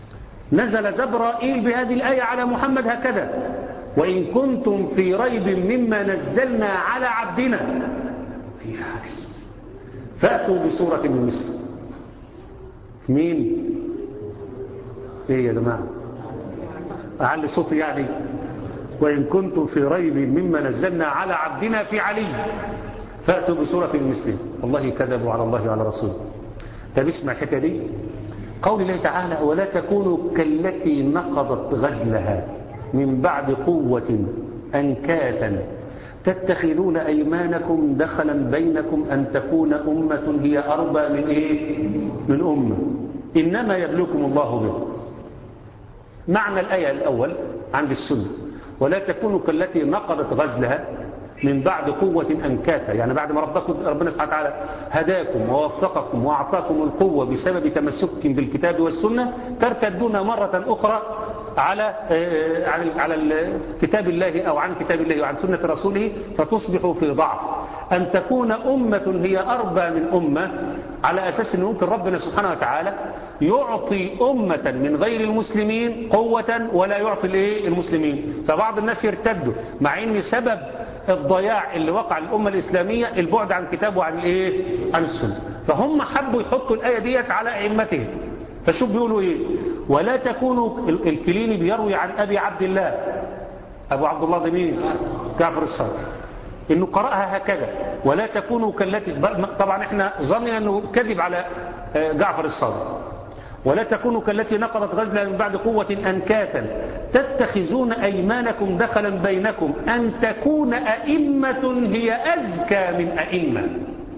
نزل جبرائيل بهذه الآية على محمد هكذا وإن كنتم في ريب مما نزلنا على عبدنا في هذه فأتوا بصورة من مثل مين ايه يا جماعة أعلي صوتي يعني وإن كنتم في ريب مما نزلنا على عبدنا في علي فأتوا بصورة المسلم والله كذبوا على الله وعلى رسوله طب اسمع الحكايه دي قول الله تعالى ولا تكونوا كالتي نقضت غزلها من بعد قوة أنكاثا تتخذون أيمانكم دخلا بينكم أن تكون أمة هي أربى من إيه؟ من أمة إنما يبلوكم الله به معنى الآية الأول عند السنة ولا تكونوا كالتي نقضت غزلها من بعد قوة أنكاثا يعني بعد ما ربكم ربنا سبحانه وتعالى هداكم ووفقكم وأعطاكم القوة بسبب تمسككم بالكتاب والسنة ترتدون مرة أخرى على على كتاب الله أو عن كتاب الله وعن سنة رسوله فتصبحوا في ضعف أن تكون أمة هي أربى من أمة على أساس أن ممكن ربنا سبحانه وتعالى يعطي أمة من غير المسلمين قوة ولا يعطي الإيه المسلمين فبعض الناس يرتدوا مع أن سبب الضياع اللي وقع الأمة الإسلامية البعد عن كتاب وعن الإيه عن السنة فهم حبوا يحطوا الآية ديت على أئمتهم فشوف بيقولوا إيه ولا تكونوا الكليني بيروي عن أبي عبد الله أبو عبد الله ده مين جعفر الصادق إنه قرأها هكذا ولا تكونوا كالتي طبعا إحنا ظننا أنه كذب على جعفر الصادق ولا تكونوا كالتي نقضت غزلها من بعد قوة أنكاثا تتخذون أيمانكم دخلا بينكم أن تكون أئمة هي أزكى من أئمة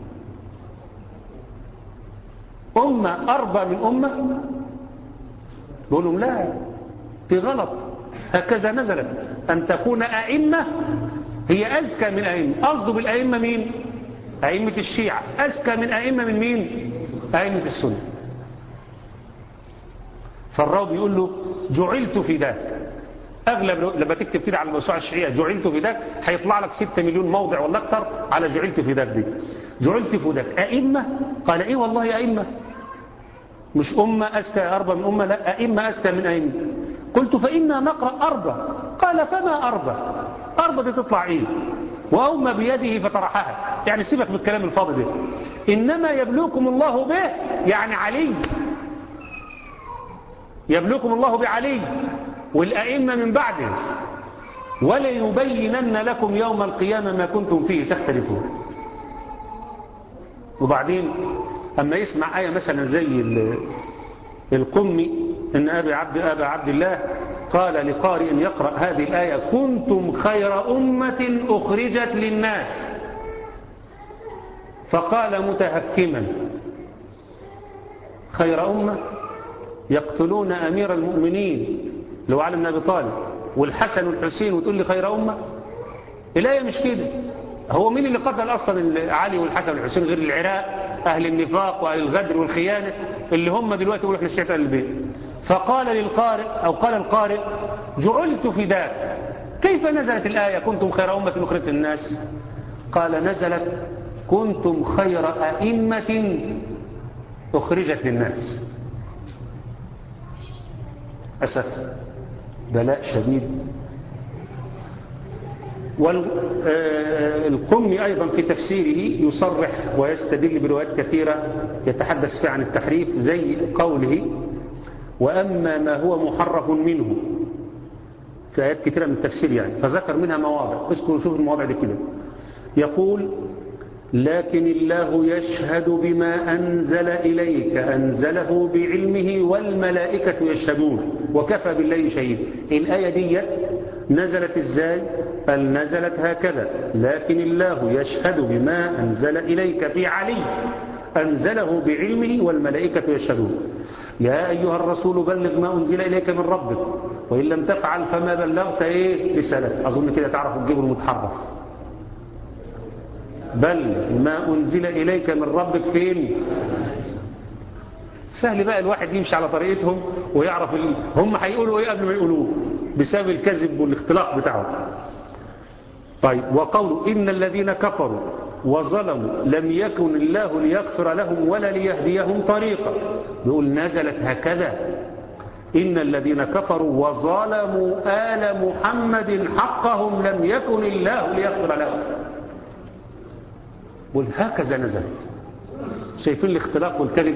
أمة أربى من أمة بقول لهم لا في غلط هكذا نزلت أن تكون أئمة هي أزكى من أئمة قصده بالأئمة مين أئمة الشيعة أزكى من أئمة من مين أئمة السنة فالراوي بيقول له جعلت في ذاك اغلب لما تكتب كده على الموسوعه الشيعيه جعلت في ذاك هيطلع لك 6 مليون موضع ولا اكتر على جعلت في ذاك دي جعلت في ذاك ائمه قال ايه والله ائمه مش امه اذكى اربى من امه لا ائمه اذكى من ائمه قلت فانا نقرا اربى قال فما اربى اربى دي تطلع ايه واومى بيده فطرحها يعني سيبك من الكلام الفاضي ده انما يبلوكم الله به يعني علي يبلوكم الله بعلي والأئمة من بعده وليبينن لكم يوم القيامة ما كنتم فيه تختلفون وبعدين أما يسمع آية مثلا زي القمي إن أبي عبد, أبا عبد الله قال لقارئ يقرأ هذه الآية كنتم خير أمة أخرجت للناس فقال متهكما خير أمة يقتلون أمير المؤمنين لو علي بن أبي طالب والحسن والحسين وتقول لي خير أمة الآية مش كده هو مين اللي قتل أصلا علي والحسن والحسين غير العراق أهل النفاق وأهل الغدر والخيانة اللي هم دلوقتي يقولوا احنا الشيطان البيت فقال للقارئ أو قال القارئ جعلت في ذاك كيف نزلت الآية كنتم خير أمة أخرجت الناس قال نزلت كنتم خير أئمة أخرجت للناس أسف بلاء شديد والقمي أيضا في تفسيره يصرح ويستدل بروايات كثيرة يتحدث فيها عن التحريف زي قوله وأما ما هو محرف منه في آيات كثيرة من التفسير يعني فذكر منها مواضع اذكروا شوف المواضع دي كده يقول لكن الله يشهد بما أنزل إليك أنزله بعلمه والملائكة يشهدون وكفى بالله شهيد الآية دي نزلت إزاي قال نزلت هكذا لكن الله يشهد بما أنزل إليك في علي أنزله بعلمه والملائكة يشهدون يا أيها الرسول بلغ ما أنزل إليك من ربك وإن لم تفعل فما بلغت إيه رسالة أظن كده تعرفوا تجيبوا المتحرف بل ما أنزل إليك من ربك فين سهل بقى الواحد يمشي على طريقتهم ويعرف ال... هم هيقولوا ايه قبل ما يقولوه بسبب الكذب والاختلاق بتاعهم طيب وقولوا إن الذين كفروا وظلموا لم يكن الله ليغفر لهم ولا ليهديهم طريقا يقول نزلت هكذا إن الذين كفروا وظلموا آل محمد حقهم لم يكن الله ليغفر لهم وهكذا نزلت شايفين الاختلاق والكذب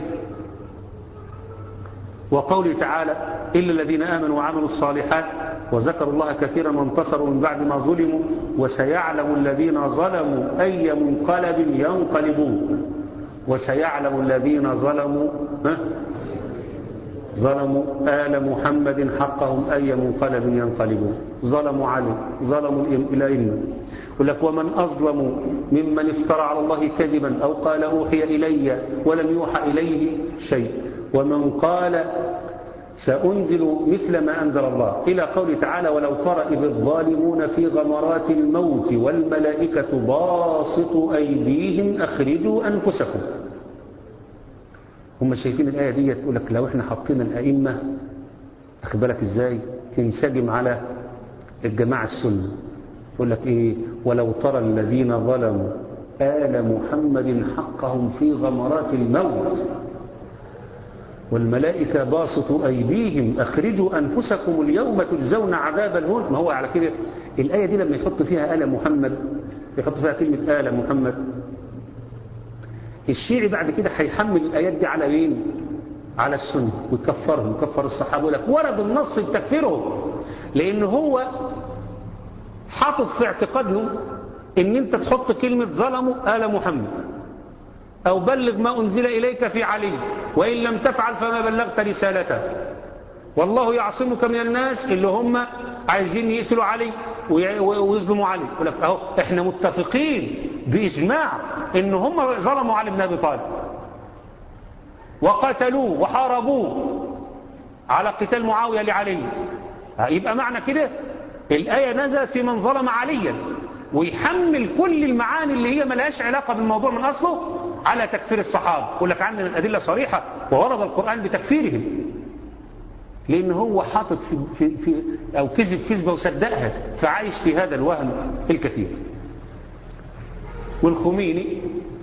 وقوله تعالى إلا الذين آمنوا وعملوا الصالحات وذكروا الله كثيرا وانتصروا من بعد ما ظلموا وسيعلم الذين ظلموا أي منقلب ينقلبون وسيعلم الذين ظلموا ها ظلموا آل محمد حقهم أي منقلب ينقلبون ظلموا علي ظلموا الأئمة يقول لك ومن أظلم ممن افترى على الله كذبا أو قال أوحي إلي ولم يوحى إليه شيء ومن قال سأنزل مثل ما أنزل الله إلى قول تعالى ولو ترى إذ الظالمون في غمرات الموت والملائكة باسطوا أيديهم أخرجوا أنفسكم هم شايفين الآية دي تقول لك لو احنا حطينا الأئمة أخد بالك إزاي تنسجم على الجماعة السنة يقول لك إيه ولو ترى الذين ظلموا آل محمد حقهم في غمرات الموت والملائكة باسطوا أيديهم أخرجوا أنفسكم اليوم تجزون عذاب الهون ما هو على كده الآية دي لما يحط فيها آل محمد يحط فيها كلمة آل محمد الشيعي بعد كده هيحمل الآيات دي على مين على السنة ويكفرهم يكفر الصحابة لك ورد النص بتكفيرهم لأن هو حاطط في اعتقادهم ان انت تحط كلمة ظلموا آل محمد أو بلغ ما أنزل إليك في علي وإن لم تفعل فما بلغت رسالته والله يعصمك من الناس اللي هم عايزين يقتلوا علي ويظلموا علي يقول لك اهو احنا متفقين بإجماع ان هم ظلموا علي بن أبي طالب وقتلوه وحاربوه على قتال معاوية لعلي يبقى معنى كده الآية نزلت في من ظلم عليا ويحمل كل المعاني اللي هي ملهاش علاقة بالموضوع من أصله على تكفير الصحابة يقول لك عندنا الأدلة صريحة وورد القرآن بتكفيرهم لأن هو حاطط في, في, في أو كذب كذبة وصدقها فعايش في هذا الوهم الكثير والخميني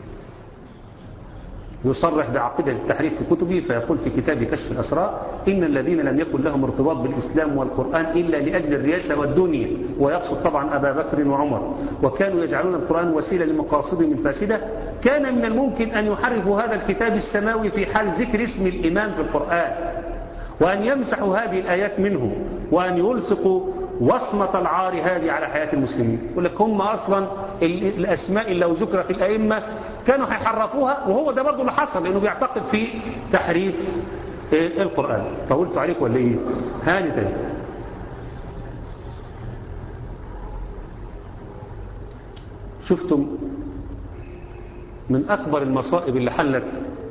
يصرح بعقيدة التحريف في كتبه فيقول في كتاب كشف الأسرار إن الذين لم يكن لهم ارتباط بالإسلام والقرآن إلا لأجل الرياسة والدنيا ويقصد طبعا أبا بكر وعمر وكانوا يجعلون القرآن وسيلة لمقاصدهم الفاسدة كان من الممكن أن يحرفوا هذا الكتاب السماوي في حال ذكر اسم الإمام في القرآن وأن يمسحوا هذه الآيات منه وأن يلصقوا وصمة العار هذه على حياة المسلمين يقول لك هم أصلا الأسماء اللي لو ذكرت الأئمة كانوا هيحرفوها وهو ده برضه اللي حصل لأنه بيعتقد في تحريف القرآن طولت عليك ولا إيه هاني تاني شفتم من أكبر المصائب اللي حلت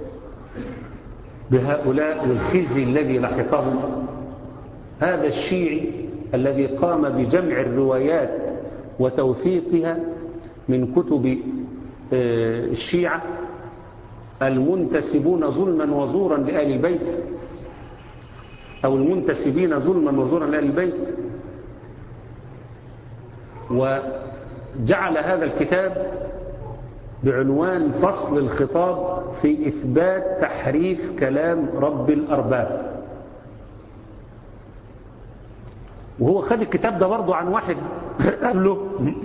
بهؤلاء والخزي الذي لحقهم هذا الشيعي الذي قام بجمع الروايات وتوثيقها من كتب الشيعة المنتسبون ظلما وزورا لآل البيت أو المنتسبين ظلما وزورا لآل البيت وجعل هذا الكتاب بعنوان فصل الخطاب في إثبات تحريف كلام رب الأرباب وهو خد الكتاب ده برضه عن واحد قبله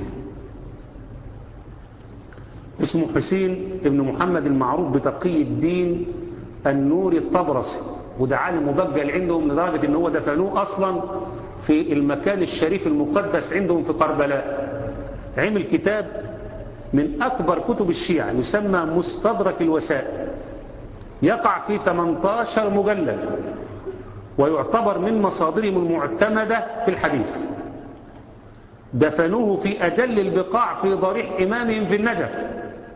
اسمه حسين ابن محمد المعروف بتقي الدين النوري الطبرسي وده عالم مبجل عندهم لدرجة ان هو دفنوه اصلا في المكان الشريف المقدس عندهم في قربلاء عمل كتاب من أكبر كتب الشيعة يسمى مستدرك الوسائل يقع في 18 مجلد ويعتبر من مصادرهم المعتمدة في الحديث دفنوه في أجل البقاع في ضريح إمامهم في النجف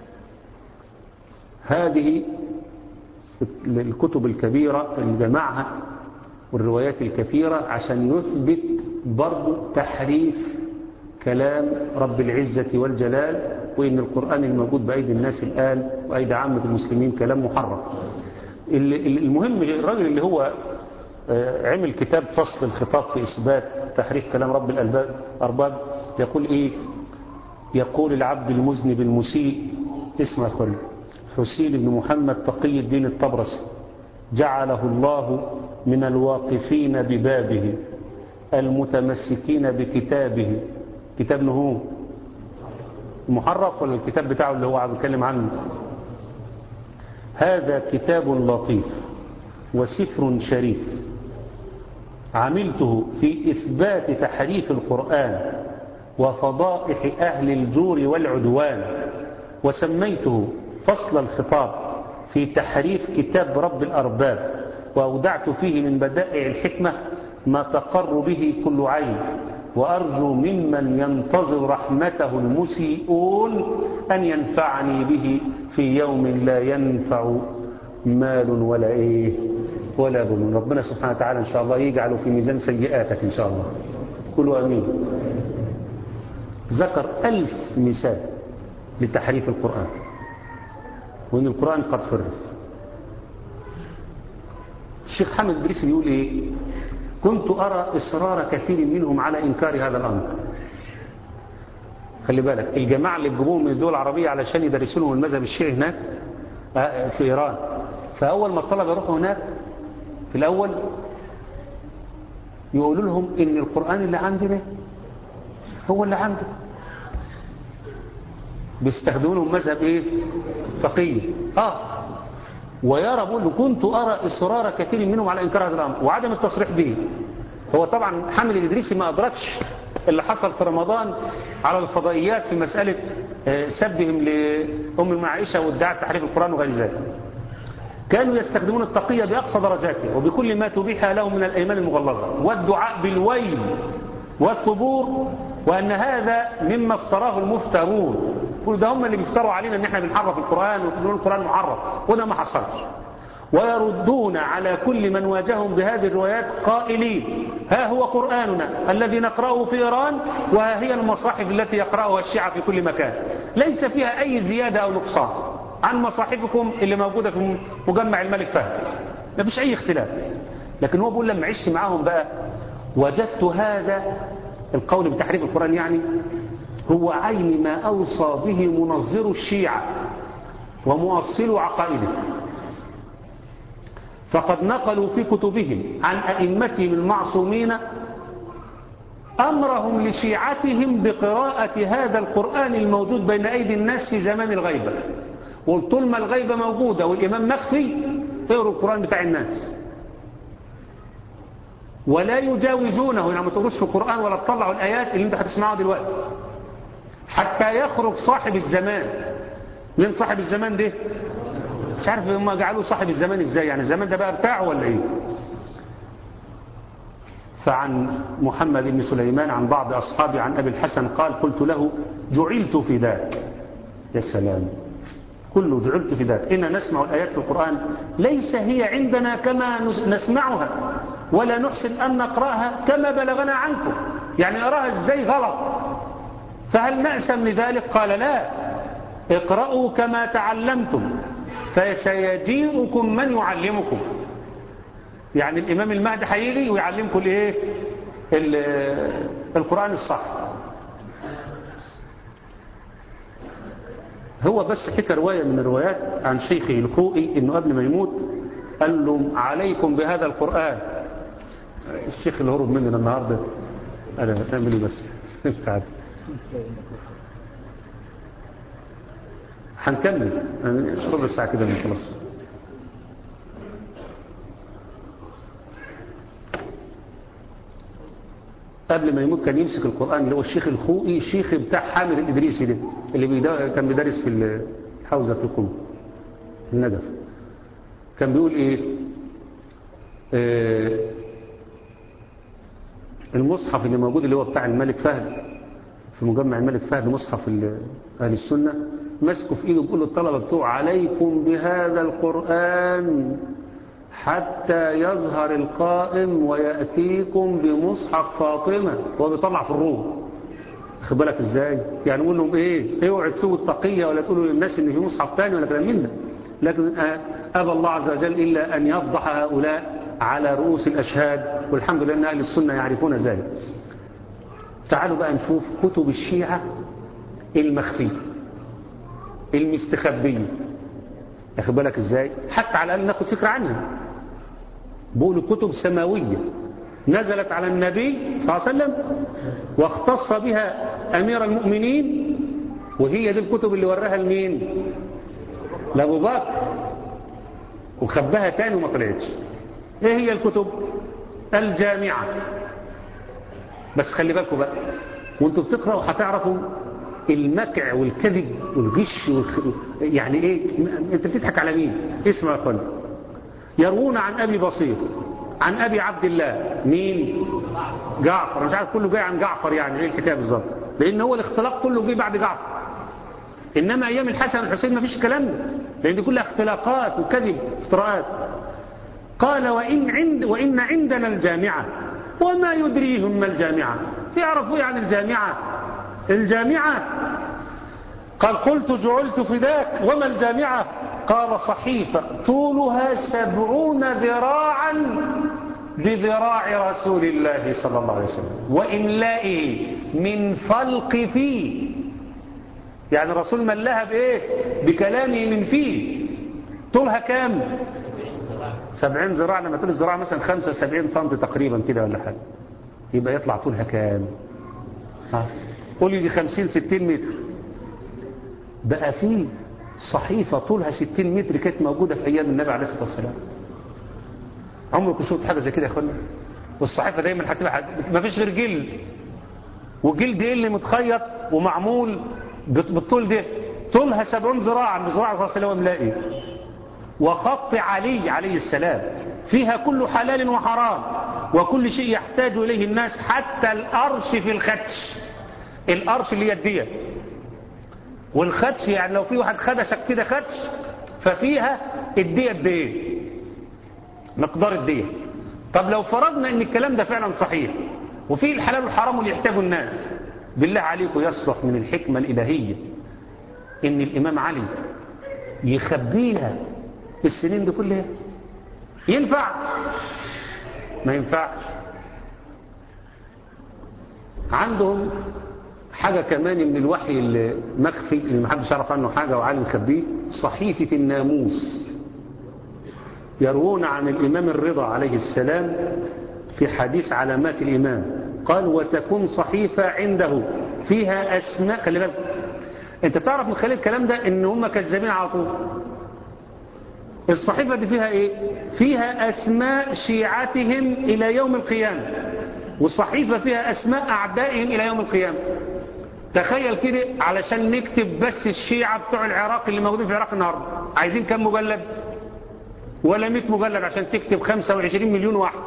هذه الكتب الكبيرة اللي جمعها والروايات الكثيرة عشان يثبت برضو تحريف كلام رب العزة والجلال وإن القرآن الموجود بأيدي الناس الآن وأيدي عامة المسلمين كلام محرف المهم الراجل اللي هو عمل كتاب فصل الخطاب في إثبات تحريف كلام رب الأرباب يقول إيه يقول العبد المذنب المسيء اسمع كل حسين بن محمد تقي الدين الطبرسي جعله الله من الواقفين ببابه المتمسكين بكتابه كتاب هو محرف ولا الكتاب بتاعه اللي هو عم يتكلم عنه هذا كتاب لطيف وسفر شريف عملته في إثبات تحريف القرآن وفضائح أهل الجور والعدوان وسميته فصل الخطاب في تحريف كتاب رب الأرباب وأودعت فيه من بدائع الحكمة ما تقر به كل عين وأرجو ممن ينتظر رحمته المسيئون أن ينفعني به في يوم لا ينفع مال ولا إيه ولا بنون ربنا سبحانه وتعالى إن شاء الله يجعله في ميزان سيئاتك إن شاء الله كلوا أمين ذكر ألف مثال لتحريف القرآن وإن القرآن قد فرف الشيخ حامد إدريس بيقول إيه كنت أرى إصرار كثير منهم على إنكار هذا الأمر خلي بالك الجماعة اللي بيجيبوهم من الدول العربية علشان يدرسوا لهم المذهب الشيعي هناك في إيران فأول ما الطلبة يروحوا هناك في الأول يقولوا لهم إن القرآن اللي عندنا هو اللي عنده بيستخدمون مذهب إيه فقيه آه ويرى بقول كنت أرى إصرار كثير منهم على إنكار هذا الأمر وعدم التصريح به هو طبعا حامل الإدريسي ما أدركش اللي حصل في رمضان على الفضائيات في مسألة سبهم لأم عائشة وادعاء تحريف القرآن وغير ذلك كانوا يستخدمون التقية بأقصى درجاته وبكل ما تبيح لهم من الأيمان المغلظة والدعاء بالويل والثبور وأن هذا مما افتراه المفترون كل ده هم اللي بيفتروا علينا ان احنا بنحرف القرآن ونقول القرآن محرف وده ما حصلش ويردون على كل من واجههم بهذه الروايات قائلين ها هو قرآننا الذي نقرأه في إيران وها هي المصاحف التي يقرأها الشيعة في كل مكان ليس فيها أي زيادة أو نقصان عن مصاحفكم اللي موجودة في مجمع الملك فهد ما فيش أي اختلاف لكن هو بيقول لما عشت معاهم بقى وجدت هذا القول بتحريف القرآن يعني هو عين ما أوصى به منظر الشيعة ومؤصل عقائده فقد نقلوا في كتبهم عن أئمتهم المعصومين أمرهم لشيعتهم بقراءة هذا القرآن الموجود بين أيدي الناس في زمان الغيبة وطول ما الغيبة موجودة والإمام مخفي اقروا القرآن بتاع الناس ولا يجاوزونه يعني ما تقروش في القرآن ولا تطلعوا الآيات اللي انت هتسمعوها دلوقتي حتى يخرج صاحب الزمان مين صاحب الزمان ده مش عارف هم جعلوه صاحب الزمان ازاي يعني الزمان ده بقى بتاعه ولا ايه فعن محمد بن سليمان عن بعض أصحابه عن أبي الحسن قال قلت له جعلت في ذاك يا سلام كله جعلت في ذاك إن نسمع الآيات في القرآن ليس هي عندنا كما نسمعها ولا نحسن أن نقرأها كما بلغنا عنكم يعني أراها ازاي غلط فهل نأسم لذلك قال لا اقرأوا كما تعلمتم فسيجيئكم من يعلمكم يعني الإمام المهدي هيجي ويعلمكم الايه القرآن الصح هو بس حكى رواية من الروايات عن شيخه الخوئي انه قبل ما يموت قال له عليكم بهذا القرآن الشيخ اللي هرب مننا النهاردة انا اعملي بس مش عارف هنكمل ربع ساعة كده من خلاص قبل ما يموت كان يمسك القرآن اللي هو الشيخ الخوئي الشيخ بتاع حامد الإدريسي ده اللي بيدا كان بيدرس في الحوزة في القلوب النجف كان بيقول ايه آه المصحف اللي موجود اللي هو بتاع الملك فهد في مجمع الملك فهد مصحف أهل السنة مسكه في ايده بيقول للطلبة بتوع عليكم بهذا القرآن حتى يظهر القائم ويأتيكم بمصحف فاطمة هو بيطلع في الروم خد بالك ازاي يعني نقول لهم ايه اوعوا تسووا التقية ولا تقولوا للناس ان في مصحف تاني ولا كلام من ده لكن ابى الله عز وجل الا ان يفضح هؤلاء على رؤوس الاشهاد والحمد لله ان اهل السنة يعرفون ذلك تعالوا بقى نشوف كتب الشيعة المخفية المستخبية ياخد بالك ازاي حتى على الاقل ناخد فكرة عنها بقول كتب سماوية نزلت على النبي صلى الله عليه وسلم واختص بها أمير المؤمنين وهي دي الكتب اللي وراها لمين لأبو بكر وخبها تاني وما طلعتش ايه هي الكتب الجامعة بس خلي بالكم بقى وانتوا بتقرأوا هتعرفوا المكع والكذب والغش والخ... يعني ايه انت بتضحك على مين اسمع يا اخوان يروون عن ابي بصير عن ابي عبد الله مين جعفر مش عارف كله جاي عن جعفر يعني ايه الحكايه بالظبط لان هو الاختلاق كله جه بعد جعفر انما ايام الحسن والحسين ما فيش الكلام ده لان دي كلها اختلاقات وكذب افتراءات قال وان عند وان عندنا الجامعه وما يدريهم ما الجامعه يعرفوا عن الجامعه الجامعه قال قلت جعلت فداك وما الجامعه قال صحيفه طولها سبعون ذراعا بذراع رسول الله صلى الله عليه وسلم وإملائه من فلق فيه يعني الرسول ملاها بإيه بكلامه من فيه طولها كام سبعين ذراع لما تقول الذراع مثلا خمسة سبعين سنت تقريبا كده ولا حاجة يبقى يطلع طولها كام ها قولي دي خمسين ستين متر بقى فيه صحيفة طولها ستين متر كانت موجودة في أيام النبي عليه الصلاة والسلام عمركم شفت حاجة زي كده يا اخوانا والصحيفة دايما هتبقى ما فيش غير جلد والجلد ايه اللي متخيط ومعمول بالطول ده طولها سبعون ذراعا بذراع صلى الله عليه وسلم ملائي وخط علي عليه السلام فيها كل حلال وحرام وكل شيء يحتاج إليه الناس حتى الأرش في الخدش الأرش اللي هي الدية والخدش يعني لو في واحد خدشك كده خدش ففيها الدية الدية مقدار الدية طب لو فرضنا ان الكلام ده فعلا صحيح وفيه الحلال والحرام اللي يحتاجه الناس بالله عليكم يصلح من الحكمة الإلهية ان الإمام علي يخبيها السنين دي كلها ينفع ما ينفعش عندهم حاجة كمان من الوحي المخفي اللي محدش يعرف عنه حاجة وعالم مخبيه صحيفة الناموس يروون عن الإمام الرضا عليه السلام في حديث علامات الإمام قال وتكون صحيفة عنده فيها أسماء خلي بالك أنت تعرف من خلال الكلام ده إن هم كذابين على طول الصحيفة دي فيها إيه فيها أسماء شيعتهم إلى يوم القيامة والصحيفة فيها أسماء أعدائهم إلى يوم القيامة تخيل كده علشان نكتب بس الشيعة بتوع العراق اللي موجودين في العراق النهاردة عايزين كم مجلد ولا 100 مجلد عشان تكتب 25 مليون واحد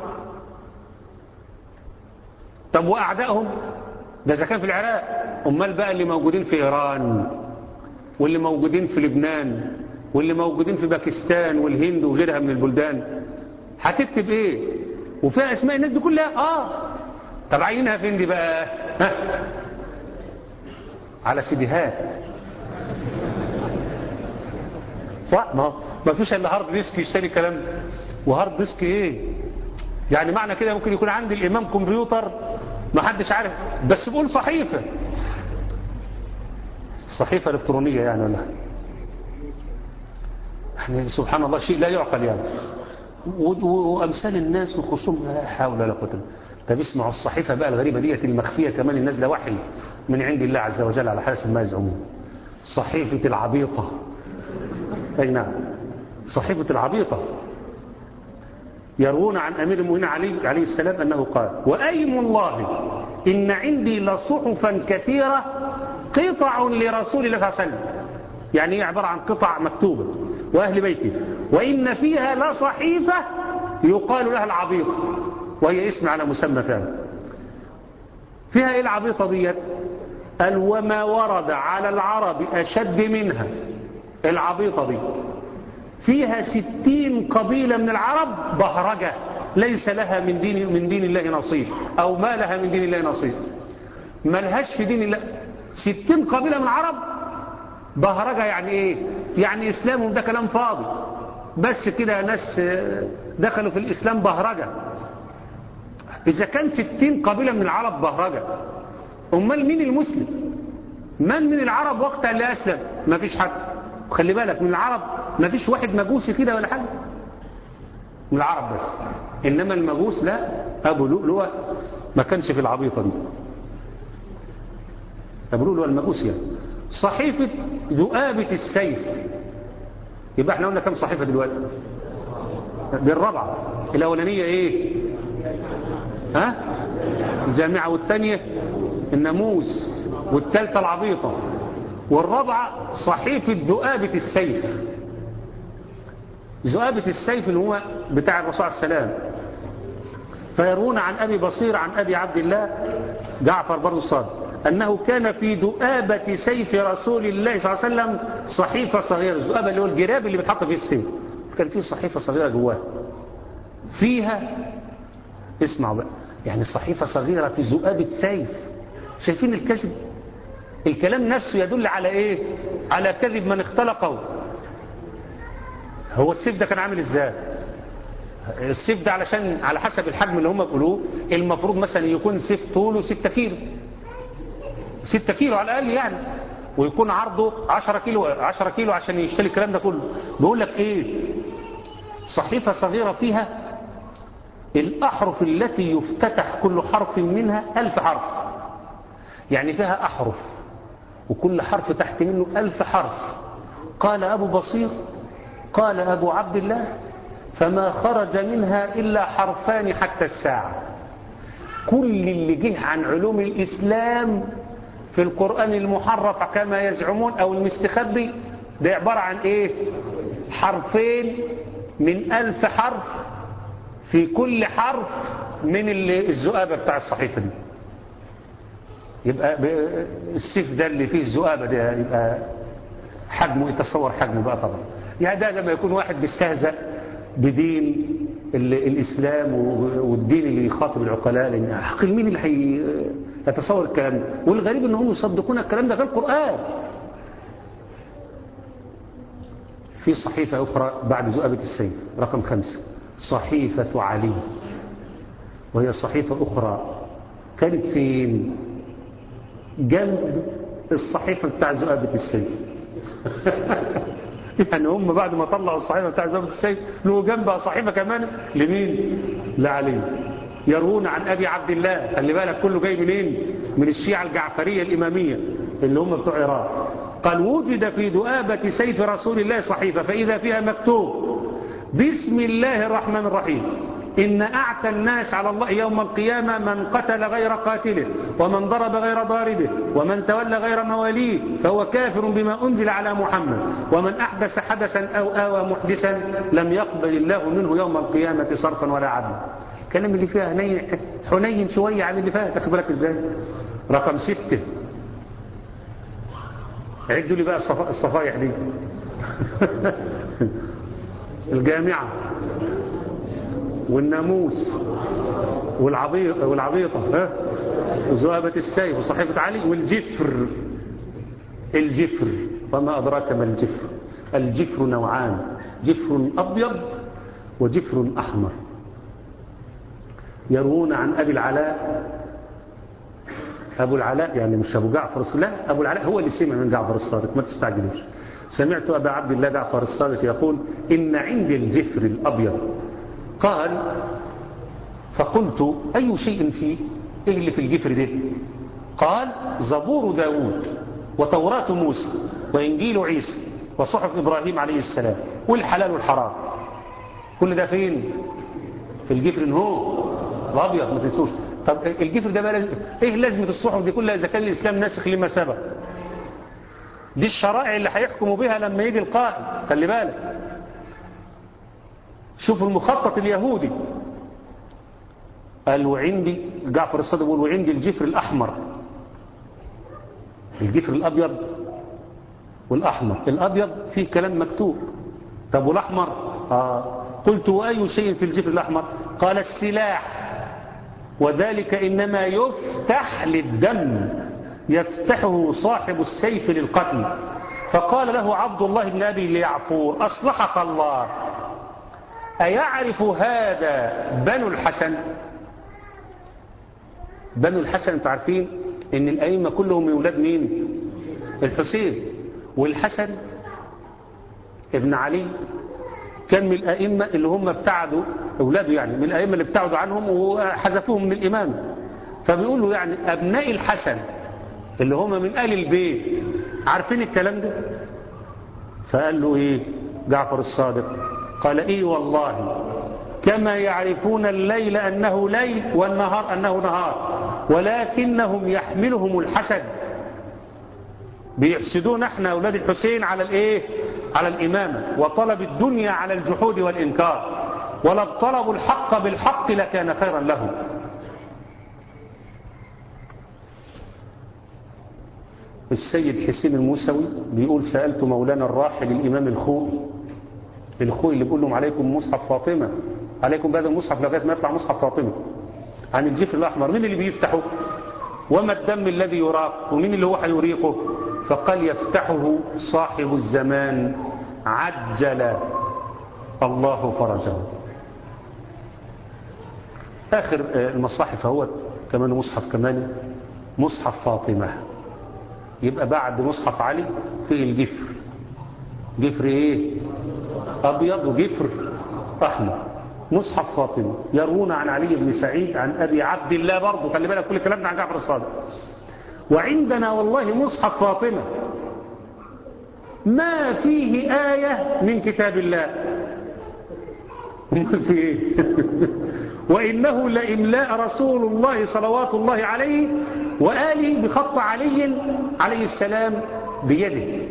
طب وأعدائهم ده إذا كان في العراق أمال بقى اللي موجودين في إيران واللي موجودين في لبنان واللي موجودين في باكستان والهند وغيرها من البلدان هتكتب ايه وفيها اسماء الناس دي كلها اه طب عينها فين دي بقى ها؟ على سيديهات صح ما ما فيش الا هارد ديسك يشتري الكلام ده وهارد ديسك ايه يعني معنى كده ممكن يكون عندي الامام كمبيوتر ما حدش عارف بس بقول صحيفه صحيفه الكترونيه يعني ولا يعني سبحان الله شيء لا يعقل يعني وامثال الناس وخصوم لا حول ولا قوه طب اسمعوا الصحيفه بقى الغريبه ديت المخفيه كمان النازله وحي من عند الله عز وجل على حسب ما يزعمون صحيفه العبيطه اي نعم صحيفه العبيطه يروون عن امير المؤمنين علي عليه السلام انه قال وايم الله ان عندي لصحفا كثيره قطع لرسول الله صلى الله عليه وسلم يعني هي عباره عن قطع مكتوبه واهل بيته وان فيها لصحيفه يقال لها العبيطه وهي اسم على مسمى فعلا فيها ايه العبيطه ديت قال وما ورد على العرب اشد منها العبيطه دي فيها ستين قبيلة من العرب بهرجة ليس لها من دين, من دين الله نصيب أو ما لها من دين الله نصيب ما لهاش في دين الله ستين قبيلة من العرب بهرجة يعني ايه يعني اسلامهم ده كلام فاضي بس كده ناس دخلوا في الاسلام بهرجة اذا كان ستين قبيلة من العرب بهرجة امال مين المسلم من من العرب وقتها اللي اسلم ما فيش حد خلي بالك من العرب ما فيش واحد مجوسي كده ولا حاجة من العرب بس إنما المجوس لا أبو لؤلؤة ما كانش في العبيطة دي أبو لؤلؤة المجوس يعني صحيفة ذؤابة السيف يبقى احنا قلنا كم صحيفة دلوقتي دي الرابعة الأولانية ايه ها الجامعة والثانية الناموس والثالثة العبيطة والرابعة صحيفة ذؤابة السيف ذؤابة السيف اللي هو بتاع الرسول عليه السلام فيرون عن أبي بصير عن أبي عبد الله جعفر برضو الصادق أنه كان في ذؤابة سيف رسول الله صلى الله عليه وسلم صحيفة صغيرة الذؤابة اللي هو الجراب اللي بتحط فيه السيف كان فيه صحيفة صغيرة جواها فيها اسمعوا بقى يعني صحيفة صغيرة في ذؤابة سيف شايفين الكذب الكلام نفسه يدل على ايه على كذب من اختلقه هو السيف ده كان عامل ازاي السيف ده علشان على حسب الحجم اللي هم بيقولوه المفروض مثلا يكون سيف طوله 6 كيلو 6 كيلو على الاقل يعني ويكون عرضه 10 كيلو 10 كيلو عشان يشتري الكلام ده كله بيقول لك ايه صحيفة صغيرة فيها الأحرف التي يفتتح كل حرف منها ألف حرف يعني فيها أحرف وكل حرف تحت منه ألف حرف قال أبو بصير قال أبو عبد الله فما خرج منها إلا حرفان حتى الساعة كل اللي جه عن علوم الإسلام في القرآن المحرف كما يزعمون أو المستخبي ده عبارة عن إيه حرفين من ألف حرف في كل حرف من الزؤابة بتاع الصحيفة دي يبقى السيف ده اللي فيه الزؤابة ده يبقى حجمه يتصور حجمه بقى طبعا يعني ده لما يكون واحد بيستهزأ بدين الإسلام والدين اللي يخاطب العقلاء لأن عقل مين اللي هيتصور الكلام ده والغريب أنهم يصدقون الكلام ده في القرآن في صحيفة أخرى بعد زؤابة السيف رقم خمسة صحيفة علي وهي صحيفة أخرى كانت فين جنب الصحيفة بتاع زؤابة السيف يعني هم بعد ما طلعوا الصحيفة بتاع زؤابة السيف له جنبها صحيفة كمان لمين لعلي يروون عن أبي عبد الله خلي بالك كله جاي منين من الشيعة الجعفرية الإمامية اللي هم بتوع إيران قال وجد في ذؤابة سيف رسول الله صحيفة فإذا فيها مكتوب بسم الله الرحمن الرحيم إن أعتى الناس على الله يوم القيامة من قتل غير قاتله ومن ضرب غير ضاربه ومن تولى غير مواليه فهو كافر بما أنزل على محمد ومن أحدث حدثا أو آوى محدثا لم يقبل الله منه يوم القيامة صرفا ولا عدلا الكلام اللي فيها حنين, حنين شوية عن اللي فات أخد بالك إزاي رقم ستة عدوا لي بقى الصفايح دي الجامعة والناموس والعبيطة, والعبيطة ها وذؤابة السيف وصحيفة علي والجفر الجفر وما أدراك ما الجفر الجفر نوعان جفر أبيض وجفر أحمر يروون عن أبي العلاء أبو العلاء يعني مش أبو جعفر لا أبو العلاء هو اللي سمع من جعفر الصادق ما تستعجلوش سمعت أبا عبد الله جعفر الصادق يقول إن عندي الجفر الأبيض قال فقلت أي شيء فيه إيه اللي في الجفر ده قال زبور داود وتوراة موسى وإنجيل عيسى وصحف إبراهيم عليه السلام والحلال والحرام كل ده فين في الجفر هو الأبيض ما تنسوش طب الجفر ده بقى لازم ايه لازمة الصحف دي كلها اذا كان الاسلام ناسخ لما سبق دي الشرائع اللي هيحكموا بها لما يجي القائد خلي بالك شوفوا المخطط اليهودي قال وعندي جعفر الصادق يقول وعندي الجفر الاحمر الجفر الابيض والاحمر الابيض فيه كلام مكتوب طب والاحمر آه. قلت واي شيء في الجفر الاحمر قال السلاح وذلك إنما يفتح للدم يفتحه صاحب السيف للقتل فقال له عبد الله بن أبي ليعفور أصلحك الله أيعرف هذا بنو الحسن بنو الحسن انتوا عارفين ان الأئمة كلهم من أولاد مين الحسين والحسن ابن علي كان من الأئمة اللي هم ابتعدوا أولاده يعني من الأئمة اللي ابتعدوا عنهم وحذفوهم من الإمام فبيقول له يعني أبناء الحسن اللي هم من آل البيت عارفين الكلام ده فقال له إيه جعفر الصادق قال إيه والله كما يعرفون الليل أنه ليل والنهار أنه نهار ولكنهم يحملهم الحسد بيحسدون احنا أولاد الحسين على الإيه على الإمامة وطلب الدنيا على الجحود والإنكار ولو طلبوا الحق بالحق لكان خيرا لهم السيد حسين الموسوي بيقول سألت مولانا الراحل الإمام الخوي الخوي اللي بيقول لهم عليكم مصحف فاطمة عليكم بهذا المصحف لغاية ما يطلع مصحف فاطمة عن الجفر الأحمر مين اللي بيفتحه وما الدم الذي يراق ومين اللي هو هيريقه فقال يفتحه صاحب الزمان عجل الله فرجه آخر المصاحف هو كمان مصحف كمان مصحف فاطمة يبقى بعد مصحف علي فيه الجفر جفر ايه ابيض وجفر احمر مصحف فاطمه يروون عن علي بن سعيد عن ابي عبد الله برضه خلي بالك كل كلامنا عن جعفر الصادق وعندنا والله مصحف فاطمه ما فيه آية من كتاب الله في ايه وإنه لإملاء رسول الله صلوات الله عليه وآله بخط علي عليه السلام بيده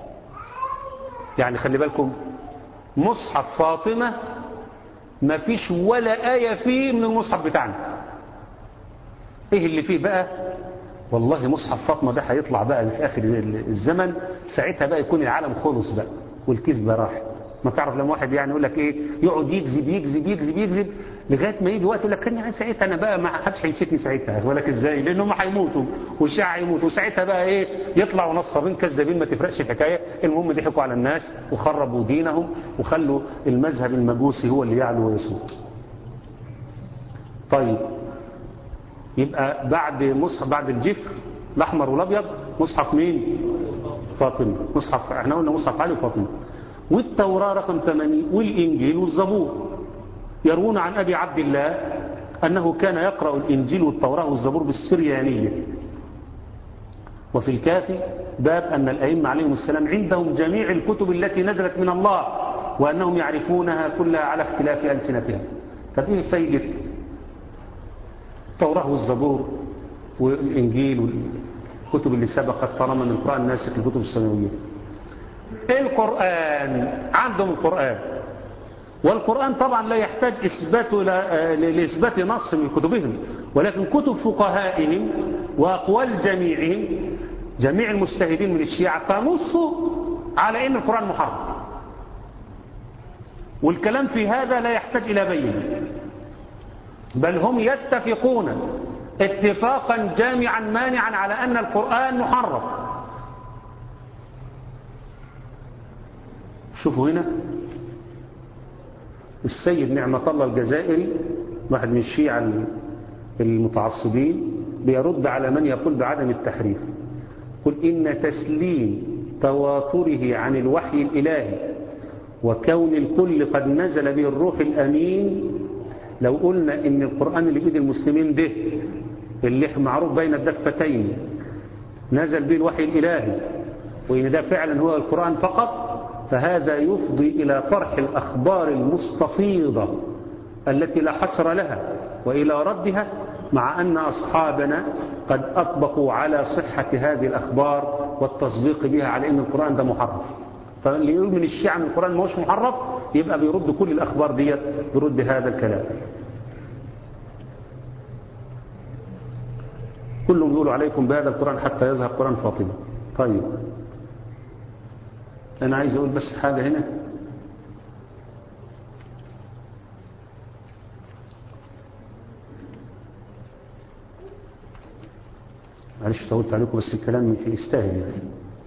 يعني خلي بالكم مصحف فاطمة ما فيش ولا آية فيه من المصحف بتاعنا ايه اللي فيه بقى والله مصحف فاطمة ده هيطلع بقى في آخر الزمن ساعتها بقى يكون العالم خلص بقى والكذبة راح ما تعرف لما واحد يعني يقول لك ايه يقعد يكذب يكذب يكذب يكذب لغايه ما يجي وقت يقول لك كان ساعتها انا بقى ما حدش هيمسكني ساعتها يقول لك ازاي لان هم هيموتوا والشيعة هيموتوا وساعتها بقى ايه يطلعوا نصابين كذابين ما تفرقش الحكايه المهم ضحكوا على الناس وخربوا دينهم وخلوا المذهب المجوسي هو اللي يعلو ويسود طيب يبقى بعد مصحف بعد الجفر الاحمر والابيض مصحف مين فاطمه مصحف احنا قلنا مصحف علي وفاطمه والتوراة رقم 80 والإنجيل والزبور يروون عن أبي عبد الله أنه كان يقرأ الإنجيل والتوراة والزبور بالسريانية وفي الكافي باب أن الأئمة عليهم السلام عندهم جميع الكتب التي نزلت من الله وأنهم يعرفونها كلها على اختلاف ألسنتها طب إيه فايدة التوراة والزبور والإنجيل والكتب اللي سبقت طالما أن القرآن ناسك الكتب السماوية القرآن عندهم القرآن والقرآن طبعا لا يحتاج إثبات لإثبات نص من كتبهم ولكن كتب فقهائهم وأقوال جميعهم جميع المجتهدين من الشيعة فنصوا على أن القرآن محرم والكلام في هذا لا يحتاج إلى بين بل هم يتفقون اتفاقا جامعا مانعا على أن القرآن محرم شوفوا هنا السيد نعمة الله الجزائري واحد من الشيعة المتعصبين بيرد على من يقول بعدم التحريف قل إن تسليم تواتره عن الوحي الإلهي وكون الكل قد نزل به الروح الأمين لو قلنا إن القرآن اللي بيد المسلمين ده اللي معروف بين الدفتين نزل به الوحي الإلهي وإن ده فعلا هو القرآن فقط فهذا يفضي إلى طرح الأخبار المستفيضة التي لا حصر لها وإلى ردها مع أن أصحابنا قد أطبقوا على صحة هذه الأخبار والتصديق بها على أن القرآن ده محرف فاللي يقول من الشيعة من القرآن ما هوش محرف يبقى بيرد كل الأخبار ديت بيرد هذا الكلام كلهم يقولوا عليكم بهذا القرآن حتى يظهر قرآن فاطمة طيب أنا عايز أقول بس حاجة هنا معلش طولت عليكم بس الكلام يستاهل يعني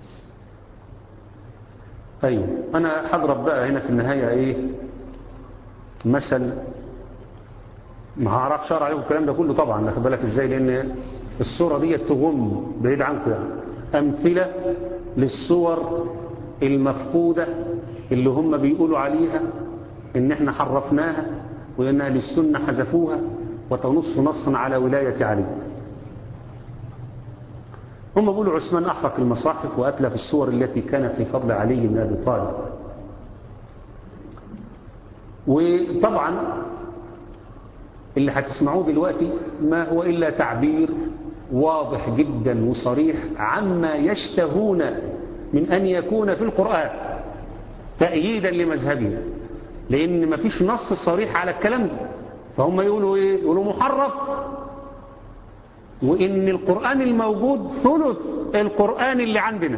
أيوه أنا هضرب بقى هنا في النهاية إيه مثل ما هعرف شرع عليكم الكلام ده كله طبعا واخد بالك ازاي لان الصورة دي تغم بعيد عنكم يعني أمثلة للصور المفقودة اللي هم بيقولوا عليها ان احنا حرفناها وان اهل السنة حذفوها وتنص نصا على ولاية علي هم بيقولوا عثمان أحرق المصاحف وأتلف الصور التي كانت في فضل علي بن أبي طالب وطبعا اللي هتسمعوه دلوقتي ما هو إلا تعبير واضح جدا وصريح عما يشتهون من أن يكون في القرآن تأييدا لمذهبهم لأن ما فيش نص صريح على الكلام ده فهم يقولوا إيه؟ يقولوا محرف وإن القرآن الموجود ثلث القرآن اللي عندنا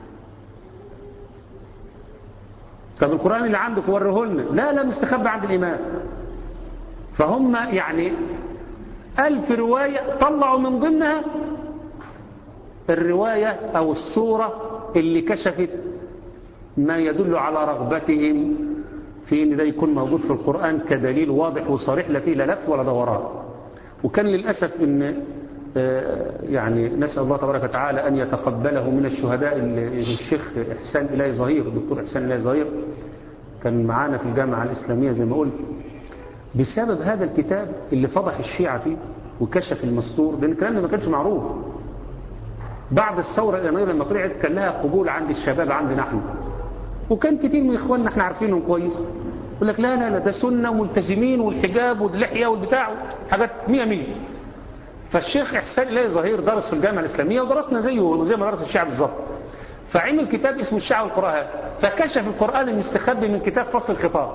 طب القرآن اللي عندك وريه لنا لا لا مستخبى عند الإمام فهم يعني ألف رواية طلعوا من ضمنها الرواية أو السورة اللي كشفت ما يدل على رغبتهم في ان ده يكون موجود في القرآن كدليل واضح وصريح لا فيه لا لف ولا دوران وكان للأسف ان يعني نسأل الله تبارك وتعالى أن يتقبله من الشهداء الشيخ إحسان إلهي ظهير الدكتور إحسان إلهي ظهير كان معانا في الجامعة الإسلامية زي ما قلت بسبب هذا الكتاب اللي فضح الشيعة فيه وكشف المستور لأن الكلام ده ما كانش معروف بعد الثورة الإيرانية لما طلعت كان لها قبول عند الشباب عندنا احنا وكان كتير من إخواننا احنا عارفينهم كويس يقول لك لا لا لا ده سنة وملتزمين والحجاب واللحية والبتاع حاجات مية مية فالشيخ إحسان إلهي ظهير درس في الجامعة الإسلامية ودرسنا زيه زي ما درس الشيعة بالظبط فعمل كتاب اسمه الشيعة والقرآن فكشف القرآن المستخبي من كتاب فصل الخطاب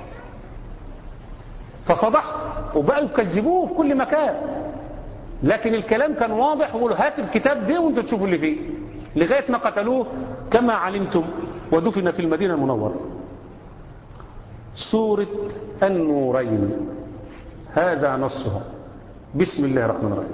ففضحت وبقوا يكذبوه في كل مكان لكن الكلام كان واضح وقالوا هات الكتاب ده وانتوا تشوفوا اللي فيه لغاية ما قتلوه كما علمتم ودفن في المدينة المنورة سورة النورين هذا نصها بسم الله الرحمن الرحيم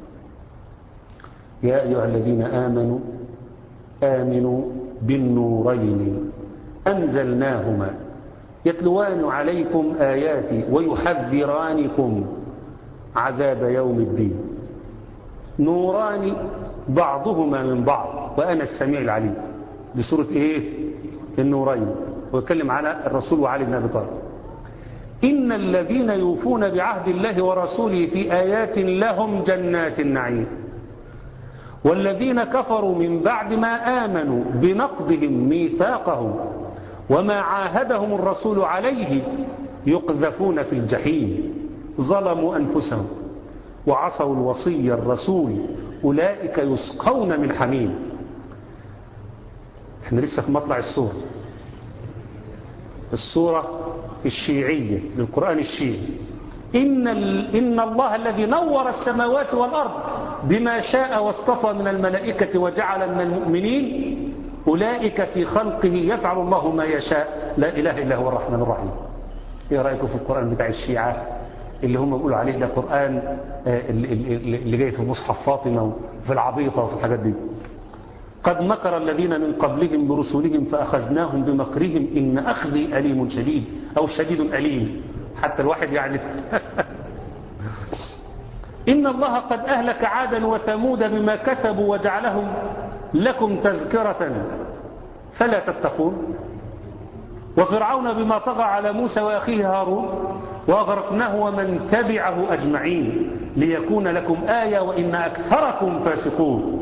يا أيها الذين آمنوا آمنوا بالنورين أنزلناهما يتلوان عليكم آياتي ويحذرانكم عذاب يوم الدين نوران بعضهما من بعض وأنا السميع العليم دي سورة إيه النورين ويتكلم على الرسول وعلي بن أبي طالب إن الذين يوفون بعهد الله ورسوله في آيات لهم جنات النعيم والذين كفروا من بعد ما آمنوا بنقضهم ميثاقهم وما عاهدهم الرسول عليه يقذفون في الجحيم ظلموا أنفسهم وعصوا الوصي الرسول أولئك يسقون من حميم احنا لسه في مطلع السورة السورة الشيعية للقرآن الشيعي إن, إن الله الذي نور السماوات والأرض بما شاء واصطفى من الملائكة وجعل من المؤمنين أولئك في خلقه يفعل الله ما يشاء لا إله إلا هو الرحمن الرحيم إيه رأيكم في القرآن بتاع الشيعة اللي هم بيقولوا عليه ده قرآن اللي جاي في مصحف فاطمة وفي العبيطة وفي الحاجات دي قد مكر الذين من قبلهم برسلهم فأخذناهم بمكرهم إن أخذي أليم شديد أو شديد أليم حتى الواحد يعني إن الله قد أهلك عادا وثمود بما كسبوا وجعلهم لكم تذكرة فلا تتقون وفرعون بما طغى على موسى وأخيه هارون وأغرقناه ومن تبعه أجمعين ليكون لكم آية وإن أكثركم فاسقون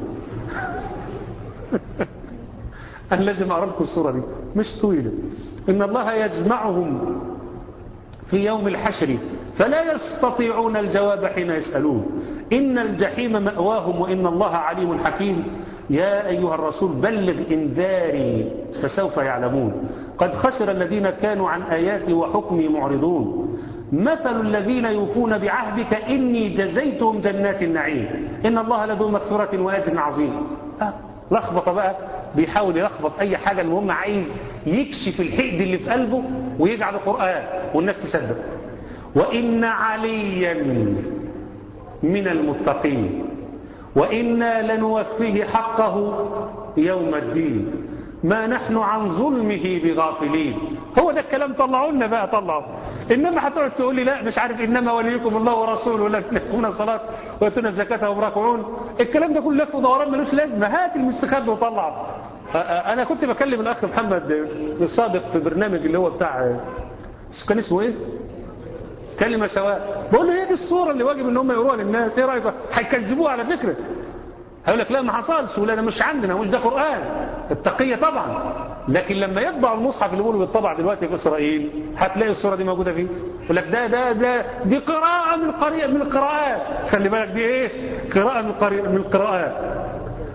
أنا لازم أعرف لكم الصورة دي مش طويلة إن الله يجمعهم في يوم الحشر فلا يستطيعون الجواب حين يسألون إن الجحيم مأواهم وإن الله عليم حكيم يا أيها الرسول بلغ إنذاري فسوف يعلمون قد خسر الذين كانوا عن آياتي وحكمي معرضون مثل الذين يوفون بعهدك إني جزيتهم جنات النعيم إن الله لذو مغفرة وأجر عظيم أه لخبط بقى بيحاول يلخبط أي حاجة المهم عايز يكشف الحقد اللي في قلبه ويجعل القرآن والناس تصدق وإن عليا من المتقين وإنا لنوفيه حقه يوم الدين ما نحن عن ظلمه بغافلين هو ده الكلام طلعوا لنا بقى طلعوا إنما هتقعد تقول لي لا مش عارف إنما وليكم الله ورسوله ولا تنكون الصلاة ويأتون الزكاة وهم راكعون الكلام ده كله لف ودوران ملوش لازمة هات المستخبي وطلع أنا كنت بكلم الأخ محمد الصادق في برنامج اللي هو بتاع كان اسمه ايه كلمة سواء بقول له هي دي الصورة اللي واجب ان هم يقروها للناس ايه رأيك هيكذبوها على فكرة هيقول لك لا ما حصلش ولا ده مش عندنا مش ده قرآن التقية طبعا لكن لما يطبع المصحف اللي بيقولوا بالطبع دلوقتي في إسرائيل هتلاقي الصورة دي موجودة فيه يقول لك ده ده ده دي قراءة من قرية من القراءات خلي بالك دي ايه قراءة من قرية من القراءات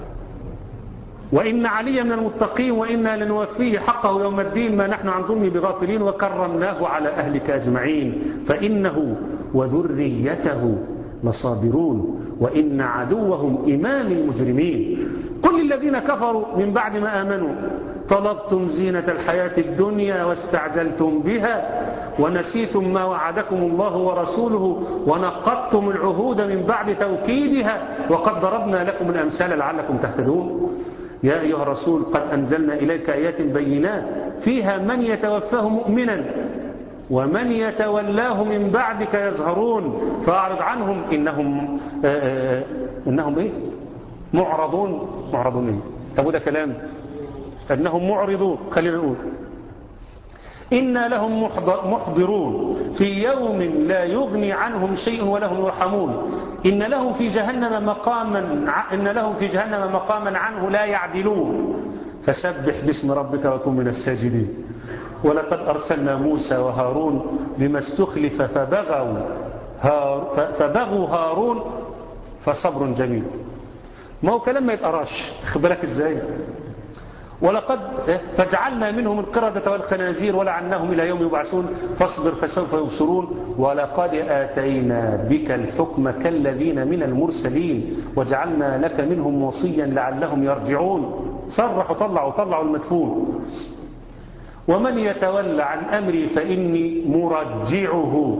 وإن علي من المتقين وإنا لنوفيه حقه يوم الدين ما نحن عن ظلمه بغافلين وكرمناه على أهلك أجمعين فإنه وذريته لصابرون وإن عدوهم إمام المجرمين كل الذين كفروا من بعد ما آمنوا طلبتم زينة الحياة الدنيا واستعجلتم بها ونسيتم ما وعدكم الله ورسوله ونقضتم العهود من بعد توكيدها وقد ضربنا لكم الأمثال لعلكم تهتدون يا أيها الرسول قد أنزلنا إليك آيات بينات فيها من يتوفاه مؤمنا ومن يتولاه من بعدك يزهرون فأعرض عنهم إنهم آآ آآ إنهم إيه معرضون معرضون إيه طب ده كلام أنهم معرضون خلينا نقول إنا لهم محضرون في يوم لا يغني عنهم شيء ولا هم يرحمون إن لهم في جهنم مقاما إن لهم في جهنم مقاما عنه لا يعدلون فسبح باسم ربك وكن من الساجدين ولقد أرسلنا موسى وهارون لما استخلف فبغوا هار فبغوا هارون فصبر جميل ما هو كلام ما يتقراش خبرك ازاي ولقد فجعلنا منهم القردة والخنازير ولعناهم إلى يوم يبعثون فاصبر فسوف يبصرون ولقد آتينا بك الحكم كالذين من المرسلين وجعلنا لك منهم وصيا لعلهم يرجعون صرحوا طلعوا طلعوا المدفون ومن يتولى عن أمري فإني مرجعه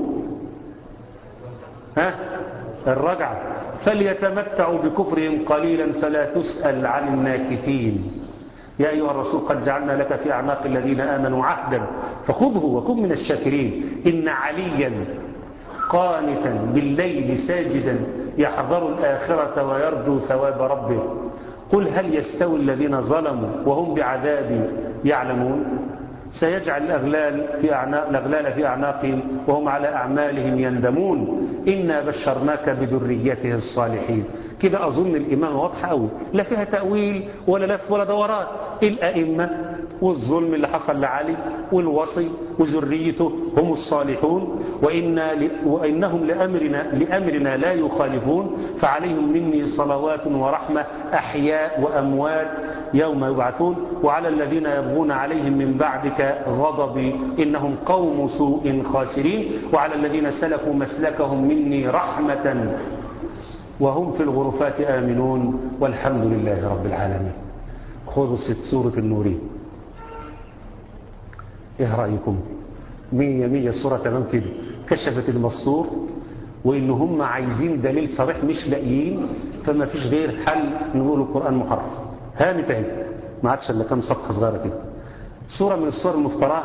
ها الرجعة فليتمتعوا بكفرهم قليلا فلا تسأل عن الناكثين يا أيها الرسول قد جعلنا لك في أعناق الذين آمنوا عهدا فخذه وكن من الشاكرين إن عليا قانتا بالليل ساجدا يحذر الآخرة ويرجو ثواب ربه قل هل يستوي الذين ظلموا وهم بعذاب يعلمون سيجعل الأغلال في أعناق الأغلال في أعناقهم وهم على أعمالهم يندمون إنا بشرناك بذريته الصالحين كده أظن الإمامة واضحة قوي لا فيها تأويل ولا لف ولا دورات الأئمة والظلم اللي حصل لعلي والوصي وذريته هم الصالحون وإنا ل... وإنهم لأمرنا, لأمرنا لا يخالفون فعليهم مني صلوات ورحمة أحياء وأموات يوم يبعثون وعلى الذين يبغون عليهم من بعدك غضبي إنهم قوم سوء خاسرين وعلى الذين سلكوا مسلكهم مني رحمة وهم في الغرفات آمنون والحمد لله رب العالمين خلصت سورة النورين ايه رأيكم مية مية الصورة تمام كده كشفت المسطور وإن هم عايزين دليل صريح مش لاقيين فما فيش غير حل نقول القرآن محرف هانت اهي ما عادش الا كام صفحة صغيرة كده صورة من الصور المفتراه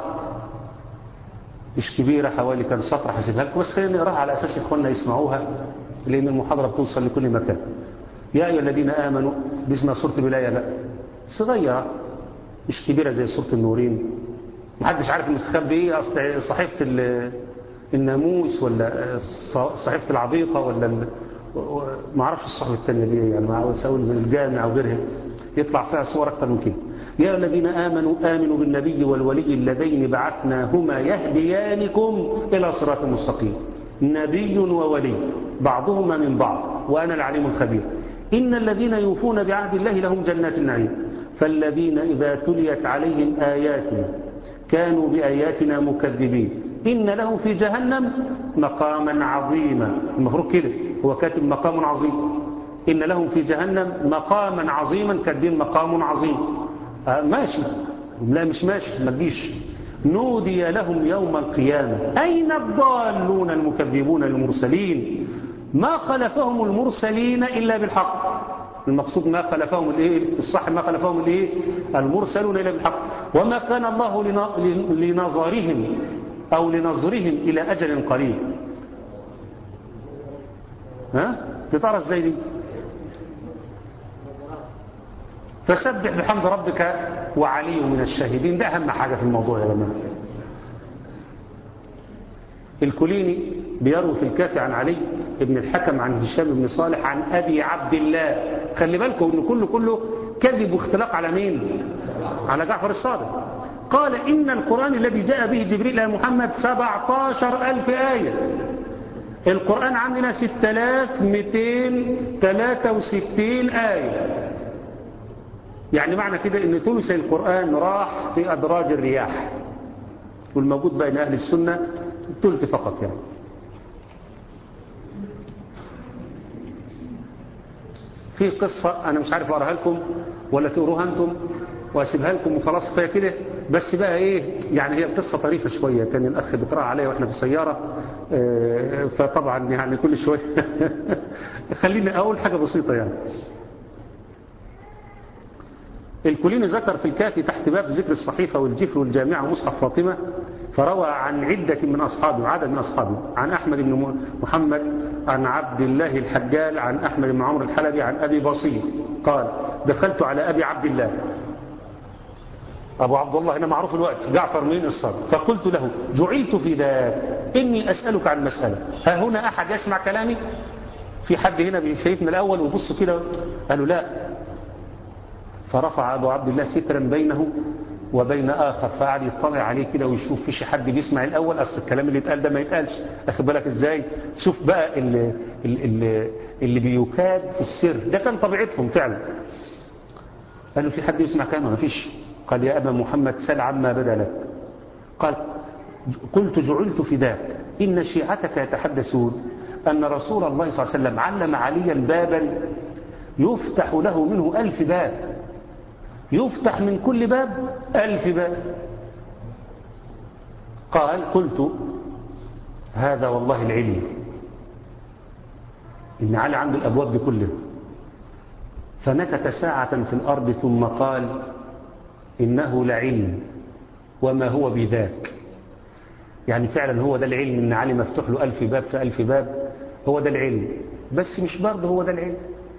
مش كبيرة حوالي كان سطر حسبها لكم بس خلينا نقراها على أساس إخواننا يسمعوها لأن المحاضرة بتوصل لكل مكان يا أيها الذين آمنوا باسم سورة الولاية بقى صغيرة مش كبيرة زي سورة النورين محدش عارف المستخبي ايه اصل صحيفة الناموس ولا صحيفة العبيطة ولا ما اعرفش الصحيفة التانية دي يعني ما عاوز اقول من الجامع او غيرها يطلع فيها صور اكتر من كده يا الذين آمنوا آمنوا بالنبي والولي اللذين بعثناهما يهديانكم إلى صراط مستقيم نبي وولي بعضهما من بعض وأنا العليم الخبير إن الذين يوفون بعهد الله لهم جنات النعيم فالذين إذا تليت عليهم آياتنا كانوا بآياتنا مكذبين إن لهم في جهنم مقاما عظيما المفروض كده هو كاتب مقام عظيم إن لهم في جهنم مقاما عظيما كاتبين مقام عظيم آه ماشي لا مش ماشي ما تجيش نودي لهم يوم القيامة أين الضالون المكذبون المرسلين ما خلفهم المرسلين إلا بالحق المقصود ما خلفهم الايه الصح ما خلفهم الايه المرسلون الى بالحق وما كان الله لنظرهم او لنظرهم الى اجل قريب ها تتعرف ازاي دي فسبح بحمد ربك وعلي من الشاهدين ده اهم حاجه في الموضوع يا جماعه الكليني بيروي في الكافي عن علي بن الحكم عن هشام بن صالح عن أبي عبد الله خلي بالكم إن كله كله كذب واختلاق على مين على جعفر الصادق قال إن القرآن الذي جاء به جبريل إلى محمد 17 ألف آية القرآن عندنا 6263 آية يعني معنى كده ان ثلث القرآن راح في أدراج الرياح والموجود بين أهل السنة ثلث فقط يعني في قصة أنا مش عارف أقراها لكم ولا تقروها أنتم وأسيبها لكم وخلاص كفايه كده بس بقى إيه يعني هي قصة طريفة شوية كان الأخ بيقراها عليا وإحنا في السيارة فطبعا يعني كل شوية خليني أقول حاجة بسيطة يعني الكليني ذكر في الكافي تحت باب ذكر الصحيفة والجفر والجامعة ومصحف فاطمة فروى عن عدة من أصحابه عدد من أصحابه عن أحمد بن محمد عن عبد الله الحجال عن أحمد بن عمرو الحلبي عن أبي بصير قال دخلت على أبي عبد الله أبو عبد الله هنا معروف الوقت جعفر من الصادق فقلت له جعلت في ذاك إني أسألك عن مسألة ها هنا أحد يسمع كلامي في حد هنا شايفنا الأول وبص كده قالوا لا فرفع أبو عبد الله سترا بينه وبين آخر فقعد يطلع عليه كده ويشوف فيش حد بيسمع الأول أصل الكلام اللي اتقال ده ما يتقالش أخد بالك إزاي شوف بقى اللي, اللي, اللي بيكاد في السر ده كان طبيعتهم فعلا قالوا في حد يسمع كلامه ما فيش قال يا أبا محمد سل عما بدا لك قال قلت جعلت فداك إن شيعتك يتحدثون أن رسول الله صلى الله عليه وسلم علم عليا بابا يفتح له منه ألف باب يفتح من كل باب ألف باب قال قلت هذا والله العلم إن علي عنده الأبواب دي كلها فنكت ساعة في الأرض ثم قال إنه لعلم وما هو بذاك يعني فعلا هو ده العلم إن علي مفتوح له ألف باب في ألف باب هو ده العلم بس مش برضه هو ده العلم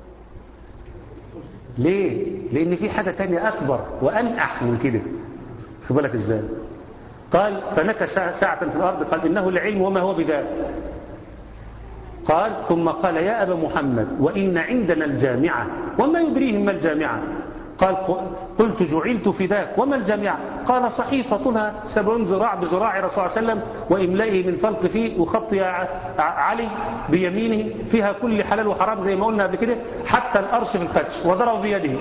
ليه؟ لأن في حاجة تانية أكبر وأنأح من كده في بالك إزاي قال فنكى ساعة في الأرض قال إنه العلم وما هو بذلك قال ثم قال يا أبا محمد وإن عندنا الجامعة وما يدريهم ما الجامعة قال قلت جعلت فداك وما الجامعة قال صحيفة طولها سبعون ذراع بذراع رسول الله صلى الله عليه وسلم وإملائه من فلق فيه وخط علي بيمينه فيها كل حلال وحرام زي ما قلنا قبل كده حتى الأرش في الخدش وضرب بيده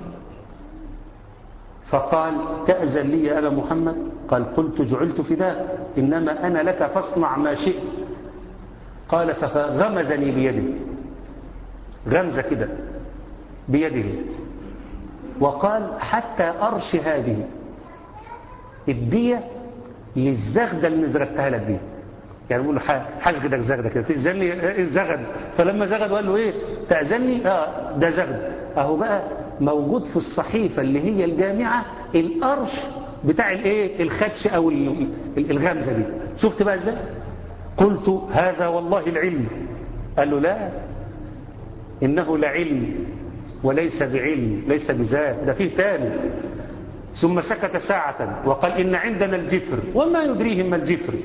فقال تأذن لي يا أبا محمد قال قلت جعلت فداك إنما أنا لك فاصنع ما شئت قال فغمزني بيده غمزة كده بيده وقال حتى أرش هذه الدية للزغدة اللي نزرتها لك دي يعني بيقول له حزغدك زغدة كده تأذن لي الزغد فلما زغد وقال له ايه تأذني اه ده زغد اهو بقى موجود في الصحيفة اللي هي الجامعة الأرش بتاع الايه الخدش او الغمزة دي شفت بقى ازاي قلت هذا والله العلم قال له لا إنه لعلم وليس بعلم ليس بذات ده فيه تاني ثم سكت ساعة وقال إن عندنا الجفر وما يدريهم ما الجفر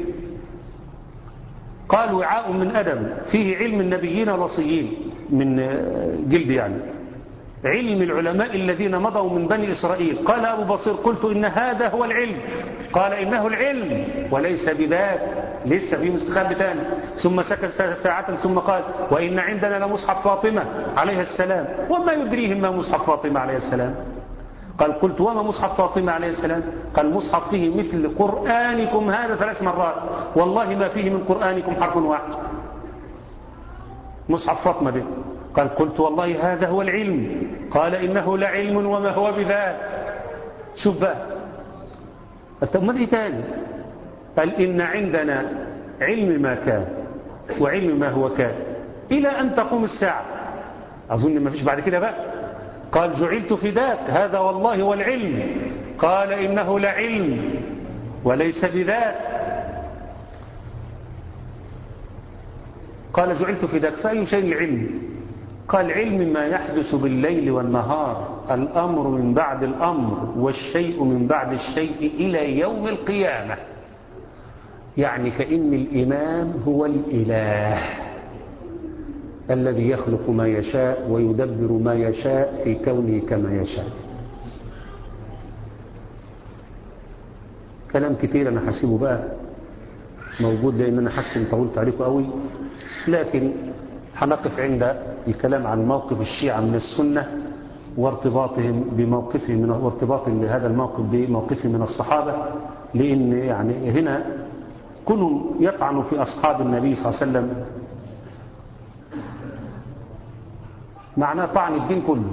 قال وعاء من أدم فيه علم النبيين الوصيين من جلد يعني علم العلماء الذين مضوا من بني إسرائيل قال أبو بصير قلت إن هذا هو العلم قال إنه العلم وليس بذات لسه في مستخبي تاني ثم سكت ساعة ثم قال وإن عندنا لمصحف فاطمة عليها السلام وما يدريهم ما مصحف فاطمة عليه السلام قال قلت وما مصحف فاطمة عليه السلام قال مصحف فيه مثل قرآنكم هذا ثلاث مرات والله ما فيه من قرآنكم حرف واحد مصحف فاطمة به قال قلت والله هذا هو العلم قال إنه لعلم وما هو بذات شوف بقى طب ما ايه تاني قال إن عندنا علم ما كان وعلم ما هو كان إلى أن تقوم الساعة أظن ما فيش بعد كده بقى قال جعلت فداك هذا والله هو العلم قال إنه لعلم وليس بذات قال جعلت فداك فأي شيء العلم قال علم ما يحدث بالليل والنهار الأمر من بعد الأمر والشيء من بعد الشيء إلى يوم القيامة يعني فإن الإمام هو الإله الذي يخلق ما يشاء ويدبر ما يشاء في كونه كما يشاء كلام كتير أنا حسيبه بقى موجود لأن أنا حاسس إن طولت عليكم قوي لكن هنقف عند الكلام عن موقف الشيعة من السنة وارتباطهم بموقفهم من وارتباط هذا الموقف بموقفهم من الصحابة لأن يعني هنا كلهم يطعنوا في أصحاب النبي صلى الله عليه وسلم معناه طعن الدين كله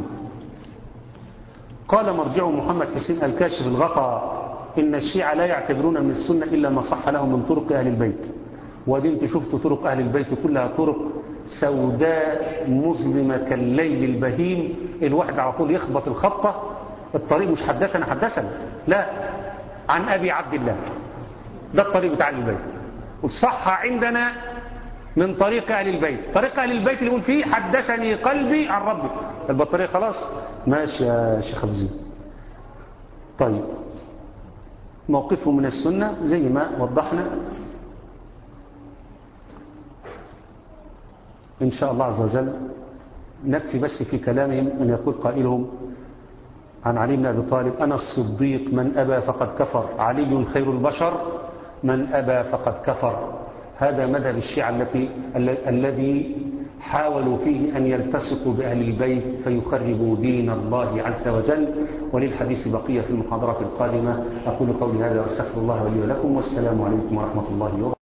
قال مرجع محمد حسين الكاشف الغطاء إن الشيعة لا يعتبرون من السنة إلا ما صح لهم من طرق أهل البيت ودي انت شفت طرق أهل البيت كلها طرق سوداء مظلمة كالليل البهيم الواحد على طول يخبط الخطة الطريق مش حدثنا حدثنا لا عن أبي عبد الله ده الطريق بتاع أهل البيت والصحة عندنا من طريق أهل البيت طريق أهل البيت اللي يقول فيه حدثني قلبي عن ربي البطارية خلاص ماشي يا شيخ أبزين طيب موقفه من السنة زي ما وضحنا إن شاء الله عز وجل نكفي بس في كلامهم أن يقول قائلهم عن علي بن أبي طالب أنا الصديق من أبى فقد كفر علي خير البشر من أبى فقد كفر هذا مذهب الشيعة التي الذي حاولوا فيه أن يلتصقوا بأهل البيت فيخربوا دين الله عز وجل وللحديث بقية في المحاضرة القادمة أقول قولي هذا وأستغفر الله ولي ولكم والسلام عليكم ورحمة الله وبركاته